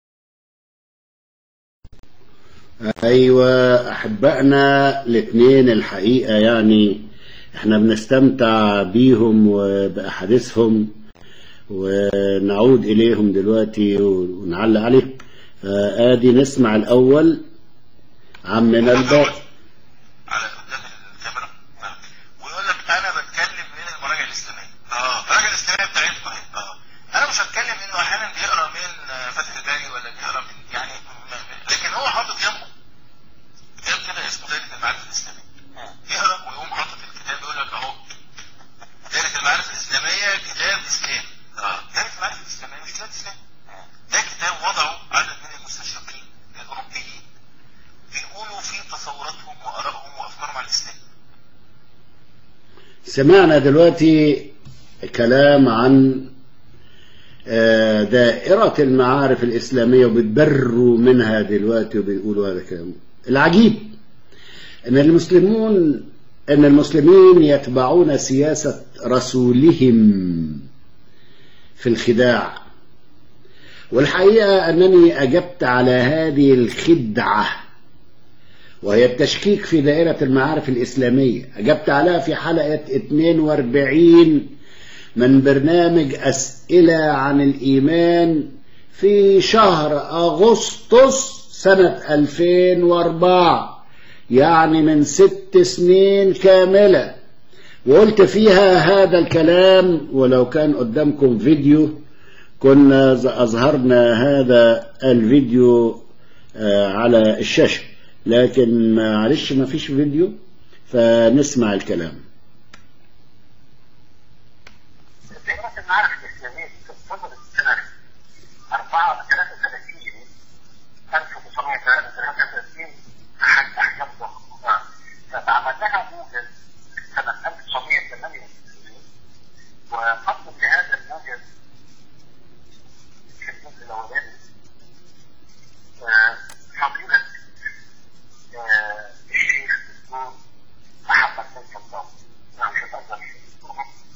ايوه احبائنا الاثنين الحقيقه يعني احنا بنستمتع بيهم وباحاديثهم ونعود اليهم دلوقتي ونعلق عليه ادي نسمع الاول عمنا الباقي على قدام الكاميرا ويقول لك انا بتكلم من المراجع الاسلاميه اه المراجع الاسلاميه بتاعتكم اهي اه انا مش هتكلم انه احيانا بيقرا من آه، فتح الباري ولا بيقرا من يعني م- لكن هو حاطط جنبه كتاب كده اسمه دائره المعارف الاسلاميه يقرا ويقوم حاطط الكتاب يقول لك اهو دائره المعارف الاسلاميه كتاب اسلام اه دائره المعارف الاسلاميه مش كتاب اسلام ده كتاب وضعه عدد من المستشرقين الاوروبيين بيقولوا فيه تصوراتهم وارائهم وافكارهم عن الاسلام سمعنا دلوقتي كلام عن آه، دائرة المعارف الإسلامية وبتبروا منها دلوقتي وبيقولوا هذا الكلام العجيب أن المسلمون أن المسلمين يتبعون سياسة رسولهم في الخداع والحقيقة أنني أجبت على هذه الخدعة وهي التشكيك في دائرة المعارف الإسلامية أجبت عليها في حلقة 42 من برنامج أسئلة عن الإيمان في شهر أغسطس سنة 2004 يعني من ست سنين كاملة وقلت فيها هذا الكلام ولو كان قدامكم فيديو كنا أظهرنا هذا الفيديو آه، على الشاشة لكن معلش ما فيش فيديو فنسمع الكلام دائرة المعارف الإسلامية في صدر السنة 34 1933 أحد أحكام ضخمة فتعمل لها موجز سنة 1968 وقدم لهذا الموجز في الجزء الأولاني آه، فضيلة آه، الشيخ الدكتور محمد بن سلطان نعم شكرا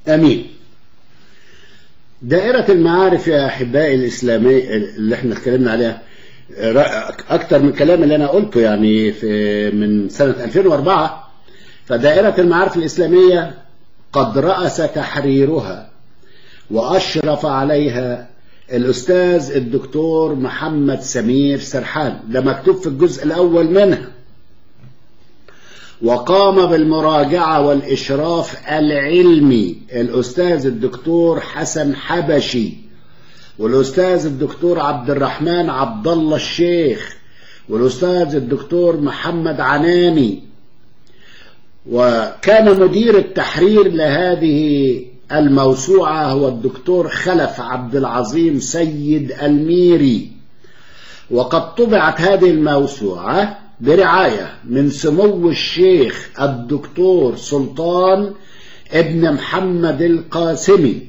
امين دائرة المعارف يا احبائي الاسلامية اللي احنا اتكلمنا عليها اكتر من الكلام اللي انا قلته يعني في من سنة 2004 فدائرة المعارف الاسلامية قد رأس تحريرها واشرف عليها الاستاذ الدكتور محمد سمير سرحان ده مكتوب في الجزء الاول منها وقام بالمراجعة والإشراف العلمي الأستاذ الدكتور حسن حبشي والأستاذ الدكتور عبد الرحمن عبد الله الشيخ والأستاذ الدكتور محمد عناني وكان مدير التحرير لهذه الموسوعة هو الدكتور خلف عبد العظيم سيد الميري وقد طبعت هذه الموسوعة برعاية من سمو الشيخ الدكتور سلطان ابن محمد القاسمي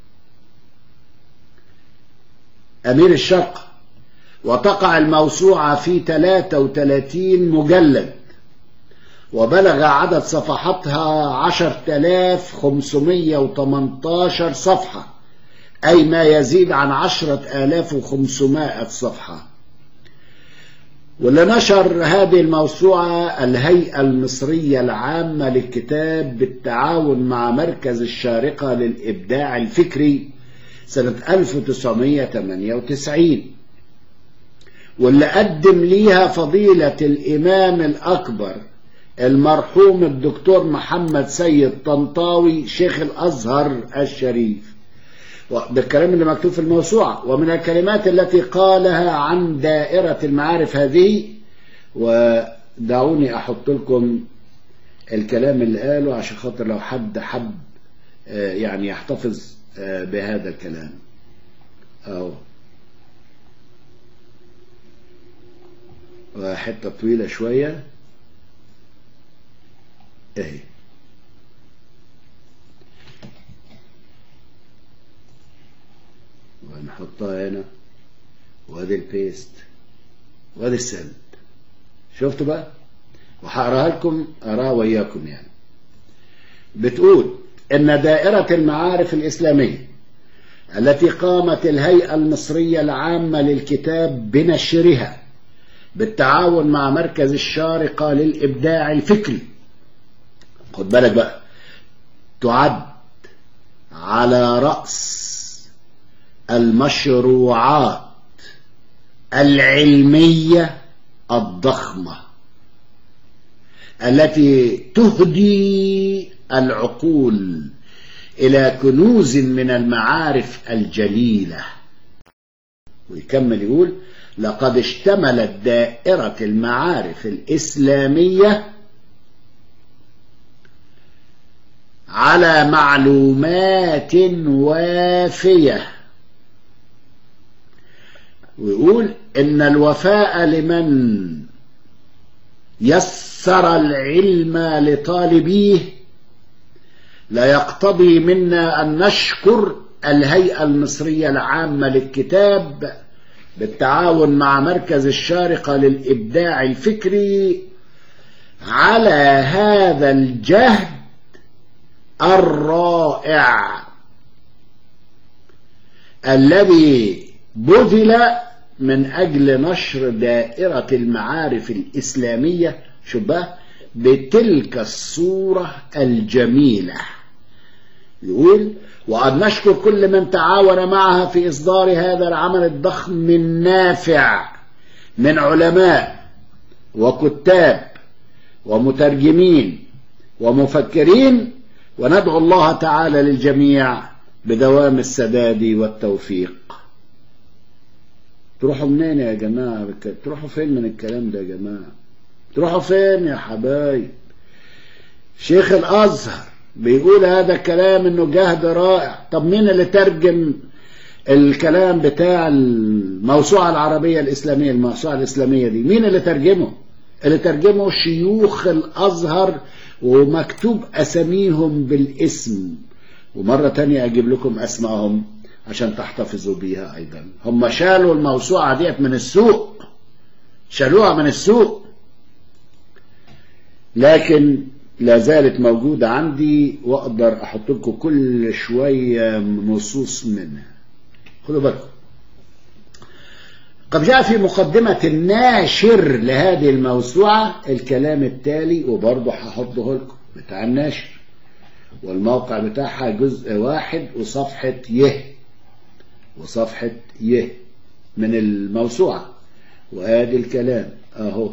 أمير الشرق وتقع الموسوعة في 33 مجلد وبلغ عدد صفحاتها 10518 صفحة أي ما يزيد عن 10500 صفحة واللي نشر هذه الموسوعة الهيئة المصرية العامة للكتاب بالتعاون مع مركز الشارقة للإبداع الفكري سنة 1998 واللي قدم ليها فضيلة الإمام الأكبر المرحوم الدكتور محمد سيد طنطاوي شيخ الأزهر الشريف ده الكلام اللي مكتوب في الموسوعة ومن الكلمات التي قالها عن دائرة المعارف هذه ودعوني أحط لكم الكلام اللي قاله عشان خاطر لو حد حب يعني يحتفظ بهذا الكلام أهو حتة طويلة شوية اهي ونحطها هنا وادي البيست وادي السند شفتوا بقى وهقراها لكم اقراها وياكم يعني بتقول ان دائرة المعارف الاسلامية التي قامت الهيئة المصرية العامة للكتاب بنشرها بالتعاون مع مركز الشارقة للإبداع الفكري خد بالك بقى تعد على رأس المشروعات العلمية الضخمة التي تهدي العقول إلى كنوز من المعارف الجليلة ويكمل يقول لقد اشتملت دائرة المعارف الإسلامية على معلومات وافية ويقول إن الوفاء لمن يسر العلم لطالبيه لا يقتضي منا أن نشكر الهيئة المصرية العامة للكتاب بالتعاون مع مركز الشارقة للإبداع الفكري على هذا الجهد الرائع الذي بذل من أجل نشر دائرة المعارف الإسلامية شبه بتلك الصورة الجميلة يقول وأن نشكر كل من تعاون معها في إصدار هذا العمل الضخم النافع من علماء وكتاب ومترجمين ومفكرين وندعو الله تعالى للجميع بدوام السداد والتوفيق تروحوا منين يا جماعة تروحوا فين من الكلام ده يا جماعة تروحوا فين يا حبايب شيخ الأزهر بيقول هذا الكلام انه جهد رائع طب مين اللي ترجم الكلام بتاع الموسوعة العربية الإسلامية الموسوعة الإسلامية دي مين اللي ترجمه اللي ترجمه شيوخ الأزهر ومكتوب أساميهم بالاسم ومرة تانية أجيب لكم أسمائهم عشان تحتفظوا بيها أيضا هم شالوا الموسوعة ديت من السوق شالوها من السوق لكن لا زالت موجودة عندي وأقدر أحط لكم كل شوية نصوص منها خدوا بالكم قد جاء في مقدمة الناشر لهذه الموسوعة الكلام التالي وبرضه هحطه لكم بتاع الناشر والموقع بتاعها جزء واحد وصفحة يه وصفحة يه من الموسوعة وادي الكلام اهو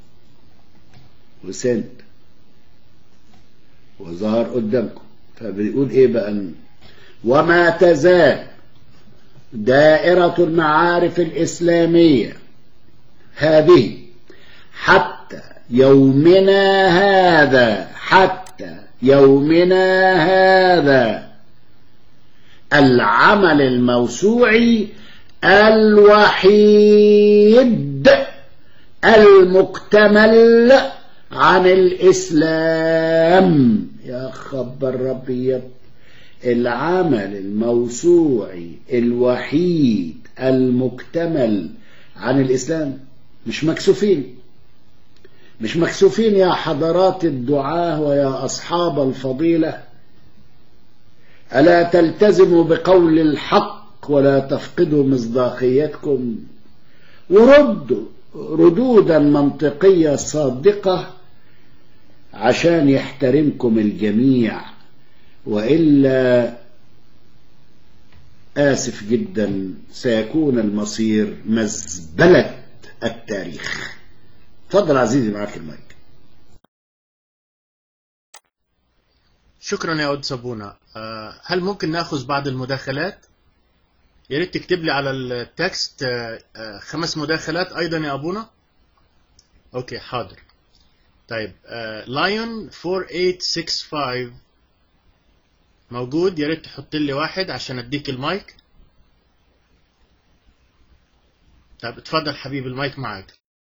وسند وظهر قدامكم فبيقول ايه بقى وما تزال دائرة المعارف الإسلامية هذه حتى يومنا هذا حتى يومنا هذا العمل الموسوعي الوحيد المكتمل عن الإسلام يا خبر ربي العمل الموسوعي الوحيد المكتمل عن الإسلام مش مكسوفين مش مكسوفين يا حضرات الدعاة ويا أصحاب الفضيلة ألا تلتزموا بقول الحق ولا تفقدوا مصداقيتكم وردوا ردودا منطقية صادقة عشان يحترمكم الجميع وإلا آسف جدا سيكون المصير مزبلة التاريخ تفضل عزيزي معاك المايك شكرا يا أود سابونا آه، هل ممكن ناخذ بعض المداخلات يا ريت تكتب لي على التكست آه، آه، خمس مداخلات ايضا يا ابونا اوكي حاضر طيب لايون 4865 موجود يا ريت تحط لي واحد عشان اديك المايك طيب اتفضل حبيبي المايك معاك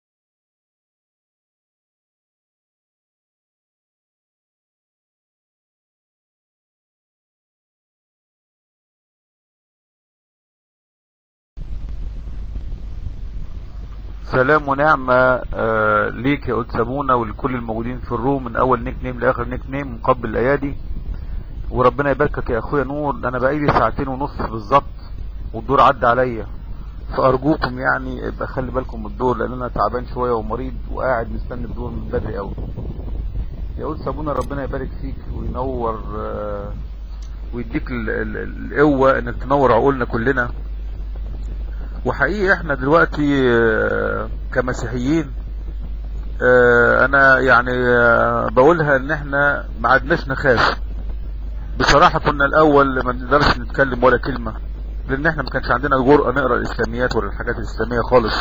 سلام ونعمة آه، ليك يا قدس أبونا ولكل الموجودين في الروم من أول نيك نيم لآخر نيك نيم مقبل الأيادي وربنا يباركك يا أخويا نور أنا بقالي ساعتين ونص بالظبط والدور عدى عليا فأرجوكم يعني ابقى خلي بالكم من الدور لأن أنا تعبان شوية ومريض وقاعد مستني الدور من بدري أوي يا قدس أبونا ربنا يبارك فيك وينور آه، ويديك ال- ال- القوة إنك تنور عقولنا كلنا وحقيقي احنا دلوقتي آه، كمسيحيين آه، انا يعني آه، بقولها ان احنا ما عدناش نخاف بصراحة كنا الاول ما نقدرش نتكلم ولا كلمة لان احنا ما كانش عندنا جرأة نقرأ الاسلاميات ولا الحاجات الاسلامية خالص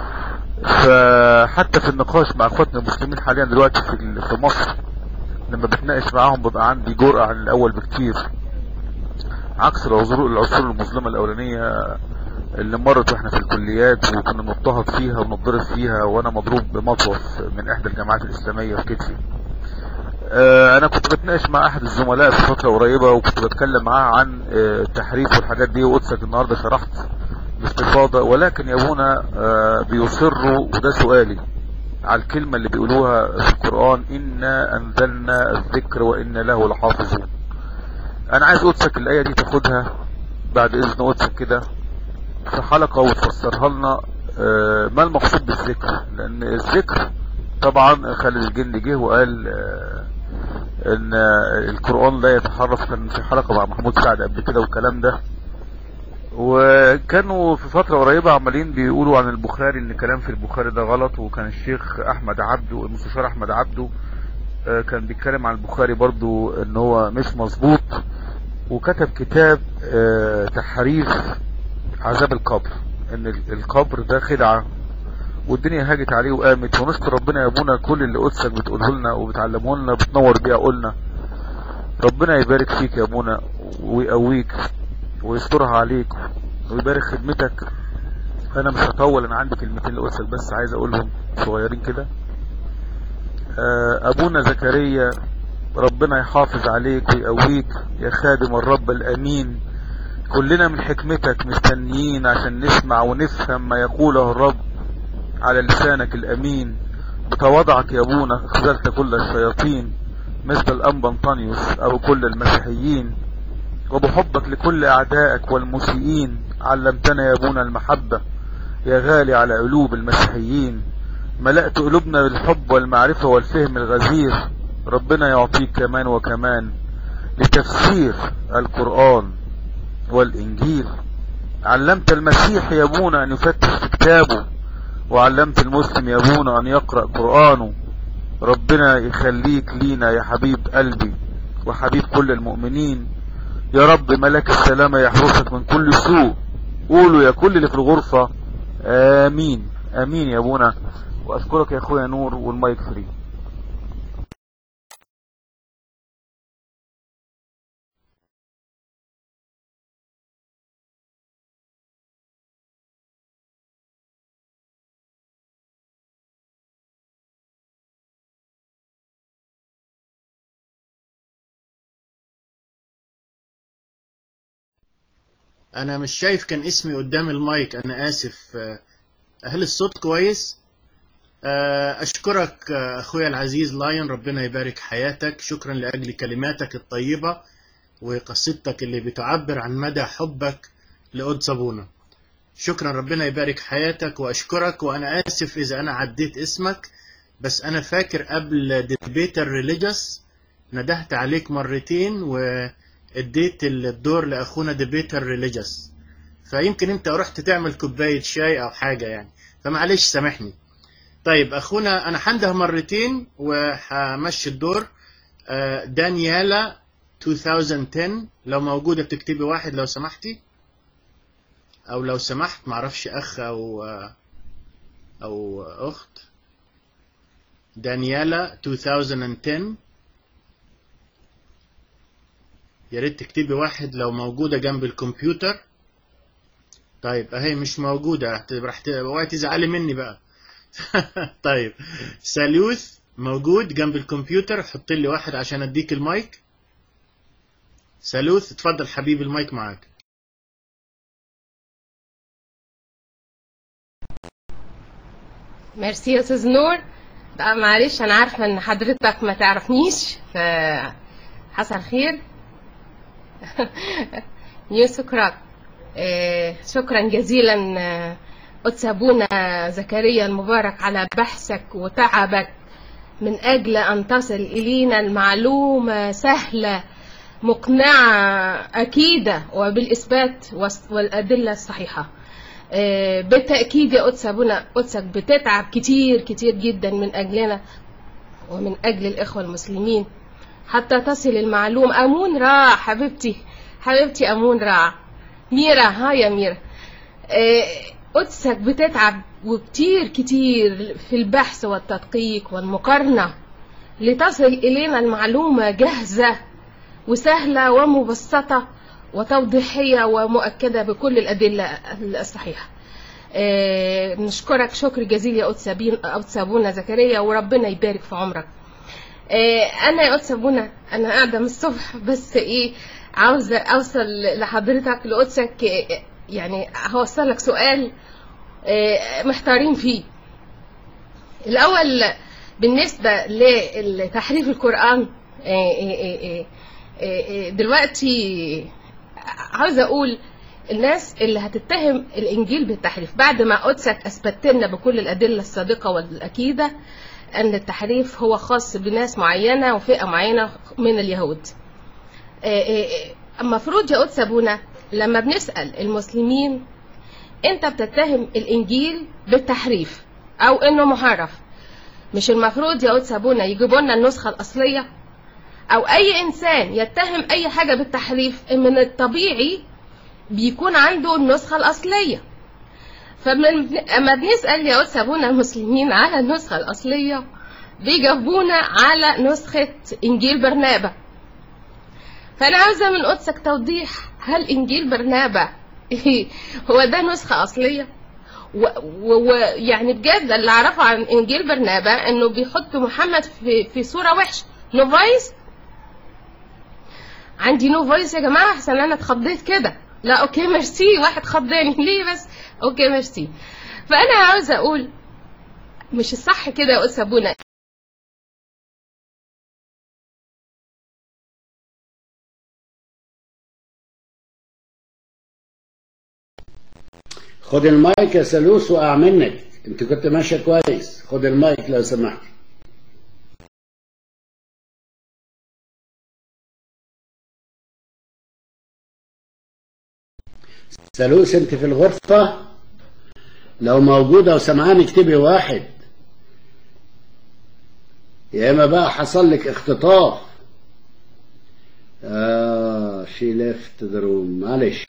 فحتى في النقاش مع اخواتنا المسلمين حاليا دلوقتي في ال- في مصر لما بتناقش معاهم ببقى عندي جرأة عن الاول بكتير عكس العصور العصور المظلمة الاولانية اللي مرت واحنا في الكليات وكنا نضطهد فيها ونضرب فيها وانا مضروب بمطوف من احدى الجامعات الاسلامية في كتفي آه، انا كنت بتناقش مع احد الزملاء في فترة قريبة وكنت بتكلم معاه عن آه، التحريف والحاجات دي وقدسك النهاردة شرحت باستفاضة ولكن يا ابونا آه، بيصروا وده سؤالي على الكلمة اللي بيقولوها في القرآن إنا أنزلنا الذكر وإنا له لحافظون أنا عايز قدسك الآية دي تاخدها بعد إذن قدسك كده في حلقة وتفسرها لنا آه، ما المقصود بالذكر لأن الذكر طبعا خالد الجن جه وقال آه، ان القرآن لا يتحرف كان في حلقة مع محمود سعد قبل كده والكلام ده وكانوا في فترة قريبة عمالين بيقولوا عن البخاري ان كلام في البخاري ده غلط وكان الشيخ احمد عبده المستشار احمد عبده آه، كان بيتكلم عن البخاري برضو ان هو مش مظبوط وكتب كتاب آه، تحريف عذاب القبر ان ال- القبر ده خدعة والدنيا هاجت عليه وقامت ونشكر ربنا يا ابونا كل اللي قدسك بتقوله لنا وبتعلمه لنا بتنور بيه عقولنا ربنا يبارك فيك يا ابونا ويقويك ويسترها عليك ويبارك خدمتك انا مش هطول انا عندي كلمتين لقدسك بس عايز اقولهم صغيرين كده آه، ابونا زكريا ربنا يحافظ عليك ويقويك يا خادم الرب الامين كلنا من حكمتك مستنيين عشان نسمع ونفهم ما يقوله الرب على لسانك الامين بتواضعك يا ابونا خذلت كل الشياطين مثل الأنبا أنطونيوس أو كل المسيحيين وبحبك لكل أعدائك والمسيئين علمتنا يا أبونا المحبة يا غالي على قلوب المسيحيين ملأت قلوبنا بالحب والمعرفة والفهم الغزير ربنا يعطيك كمان وكمان لتفسير القرآن والإنجيل علمت المسيح يا أبونا أن يفتش في كتابه وعلمت المسلم يا أبونا أن يقرأ قرآنه ربنا يخليك لينا يا حبيب قلبي وحبيب كل المؤمنين يا رب ملك السلامة يحرسك من كل سوء قولوا يا كل اللي في الغرفة آمين آمين يا أبونا وأشكرك يا أخويا نور والمايك فري انا مش شايف كان اسمي قدام المايك انا اسف آه، هل الصوت كويس آه، اشكرك آه، اخويا العزيز لاين ربنا يبارك حياتك شكرا لاجل كلماتك الطيبة وقصيدتك اللي بتعبر عن مدى حبك لقدس ابونا شكرا ربنا يبارك حياتك واشكرك وانا اسف اذا انا عديت اسمك بس انا فاكر قبل ديبيتر ريليجيوس ندهت عليك مرتين واديت الدور لاخونا ديبيتر ريليجيوس فيمكن انت رحت تعمل كوباية شاي او حاجة يعني فمعلش سامحني طيب اخونا انا هنده مرتين وهمشي الدور آه، دانيالا 2010 لو موجودة تكتبي واحد لو سمحتي او لو سمحت معرفش اخ او او اخت دانيالا 2010 يا ريت تكتبي واحد لو موجودة جنب الكمبيوتر طيب اهي مش موجودة راح ت- اوعي تزعلي مني بقى طيب سالوث موجود جنب الكمبيوتر حط لي واحد عشان اديك المايك سالوث اتفضل حبيبي المايك معاك ميرسي يا استاذ نور بقى معلش انا عارفه ان حضرتك ما تعرفنيش ف حصل خير نيو سكرات آه، شكرا جزيلا آه، قدس ابونا زكريا المبارك على بحثك وتعبك من اجل ان تصل الينا المعلومه سهله مقنعه اكيده وبالاثبات والس- والادله الصحيحه آه، بالتأكيد يا قدس أبونا قدسك بتتعب كتير كتير جدا من أجلنا ومن أجل الإخوة المسلمين حتى تصل المعلومة أمون راع حبيبتي حبيبتي أمون راع ميرا ها يا ميرا آه، قدسك بتتعب وكتير كتير في البحث والتدقيق والمقارنة لتصل إلينا المعلومة جاهزة وسهلة ومبسطة وتوضيحية ومؤكدة بكل الأدلة الصحيحة آه، نشكرك شكر جزيل يا قدس أبين- قدس أبونا زكريا وربنا يبارك في عمرك آه، أنا يا قدس أبونا أنا قاعدة من الصبح بس إيه عاوزة أوصل لحضرتك لقدسك آه، يعني هوصل لك سؤال آه، محتارين فيه الأول بالنسبة لتحريف القرآن آه، آه، آه، آه، آه، دلوقتي عاوزة أقول الناس اللي هتتهم الإنجيل بالتحريف بعد ما قدسك أثبتت لنا بكل الأدلة الصادقة والأكيدة أن التحريف هو خاص بناس معينة وفئة معينة من اليهود آه، آه، آه، المفروض يا قدس أبونا لما بنسأل المسلمين أنت بتتهم الإنجيل بالتحريف أو إنه محرف مش المفروض يا قدس أبونا يجيبوا لنا النسخة الأصلية أو أي إنسان يتهم أي حاجة بالتحريف من الطبيعي بيكون عنده النسخة الأصلية فلما بنسأل يا قدس أبونا المسلمين على النسخة الأصلية بيجاوبونا على نسخة إنجيل برنابا فأنا عاوزة من قدسك توضيح هل إنجيل برنابا هو ده نسخة أصلية ويعني بجد اللي أعرفه عن إنجيل برنابا إنه بيحط محمد في, في صورة وحشة نو فويس عندي نو فويس يا جماعة أحسن أنا اتخضيت كده لا أوكي ميرسي واحد خضاني ليه بس أوكي ميرسي فأنا عاوزة أقول مش الصح كده يا أستاذ أبونا خد المايك يا سلوس وقع منك انت كنت ماشي كويس خد المايك لو سمحت سلوس انت في الغرفة لو موجودة وسمعان اكتبي واحد يا اما بقى حصل لك اختطاف اه شي ليفت ذا روم معلش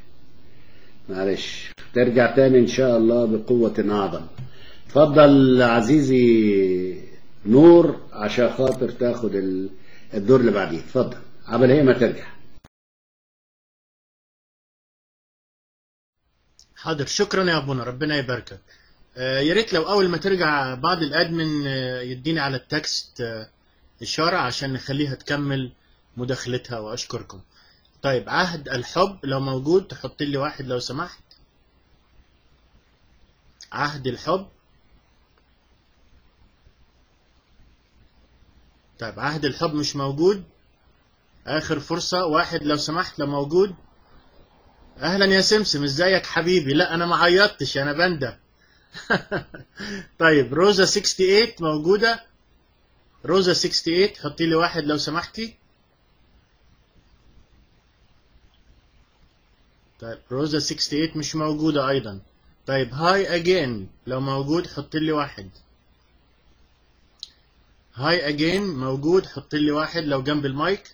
معلش ترجع تاني ان شاء الله بقوة اعظم اتفضل عزيزي نور عشان خاطر تاخد ال- الدور اللي بعديه اتفضل عبل هي ما ترجع حاضر شكرا يا ابونا ربنا يباركك آه، يا ريت لو اول ما ترجع بعض الادمن آه، يديني على التكست آه، اشاره عشان نخليها تكمل مداخلتها واشكركم طيب عهد الحب لو موجود تحط لي واحد لو سمحت عهد الحب طيب عهد الحب مش موجود اخر فرصه واحد لو سمحت لو موجود اهلا يا سمسم ازيك حبيبي لا انا ما عيطتش انا بنده طيب روزا 68 موجوده روزا 68 حطي لي واحد لو سمحتي طيب روزا 68 مش موجوده ايضا طيب هاي اجين لو موجود حط لي واحد هاي اجين موجود حط لي واحد لو جنب المايك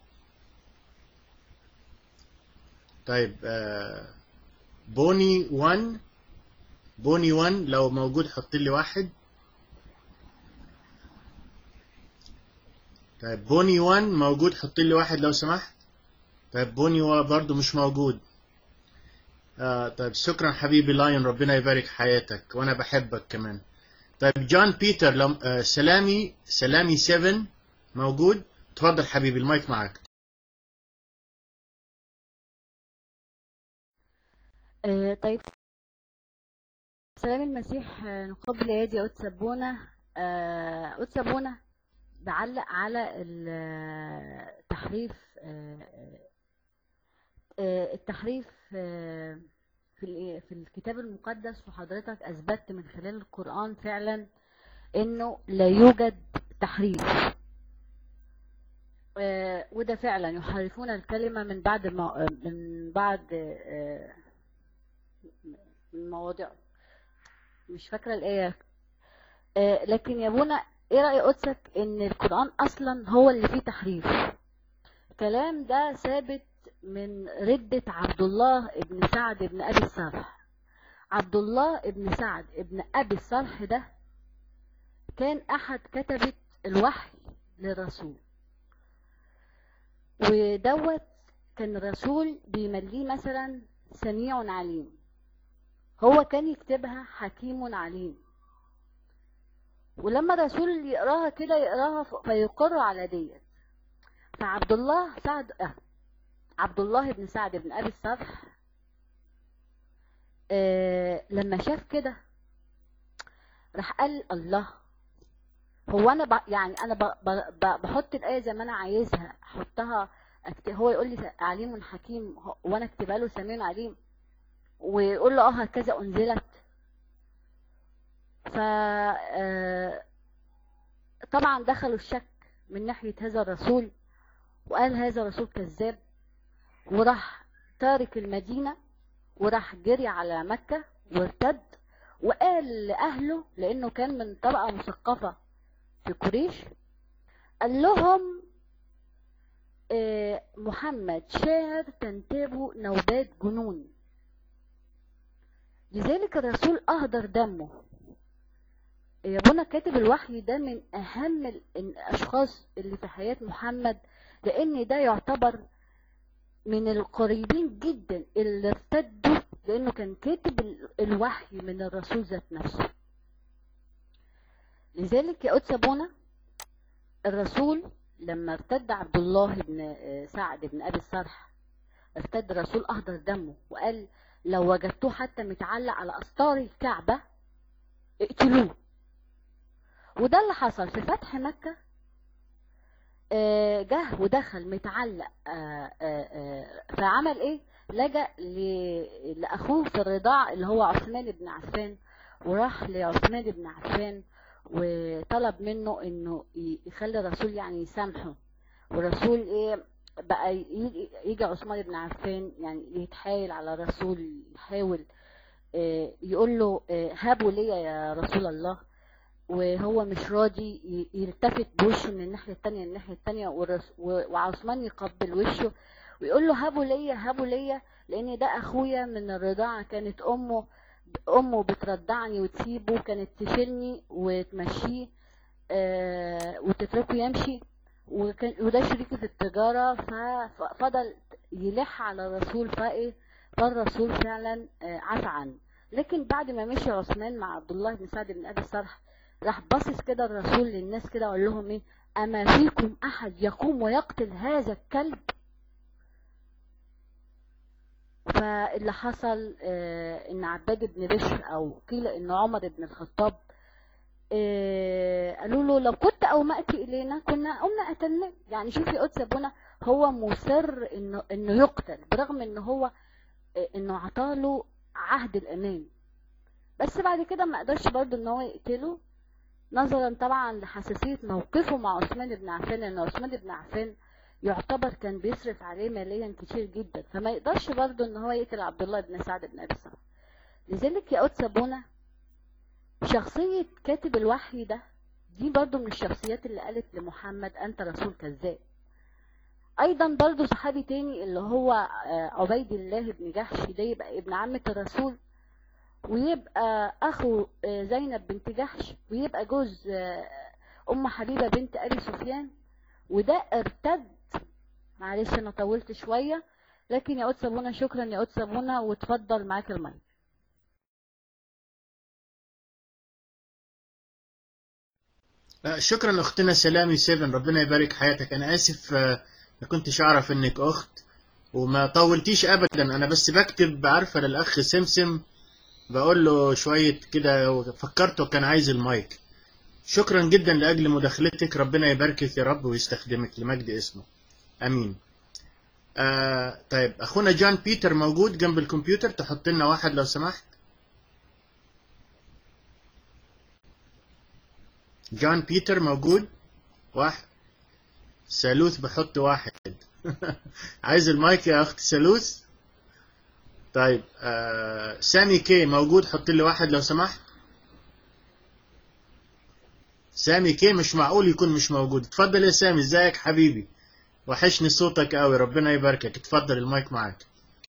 طيب آه، بوني 1 بوني 1 لو موجود حط لي واحد طيب بوني 1 موجود حط لي واحد لو سمحت طيب بوني 1 برضو مش موجود آه طيب شكرا حبيبي لاين ربنا يبارك حياتك وانا بحبك كمان طيب جون بيتر لو آه سلامي سلامي 7 موجود تفضل حبيبي المايك معك آه، طيب سلام المسيح آه، نقبل يدي قدس سبونة آه، قدس سبونة بعلق على التحريف آه، آه، التحريف آه، في ال- في الكتاب المقدس وحضرتك أثبتت من خلال القرآن فعلا إنه لا يوجد تحريف آه، وده فعلا يحرفون الكلمة من بعد ما من بعد آه، من مواضيع مش فاكرة الآية آه، لكن يا بونا ايه رأي قدسك ان القرآن اصلا هو اللي فيه تحريف الكلام ده ثابت من ردة عبد الله ابن سعد ابن ابي الصرح عبد الله ابن سعد ابن ابي الصرح ده كان احد كتبة الوحي للرسول ودوت كان الرسول بيمليه مثلا سميع عليم هو كان يكتبها حكيم عليم ولما الرسول يقراها كده يقراها ف- فيقر على ديت فعبد الله سعد آه عبد الله بن سعد بن ابي الصرح آه لما شاف كده راح قال الله هو انا ب... يعني انا ب... ب... ب... بحط الايه زي ما انا عايزها احطها أكت... هو يقول لي عليم حكيم هو- وانا اكتبها له سميع عليم ويقول له اه هكذا انزلت ف آه، طبعا دخلوا الشك من ناحية هذا الرسول وقال هذا الرسول كذاب وراح تارك المدينة وراح جري على مكة وارتد وقال لأهله لأنه كان من طبقة مثقفة في قريش قال لهم آه، محمد شاعر تنتابه نوبات جنون لذلك الرسول أهدر دمه يا بونا كاتب الوحي ده من أهم ال- الأشخاص اللي في حياة محمد لأن ده يعتبر من القريبين جدا اللي ارتدوا لأنه كان كاتب ال- الوحي من الرسول ذات نفسه لذلك يا قدس أبونا الرسول لما ارتد عبد الله بن آه، سعد بن أبي الصرح ارتد الرسول أهدر دمه وقال لو وجدتوه حتى متعلق على أستار الكعبة اقتلوه وده اللي حصل في فتح مكة آه، جه ودخل متعلق آه، آه، آه، فعمل ايه لجأ ل- لأخوه في الرضاع اللي هو عثمان بن عفان وراح لعثمان بن عفان وطلب منه انه ي- يخلي الرسول يعني يسامحه والرسول ايه بقى يجي, يجي عثمان بن عفان يعني يتحايل على الرسول يحاول آه، يقول له آه، هابوا لي يا رسول الله وهو مش راضي ي- يلتفت بوشه من الناحية التانية للناحية التانية والرس- و- وعثمان يقبل وشه ويقول له هابوا ليا هابوا ليا لان ده اخويا من الرضاعة كانت امه امه بترضعني وتسيبه كانت تشيلني وتمشيه آه، وتتركه يمشي وكان وده شريكي في التجارة ف- ففضل يلح على الرسول فايه فالرسول فعلا آه، عفى عنه لكن بعد ما مشي عثمان مع عبد الله بن سعد بن ابي الصرح راح باصص كده الرسول للناس كده وقال لهم ايه اما فيكم احد يقوم ويقتل هذا الكلب فاللي حصل آه، ان عباد بن بشر او قيل ان عمر بن الخطاب آه، قالوا له لو كنت اومأت الينا كنا قمنا قتلناه يعني شوفي قدس ابونا هو مصر انه انه يقتل برغم ان هو آه، انه عطاله عهد الامان بس بعد كده ما قدرش برضه ان هو يقتله نظرا طبعا لحساسية موقفه مع عثمان بن عفان لان عثمان بن عفان يعتبر كان بيصرف عليه ماليا كتير جدا فما يقدرش برضه ان هو يقتل عبد الله بن سعد بن ابي الصرح لذلك يا قدس ابونا شخصية كاتب الوحي ده دي برضو من الشخصيات اللي قالت لمحمد أنت رسول كذاب أيضا برضو صحابي تاني اللي هو آه، عبيد الله بن جحش ده يبقى ابن عمة الرسول ويبقى أخو آه، زينب بنت جحش ويبقى جوز آه، أم حبيبة بنت أبي سفيان وده ارتد معلش أنا طولت شوية لكن يا قدس أبونا شكرا يا قدس أبونا وتفضل معاك المايك لا شكرا اختنا سلامي سيفن ربنا يبارك حياتك انا اسف آه، ما كنتش اعرف انك اخت وما طولتيش ابدا انا بس بكتب عارفه للاخ سمسم بقول له شويه كده فكرته كان عايز المايك شكرا جدا لاجل مداخلتك ربنا يباركك يا رب ويستخدمك لمجد اسمه امين آه طيب اخونا جون بيتر موجود جنب الكمبيوتر تحط لنا واحد لو سمحت جون بيتر موجود واحد سالوث بحط واحد عايز المايك يا اخت سالوث طيب آه سامي كي موجود حط لي واحد لو سمحت سامي كي مش معقول يكون مش موجود اتفضل يا سامي ازيك حبيبي وحشني صوتك قوي ربنا يباركك اتفضل المايك معاك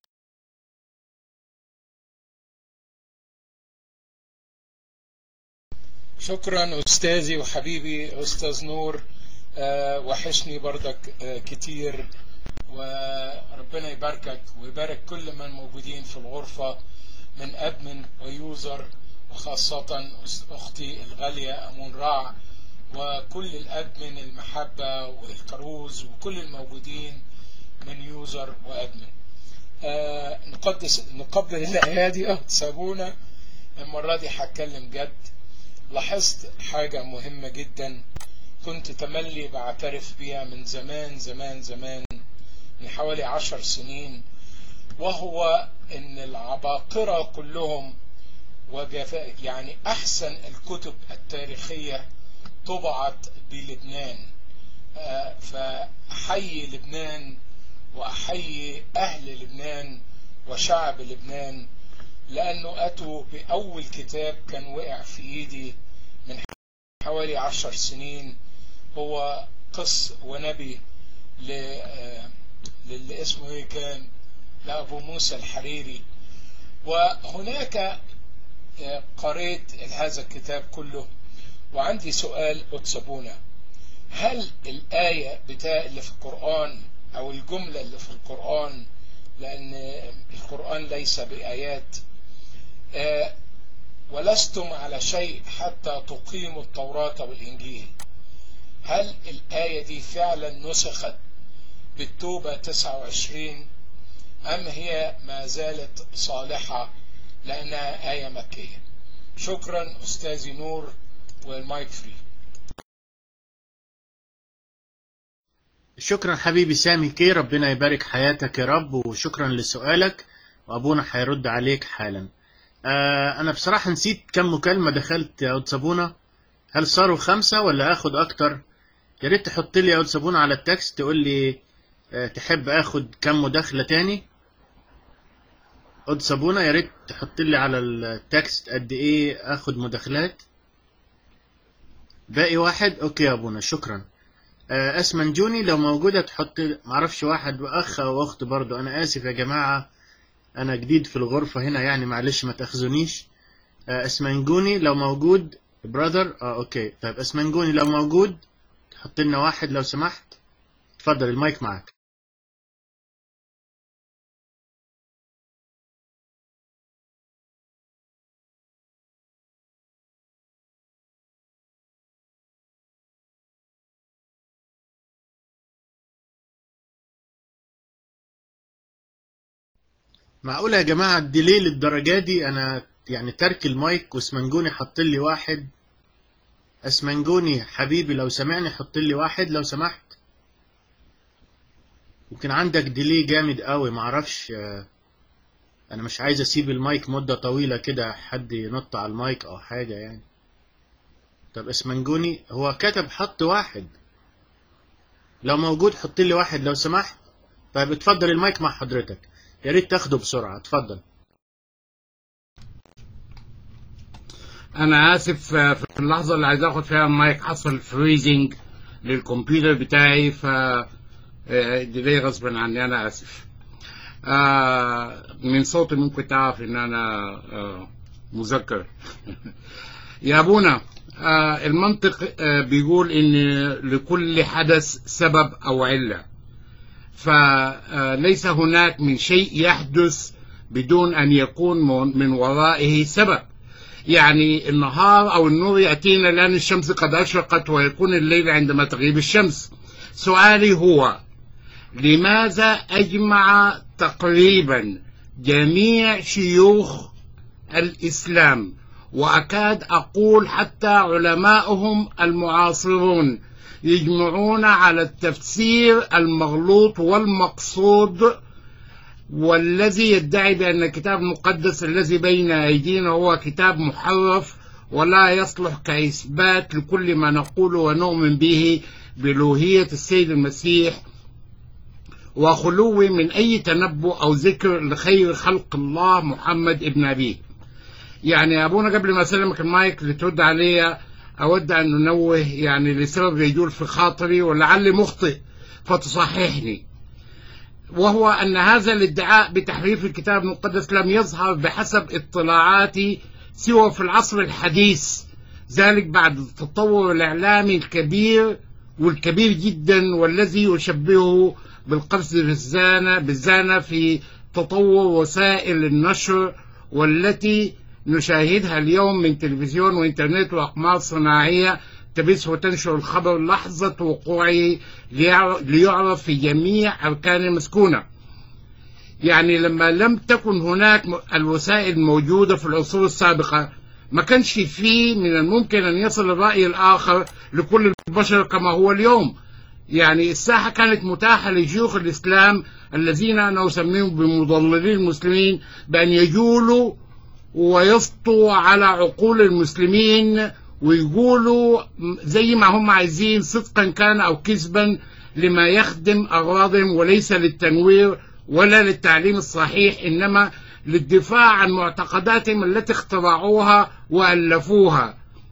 شكرا أستاذي وحبيبي أستاذ نور آه، وحشني برضك آه، كتير وربنا يباركك ويبارك كل من موجودين في الغرفة من أدمن ويوزر وخاصة أختي الغالية أمون رع وكل الأدمن المحبة والكروز وكل الموجودين من يوزر وأدمن آه، نقدس نقبل الأيادي أه سابونا المرة دي هتكلم جد لاحظت حاجة مهمة جدا كنت تملي بعترف بيها من زمان زمان زمان من حوالي عشر سنين وهو ان العباقرة كلهم وجفاء يعني احسن الكتب التاريخية طبعت بلبنان آه، فاحيي لبنان واحيي اهل لبنان وشعب لبنان لانه اتوا باول كتاب كان وقع في ايدي من حوالي عشر سنين هو قص ونبي ل آه، للي اسمه ايه كان لابو موسى الحريري وهناك آه، قريت هذا الكتاب كله وعندي سؤال أتسبونا هل الآية بتاع اللي في القرآن أو الجملة اللي في القرآن لأن القرآن ليس بآيات آه، ولستم على شيء حتى تقيموا التوراة والإنجيل هل الآية دي فعلا نسخت بالتوبة 29 أم هي ما زالت صالحة لأنها آية مكية شكرا أستاذي نور والمايك فري شكرا حبيبي سامي كي ربنا يبارك حياتك يا رب وشكرا لسؤالك وأبونا هيرد عليك حالا آه أنا بصراحة نسيت كم مكالمة دخلت يا أود صابونة هل صاروا خمسة ولا آخد أكتر يا ريت تحط لي يا أود صابونة على التكست تقول لي آه تحب آخد كم مداخلة تاني أود صابونة يا ريت تحط لي على التكست قد إيه آخد مداخلات باقي واحد أوكي يا أبونا شكرا آه، اسمنجوني لو موجودة تحط معرفش واحد واخ او اخت برضو انا اسف يا جماعة انا جديد في الغرفة هنا يعني معلش ما تاخذونيش آه، اسمنجوني لو موجود براذر اه اوكي طيب اسمنجوني لو موجود تحط لنا واحد لو سمحت اتفضل المايك معك معقولة يا جماعة الديلي للدرجة دي أنا يعني ترك المايك واسمنجوني حط لي واحد اسمنجوني حبيبي لو سمعني حط لي واحد لو سمحت يمكن عندك ديلي جامد قوي معرفش آه، أنا مش عايز أسيب المايك مدة طويلة كده حد ينط على المايك أو حاجة يعني طب اسمنجوني هو كتب حط واحد لو موجود حط لي واحد لو سمحت طيب اتفضل المايك مع حضرتك يا ريت تاخده بسرعة اتفضل انا اسف آه، في اللحظه اللي عايز اخد فيها المايك حصل فريزنج للكمبيوتر بتاعي ف آه، دي غصب عني انا اسف آه، من صوتي ممكن تعرف ان انا آه، مذكر يا ابونا آه، المنطق آه، بيقول ان لكل حدث سبب او عله فليس هناك من شيء يحدث بدون ان يكون من ورائه سبب يعني النهار او النور ياتينا لان الشمس قد اشرقت ويكون الليل عندما تغيب الشمس سؤالي هو لماذا اجمع تقريبا جميع شيوخ الاسلام واكاد اقول حتى علماؤهم المعاصرون يجمعون على التفسير المغلوط والمقصود والذي يدعي بأن الكتاب المقدس الذي بين أيدينا هو كتاب محرف ولا يصلح كإثبات لكل ما نقوله ونؤمن به بألوهية السيد المسيح وخلو من أي تنبؤ أو ذكر لخير خلق الله محمد ابن أبيه يعني يا أبونا قبل ما أسلمك المايك لترد علي أود أن ننوه يعني لسبب يجول في خاطري ولعلي مخطئ فتصححني وهو أن هذا الادعاء بتحريف الكتاب المقدس لم يظهر بحسب اطلاعاتي سوى في العصر الحديث ذلك بعد التطور الإعلامي الكبير والكبير جدا والذي يشبهه بالقفز بالزانة بالزانة في تطور وسائل النشر والتي نشاهدها اليوم من تلفزيون وإنترنت وأقمار صناعية تبث وتنشر الخبر لحظة وقوعه ليعرف في جميع أركان المسكونة يعني لما لم تكن هناك الوسائل موجودة في العصور السابقة ما كانش فيه من الممكن أن يصل الرأي الآخر لكل البشر كما هو اليوم يعني الساحة كانت متاحة لشيوخ الإسلام الذين أنا أسميهم بمضللي المسلمين بأن يجولوا ويسطوا على عقول المسلمين ويقولوا زي ما هم عايزين صدقا كان أو كذبا لما يخدم أغراضهم وليس للتنوير ولا للتعليم الصحيح إنما للدفاع عن معتقداتهم التي اخترعوها وألفوها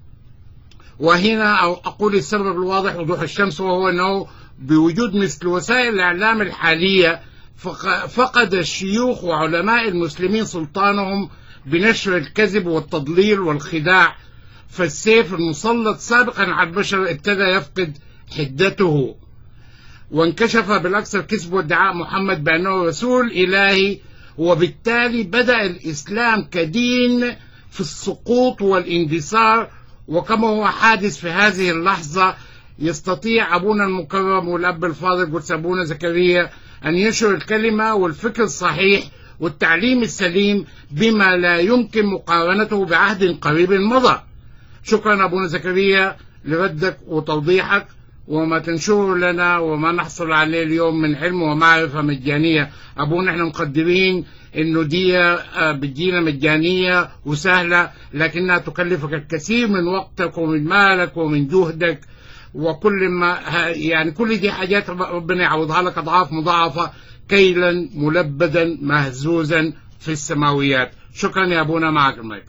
وهنا أقول السبب الواضح وضوح الشمس وهو أنه بوجود مثل وسائل الإعلام الحالية فقد الشيوخ وعلماء المسلمين سلطانهم بنشر الكذب والتضليل والخداع فالسيف المسلط سابقا على البشر ابتدى يفقد حدته وانكشف بالأكثر كذب وادعاء محمد بأنه رسول إلهي وبالتالي بدأ الإسلام كدين في السقوط والاندثار وكما هو حادث في هذه اللحظة يستطيع أبونا المكرم والأب الفاضل قدس أبونا زكريا أن ينشر الكلمة والفكر الصحيح والتعليم السليم بما لا يمكن مقارنته بعهد قريب مضى شكرا أبونا زكريا لردك وتوضيحك وما تنشره لنا وما نحصل عليه اليوم من علم ومعرفة مجانية أبونا احنا مقدرين انه دي آه، بتجينا مجانية وسهلة لكنها تكلفك الكثير من وقتك ومن مالك ومن جهدك وكل ما ه- يعني كل دي حاجات رب- ربنا يعوضها لك أضعاف مضاعفة كيلا ملبدا مهزوزا في السماويات شكرا يا أبونا معك المايك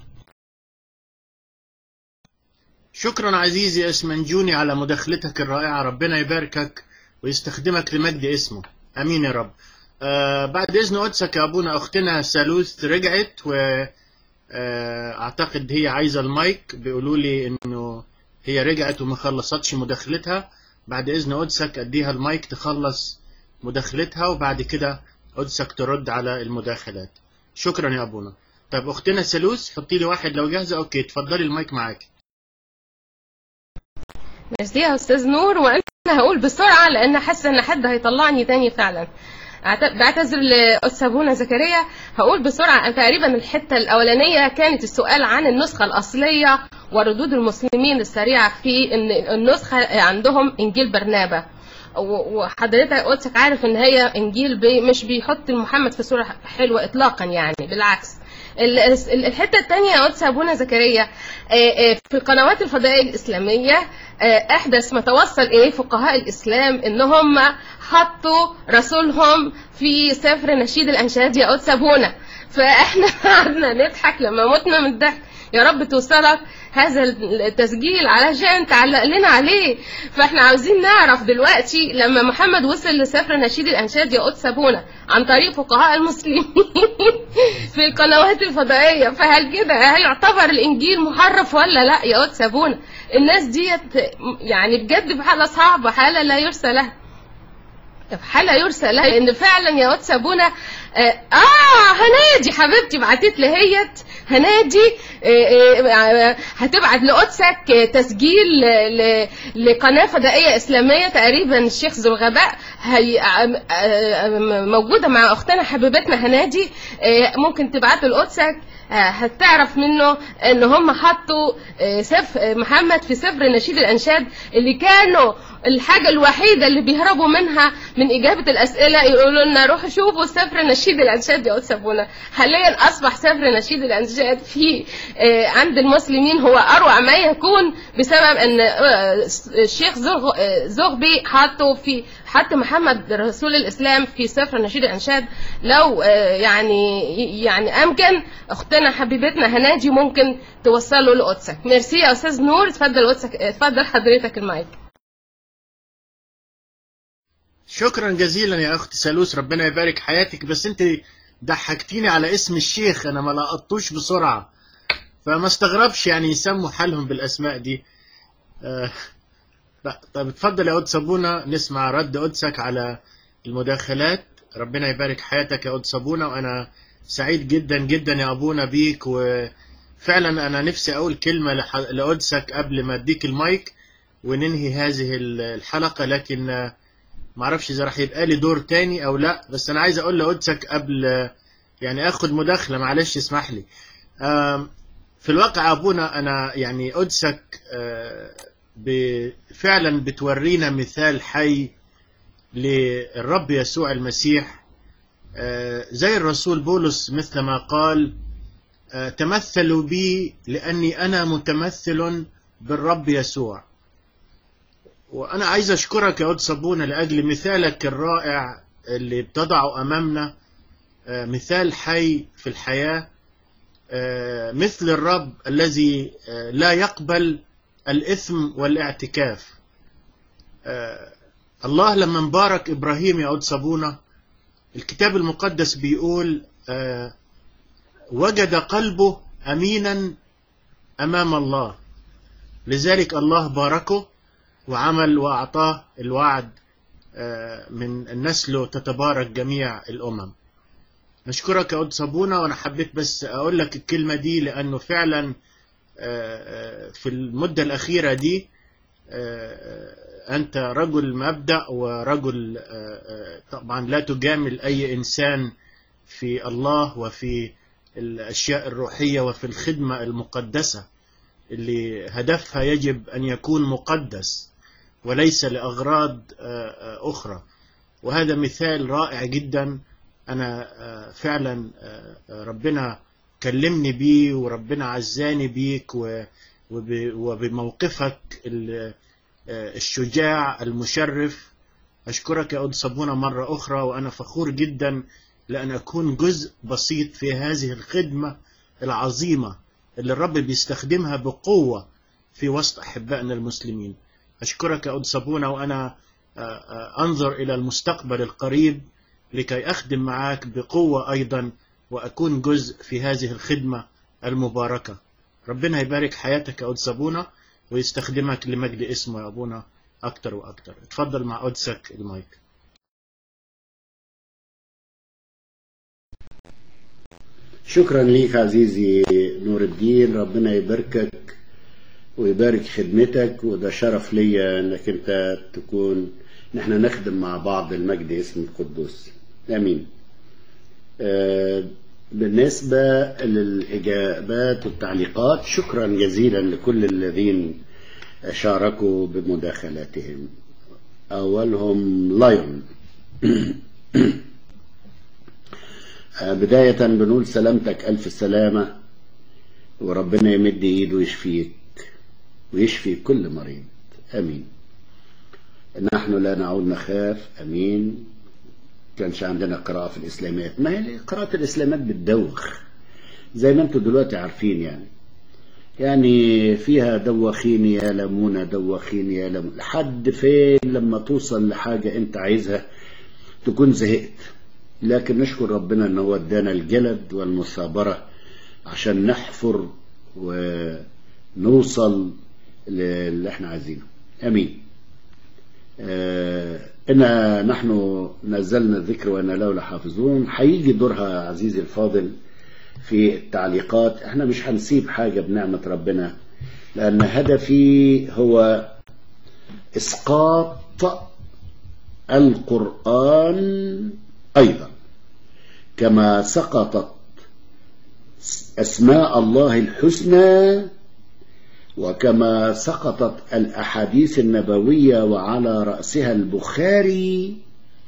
شكرا عزيزي اسمنجوني على مداخلتك الرائعة ربنا يباركك ويستخدمك لمجد اسمه امين يا رب آه بعد اذن قدسك يا ابونا اختنا سالوث رجعت و آه اعتقد هي عايزة المايك بيقولوا لي انه هي رجعت وما خلصتش مداخلتها بعد اذن قدسك اديها المايك تخلص مداخلتها وبعد كده قدسك ترد على المداخلات شكرا يا ابونا طب اختنا سالوث حطي لي واحد لو جاهزة اوكي اتفضلي المايك معاك ميرسي يا استاذ نور وانا هقول بسرعه لان حاسه ان حد هيطلعني تاني فعلا أعت- بعتذر لأستاذ زكريا هقول بسرعة تقريبا الحتة الأولانية كانت السؤال عن النسخة الأصلية وردود المسلمين السريعة في إن النسخة عندهم إنجيل برنابا و- وحضرتك قدسك عارف إن هي إنجيل بي مش بيحط محمد في صورة حلوة إطلاقا يعني بالعكس ال- ال- الحتة الثانية يا قدس أبونا زكريا آه، آه، في القنوات الفضائية الإسلامية آه، أحدث ما توصل إليه فقهاء الإسلام إن هم حطوا رسولهم في سفر نشيد الأنشاد يا قدس أبونا فإحنا قعدنا نضحك لما متنا من الضحك يا رب توصلك هذا التسجيل علشان تعلق لنا عليه فاحنا عاوزين نعرف دلوقتي لما محمد وصل لسفر نشيد الانشاد يا قدس ابونا عن طريق فقهاء المسلمين في القنوات الفضائيه فهل كده هل يعتبر الانجيل محرف ولا لا يا قدس ابونا الناس ديت يعني بجد في حاله صعبه حاله لا يرثى لها في حالة يرسى لها لأن فعلا يا واتس أبونا آه, آه هنادي حبيبتي بعتت لي هيت هنادي آه آه هتبعت لقدسك آه، تسجيل ل- لقناة فضائية إسلامية تقريبا الشيخ ذو الغباء هي آه، آه، موجودة مع أختنا حبيبتنا هنادي آه، ممكن تبعته لقدسك آه، هتعرف منه ان هم حطوا آه، سف آه، محمد في سفر نشيد الانشاد اللي كانوا الحاجة الوحيدة اللي بيهربوا منها من إجابة الأسئلة يقولوا لنا روحوا شوفوا سفر نشيد الأنشاد يا أستاذ أبونا حاليا أصبح سفر نشيد الأنشاد في آه، عند المسلمين هو أروع ما يكون بسبب أن آه، الشيخ زغ- آه، زغبي حطه في حط محمد رسول الإسلام في سفر نشيد الأنشاد لو آه، يعني يعني أمكن أختنا حبيبتنا هنادي ممكن توصله لقدسك ميرسي يا أستاذ نور اتفضل قدسك اتفضل حضرتك المايك شكرا جزيلا يا اخت سالوس ربنا يبارك حياتك بس انت ضحكتيني على اسم الشيخ انا ما لقطوش بسرعه فما استغربش يعني يسموا حالهم بالاسماء دي آه لا طب اتفضل يا قد صابونه نسمع رد قدسك على المداخلات ربنا يبارك حياتك يا قد صابونه وانا سعيد جدا جدا يا ابونا بيك وفعلا انا نفسي اقول كلمه لح- لقدسك قبل ما اديك المايك وننهي هذه الحلقه لكن آه، معرفش اذا راح يبقى لي دور تاني او لا بس انا عايز اقول لقدسك قبل يعني اخد مداخله معلش اسمح لي آم، في الواقع ابونا انا يعني قدسك آه، ب- فعلا بتورينا مثال حي للرب يسوع المسيح آه، زي الرسول بولس مثل ما قال آه، تمثلوا بي لاني انا متمثل بالرب يسوع وأنا عايز أشكرك يا أود صبونة لأجل مثالك الرائع اللي بتضعه أمامنا آه، مثال حي في الحياة آه، مثل الرب الذي آه، لا يقبل الإثم والاعتكاف آه، الله لما مبارك إبراهيم يا أود صبونة الكتاب المقدس بيقول آه، وجد قلبه أمينا أمام الله لذلك الله باركه وعمل وأعطاه الوعد آه، من نسله تتبارك جميع الأمم نشكرك يا قد صابونة وأنا حبيت بس أقول لك الكلمة دي لأنه فعلا آه، آه، في المدة الأخيرة دي آه، آه، أنت رجل مبدأ ورجل آه، آه، طبعا لا تجامل أي إنسان في الله وفي الأشياء الروحية وفي الخدمة المقدسة اللي هدفها يجب أن يكون مقدس وليس لأغراض آه، آه، أخرى وهذا مثال رائع جدا أنا آه، فعلا آه، آه، ربنا كلمني بيه وربنا عزاني بيك و- وب- وبموقفك ال- آه، الشجاع المشرف أشكرك يا أود صابونة مرة أخرى وأنا فخور جدا لأن أكون جزء بسيط في هذه الخدمة العظيمة اللي الرب بيستخدمها بقوة في وسط أحبائنا المسلمين أشكرك يا أود صابونة وأنا آه، آه، أنظر إلى المستقبل القريب لكي أخدم معاك بقوة أيضا وأكون جزء في هذه الخدمة المباركة ربنا يبارك حياتك يا أود صابونة ويستخدمك لمجد اسمه يا أبونا أكتر وأكتر اتفضل مع قدسك المايك شكرا ليك عزيزي نور الدين ربنا يباركك ويبارك خدمتك وده شرف ليا انك انت تكون نحن نخدم مع بعض المجد اسم القدوس امين آه، بالنسبة للإجابات والتعليقات شكرا جزيلا لكل الذين شاركوا بمداخلاتهم أولهم لايون آه، بداية بنقول سلامتك ألف سلامة وربنا يمد إيده ويشفيك ويشفي كل مريض أمين نحن لا نعود نخاف أمين كانش عندنا قراءة في الإسلامات ما هي قراءة الإسلامات بتدوخ زي ما انتوا دلوقتي عارفين يعني يعني فيها دوخين يا لمونة دوخين يا لمونة لحد فين لما توصل لحاجة انت عايزها تكون زهقت لكن نشكر ربنا ان هو ادانا الجلد والمثابرة عشان نحفر ونوصل للي احنا عايزينه امين آه إنا نحن نزلنا الذكر وإنا له لحافظون هيجي دورها عزيزي الفاضل في التعليقات احنا مش هنسيب حاجة بنعمة ربنا لأن هدفي هو إسقاط القرآن أيضا كما سقطت أسماء الله الحسنى وكما سقطت الأحاديث النبوية وعلى رأسها البخاري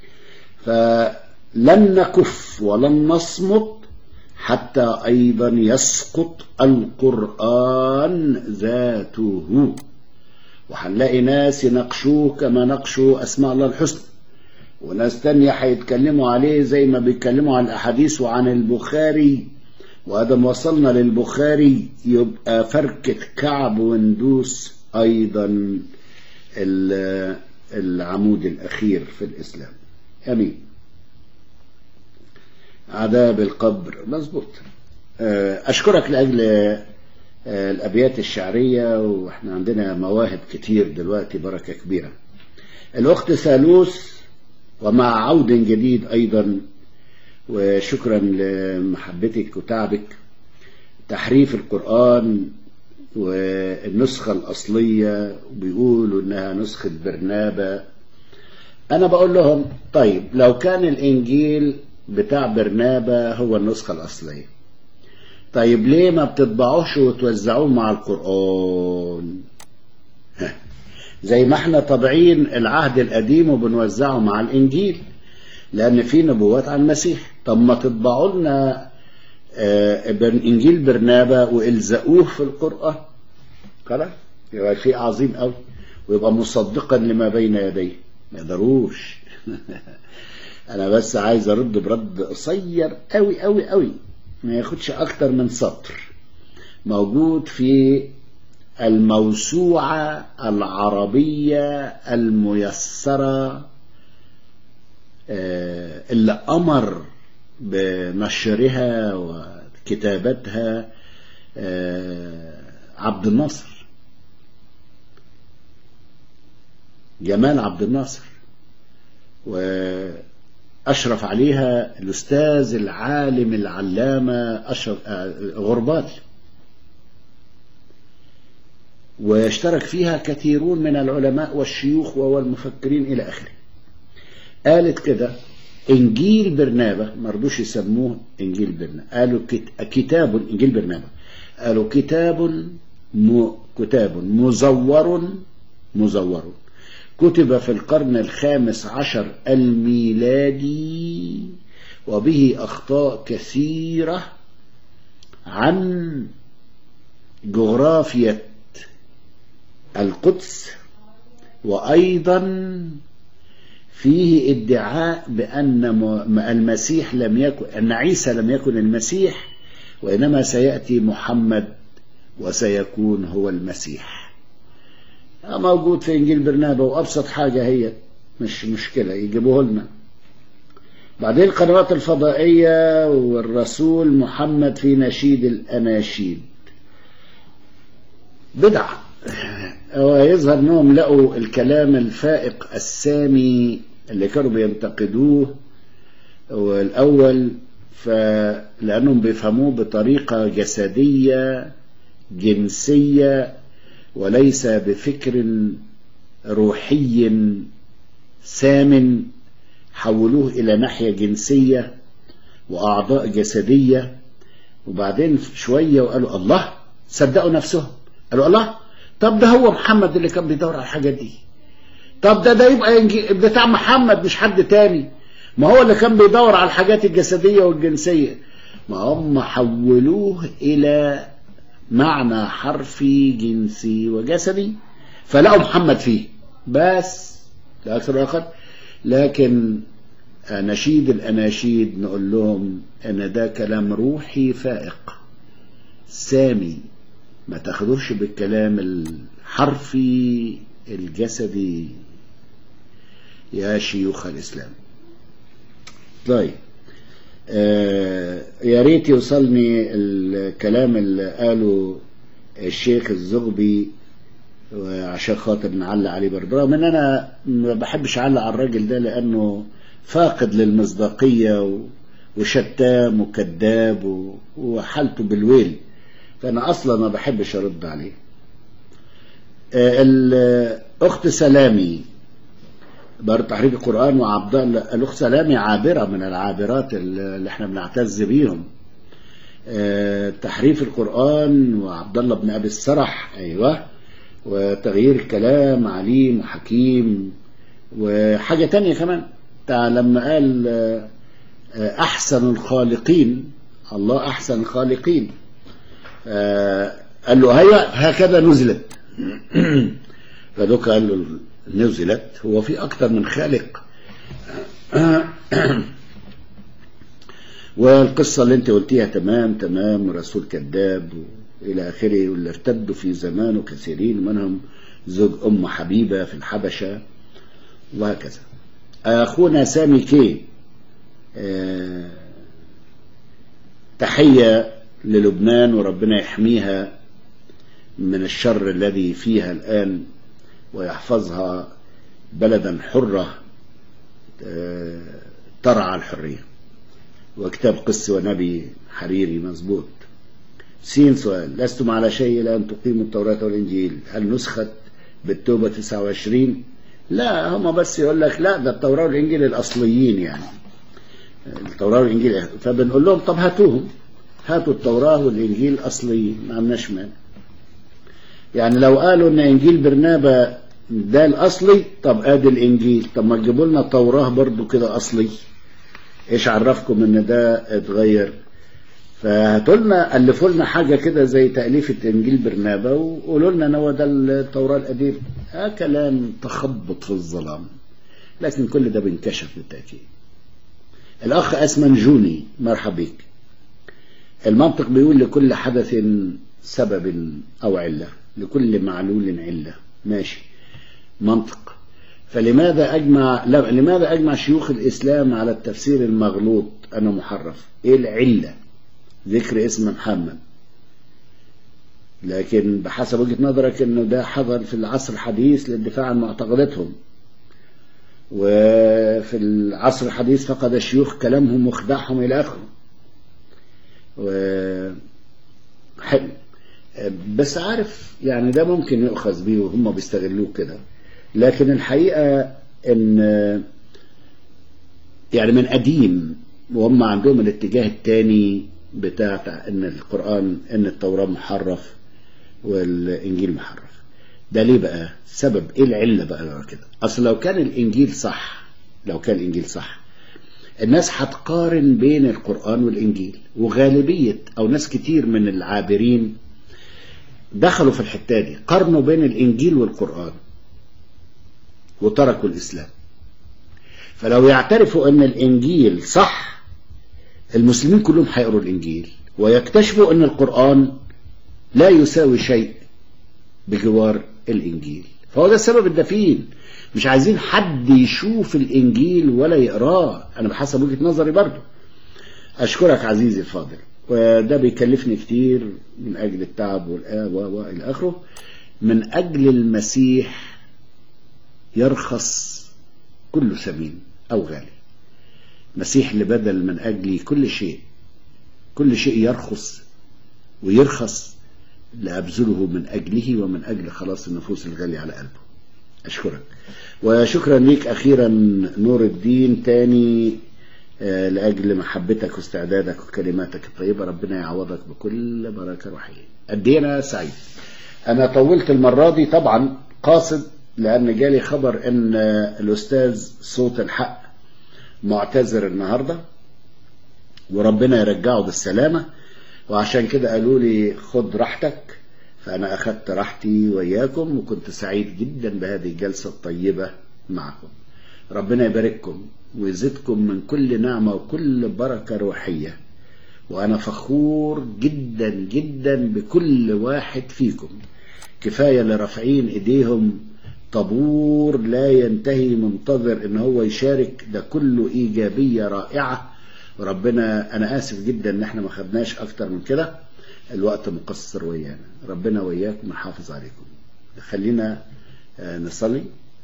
فلن نكف ولن نصمت حتى أيضا يسقط القرآن ذاته وهنلاقي ناس يناقشوه كما نقشوا أسماء الله الحسنى وناس تانية هيتكلموا عليه زي ما بيتكلموا عن الأحاديث وعن البخاري وادم وصلنا للبخاري يبقى فركة كعب وندوس ايضا العمود الاخير في الاسلام امين عذاب القبر مظبوط اشكرك لاجل الابيات الشعريه واحنا عندنا مواهب كتير دلوقتي بركه كبيره الاخت ثالوث ومع عود جديد ايضا وشكرا لمحبتك وتعبك تحريف القرآن والنسخة الأصلية بيقولوا إنها نسخة برنابة أنا بقول لهم طيب لو كان الإنجيل بتاع برنابة هو النسخة الأصلية طيب ليه ما بتطبعوش وتوزعوه مع القرآن زي ما احنا طابعين العهد القديم وبنوزعه مع الإنجيل لأن في نبوات عن المسيح طب ما تطبعوا لنا إنجيل برنابا وإلزقوه في القرآن خلاص يبقى شيء عظيم قوي ويبقى مصدقا لما بين يديه ما يقدروش أنا بس عايز أرد برد قصير قوي قوي قوي ما ياخدش أكتر من سطر موجود في الموسوعة العربية الميسرة اللي أمر بنشرها وكتابتها عبد الناصر جمال عبد الناصر وأشرف عليها الأستاذ العالم العلامة أشرف غربال واشترك فيها كثيرون من العلماء والشيوخ والمفكرين إلى آخره قالت كده انجيل برنابا ما رضوش يسموه انجيل برنابا قالوا كتاب انجيل برنابا قالوا كتاب م... كتاب مزور مزور كتب في القرن الخامس عشر الميلادي وبه أخطاء كثيرة عن جغرافية القدس وأيضا فيه ادعاء بأن المسيح لم يكن أن عيسى لم يكن المسيح وإنما سيأتي محمد وسيكون هو المسيح موجود في إنجيل برنابا وأبسط حاجة هي مش مشكلة يجيبوه لنا بعدين القنوات الفضائية والرسول محمد في نشيد الأناشيد بدعة ويظهر انهم لقوا الكلام الفائق السامي اللي كانوا بينتقدوه والاول فلانهم بيفهموه بطريقه جسديه جنسيه وليس بفكر روحي سام حولوه الى ناحيه جنسيه واعضاء جسديه وبعدين شويه وقالوا الله صدقوا نفسهم قالوا الله طب ده هو محمد اللي كان بيدور على الحاجات دي طب ده ده يبقى بتاع محمد مش حد تاني ما هو اللي كان بيدور على الحاجات الجسدية والجنسية ما هم حولوه إلى معنى حرفي جنسي وجسدي فلقوا محمد فيه بس لا أكثر آخر لكن نشيد الأناشيد نقول لهم أن ده كلام روحي فائق سامي ما تاخدوش بالكلام الحرفي الجسدي يا شيوخ الإسلام طيب آه يا ريت يوصلني الكلام اللي قاله الشيخ الزغبي عشان خاطر نعلق عليه برضه رغم ان انا ما بحبش اعلق على الراجل ده لانه فاقد للمصداقيه وشتام وكذاب وحالته بالويل فأنا أصلا ما بحبش أرد عليه الأخت سلامي برضه تحريف القرآن وعبد الله الأخت سلامي عابرة من العابرات اللي احنا بنعتز بيهم تحريف القرآن وعبد الله بن أبي السرح أيوه وتغيير الكلام عليم وحكيم وحاجة تانية كمان لما قال أحسن الخالقين الله أحسن الخالقين آه قال له هيا هكذا نزلت فدوك قال له نزلت هو في أكثر من خالق والقصة اللي انت قلتيها تمام تمام رسول كذاب إلى آخره واللي ارتدوا في زمانه كثيرين منهم زوج أم حبيبة في الحبشة وهكذا أخونا سامي كي آه تحية للبنان وربنا يحميها من الشر الذي فيها الآن ويحفظها بلدا حرة ترعى الحرية وكتاب قس ونبي حريري مظبوط سين سؤال لستم على شيء إلى أن تقيموا التوراة والإنجيل هل نسخت بالتوبة 29 لا هم بس يقول لك لا ده التوراة والإنجيل الأصليين يعني التوراة والإنجيل فبنقول لهم طب هاتوهم هاتوا التوراة والإنجيل أصليين ما عمناش مانع يعني لو قالوا ان انجيل برنابا ده الاصلي طب ادي الانجيل طب ما تجيبوا لنا التوراه برضو كده اصلي ايش عرفكم ان ده اتغير فهاتوا لنا الفوا لنا حاجه كده زي تاليفه انجيل برنابا وقولوا لنا ان هو ده التوراه القديم آه كلام تخبط في الظلام لكن كل ده بينكشف بالتاكيد الاخ اسمنجوني مرحبا بك المنطق بيقول لكل حدث سبب او عله لكل معلول علة ماشي منطق فلماذا أجمع لماذا أجمع شيوخ الإسلام على التفسير المغلوط أنه محرف إيه العلة ذكر اسم محمد لكن بحسب وجهة نظرك أنه ده حضر في العصر الحديث للدفاع عن معتقداتهم وفي العصر الحديث فقد الشيوخ كلامهم وخدعهم إلى آخره و حلو بس عارف يعني ده ممكن يؤخذ بيه وهم بيستغلوه كده لكن الحقيقة ان يعني من قديم وهم عندهم الاتجاه الثاني بتاع ان القرآن ان التوراة محرف والانجيل محرف ده ليه بقى سبب ايه العلة بقى كده اصل لو كان الانجيل صح لو كان الانجيل صح الناس هتقارن بين القرآن والانجيل وغالبية او ناس كتير من العابرين دخلوا في الحتة دي قارنوا بين الانجيل والقرآن وتركوا الاسلام فلو يعترفوا ان الانجيل صح المسلمين كلهم هيقروا الانجيل ويكتشفوا ان القرآن لا يساوي شيء بجوار الانجيل فهو ده السبب الدفين مش عايزين حد يشوف الانجيل ولا يقراه انا بحسب وجهة نظري برضو اشكرك عزيزي الفاضل وده بيكلفني كتير من اجل التعب والآب والى اخره من اجل المسيح يرخص كل ثمين او غالي مسيح اللي بدل من اجلي كل شيء كل شيء يرخص ويرخص لأبذله من أجله ومن أجل خلاص النفوس الغالية على قلبه أشكرك وشكرا ليك أخيرا نور الدين تاني آه، لأجل محبتك واستعدادك وكلماتك الطيبة ربنا يعوضك بكل بركة روحية قد إيه أنا سعيد أنا طولت المرة دي طبعا قاصد لأن جالي خبر أن آه، الأستاذ صوت الحق معتذر النهاردة وربنا يرجعه بالسلامة وعشان كده قالوا لي خد راحتك فأنا أخدت راحتي وإياكم وكنت سعيد جدا بهذه الجلسة الطيبة معكم ربنا يبارككم ويزيدكم من كل نعمة وكل بركة روحية وأنا فخور جدا جدا بكل واحد فيكم كفاية اللي رافعين إيديهم طابور لا ينتهي منتظر إن هو يشارك ده كله إيجابية رائعة وربنا أنا آسف جدا إن إحنا ما خدناش أكتر من كده الوقت مقصر ويانا ربنا وياكم ويحافظ عليكم خلينا آه، نصلي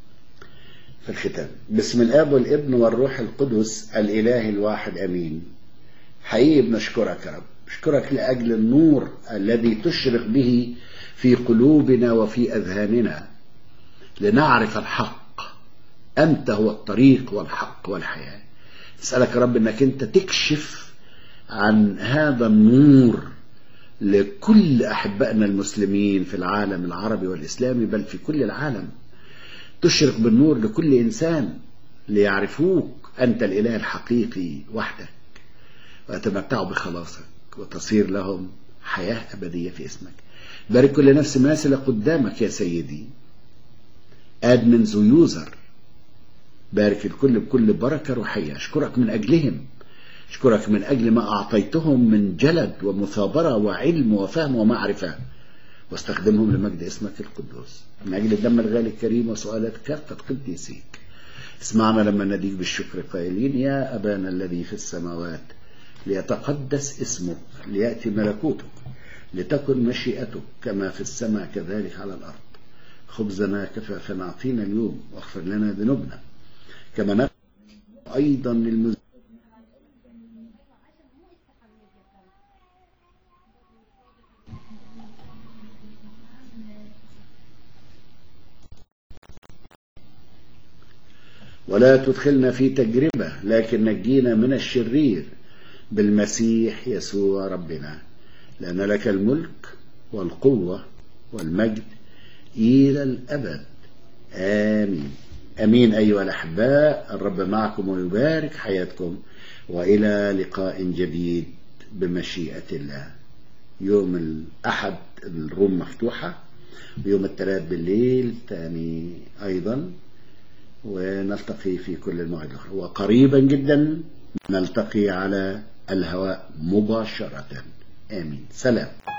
في الختام بسم الاب والابن والروح القدس الاله الواحد امين حقيقي بنشكرك يا رب نشكرك لاجل النور الذي تشرق به في قلوبنا وفي اذهاننا لنعرف الحق انت هو الطريق والحق والحياه اسالك يا رب انك انت تكشف عن هذا النور لكل احبائنا المسلمين في العالم العربي والاسلامي بل في كل العالم تشرق بالنور لكل انسان ليعرفوك انت الاله الحقيقي وحدك ويتمتعوا بخلاصك وتصير لهم حياه ابديه في اسمك بارك كل نفس ماسله قدامك يا سيدي ادمنز ويوزر بارك الكل بكل بركه روحيه اشكرك من اجلهم اشكرك من اجل ما اعطيتهم من جلد ومثابره وعلم وفهم ومعرفه واستخدمهم لمجد اسمك القدوس من أجل الدم الغالي الكريم وسؤالات كافة قديسيك اسمعنا لما نديك بالشكر قائلين يا أبانا الذي في السماوات ليتقدس اسمك ليأتي ملكوتك لتكن مشيئتك كما في السماء كذلك على الأرض خبزنا كفافنا أعطينا اليوم واغفر لنا ذنوبنا كما نغفر أيضا للمذنبين ولا تدخلنا في تجربة لكن نجينا من الشرير بالمسيح يسوع ربنا لأن لك الملك والقوة والمجد إلى الأبد آمين أمين أيها الأحباء الرب معكم ويبارك حياتكم وإلى لقاء جديد بمشيئة الله يوم الأحد الروم مفتوحة ويوم الثلاث بالليل تاني أيضا ونلتقي في كل المواعيد الأخرى وقريبا جدا نلتقي على الهواء مباشرة آمين سلام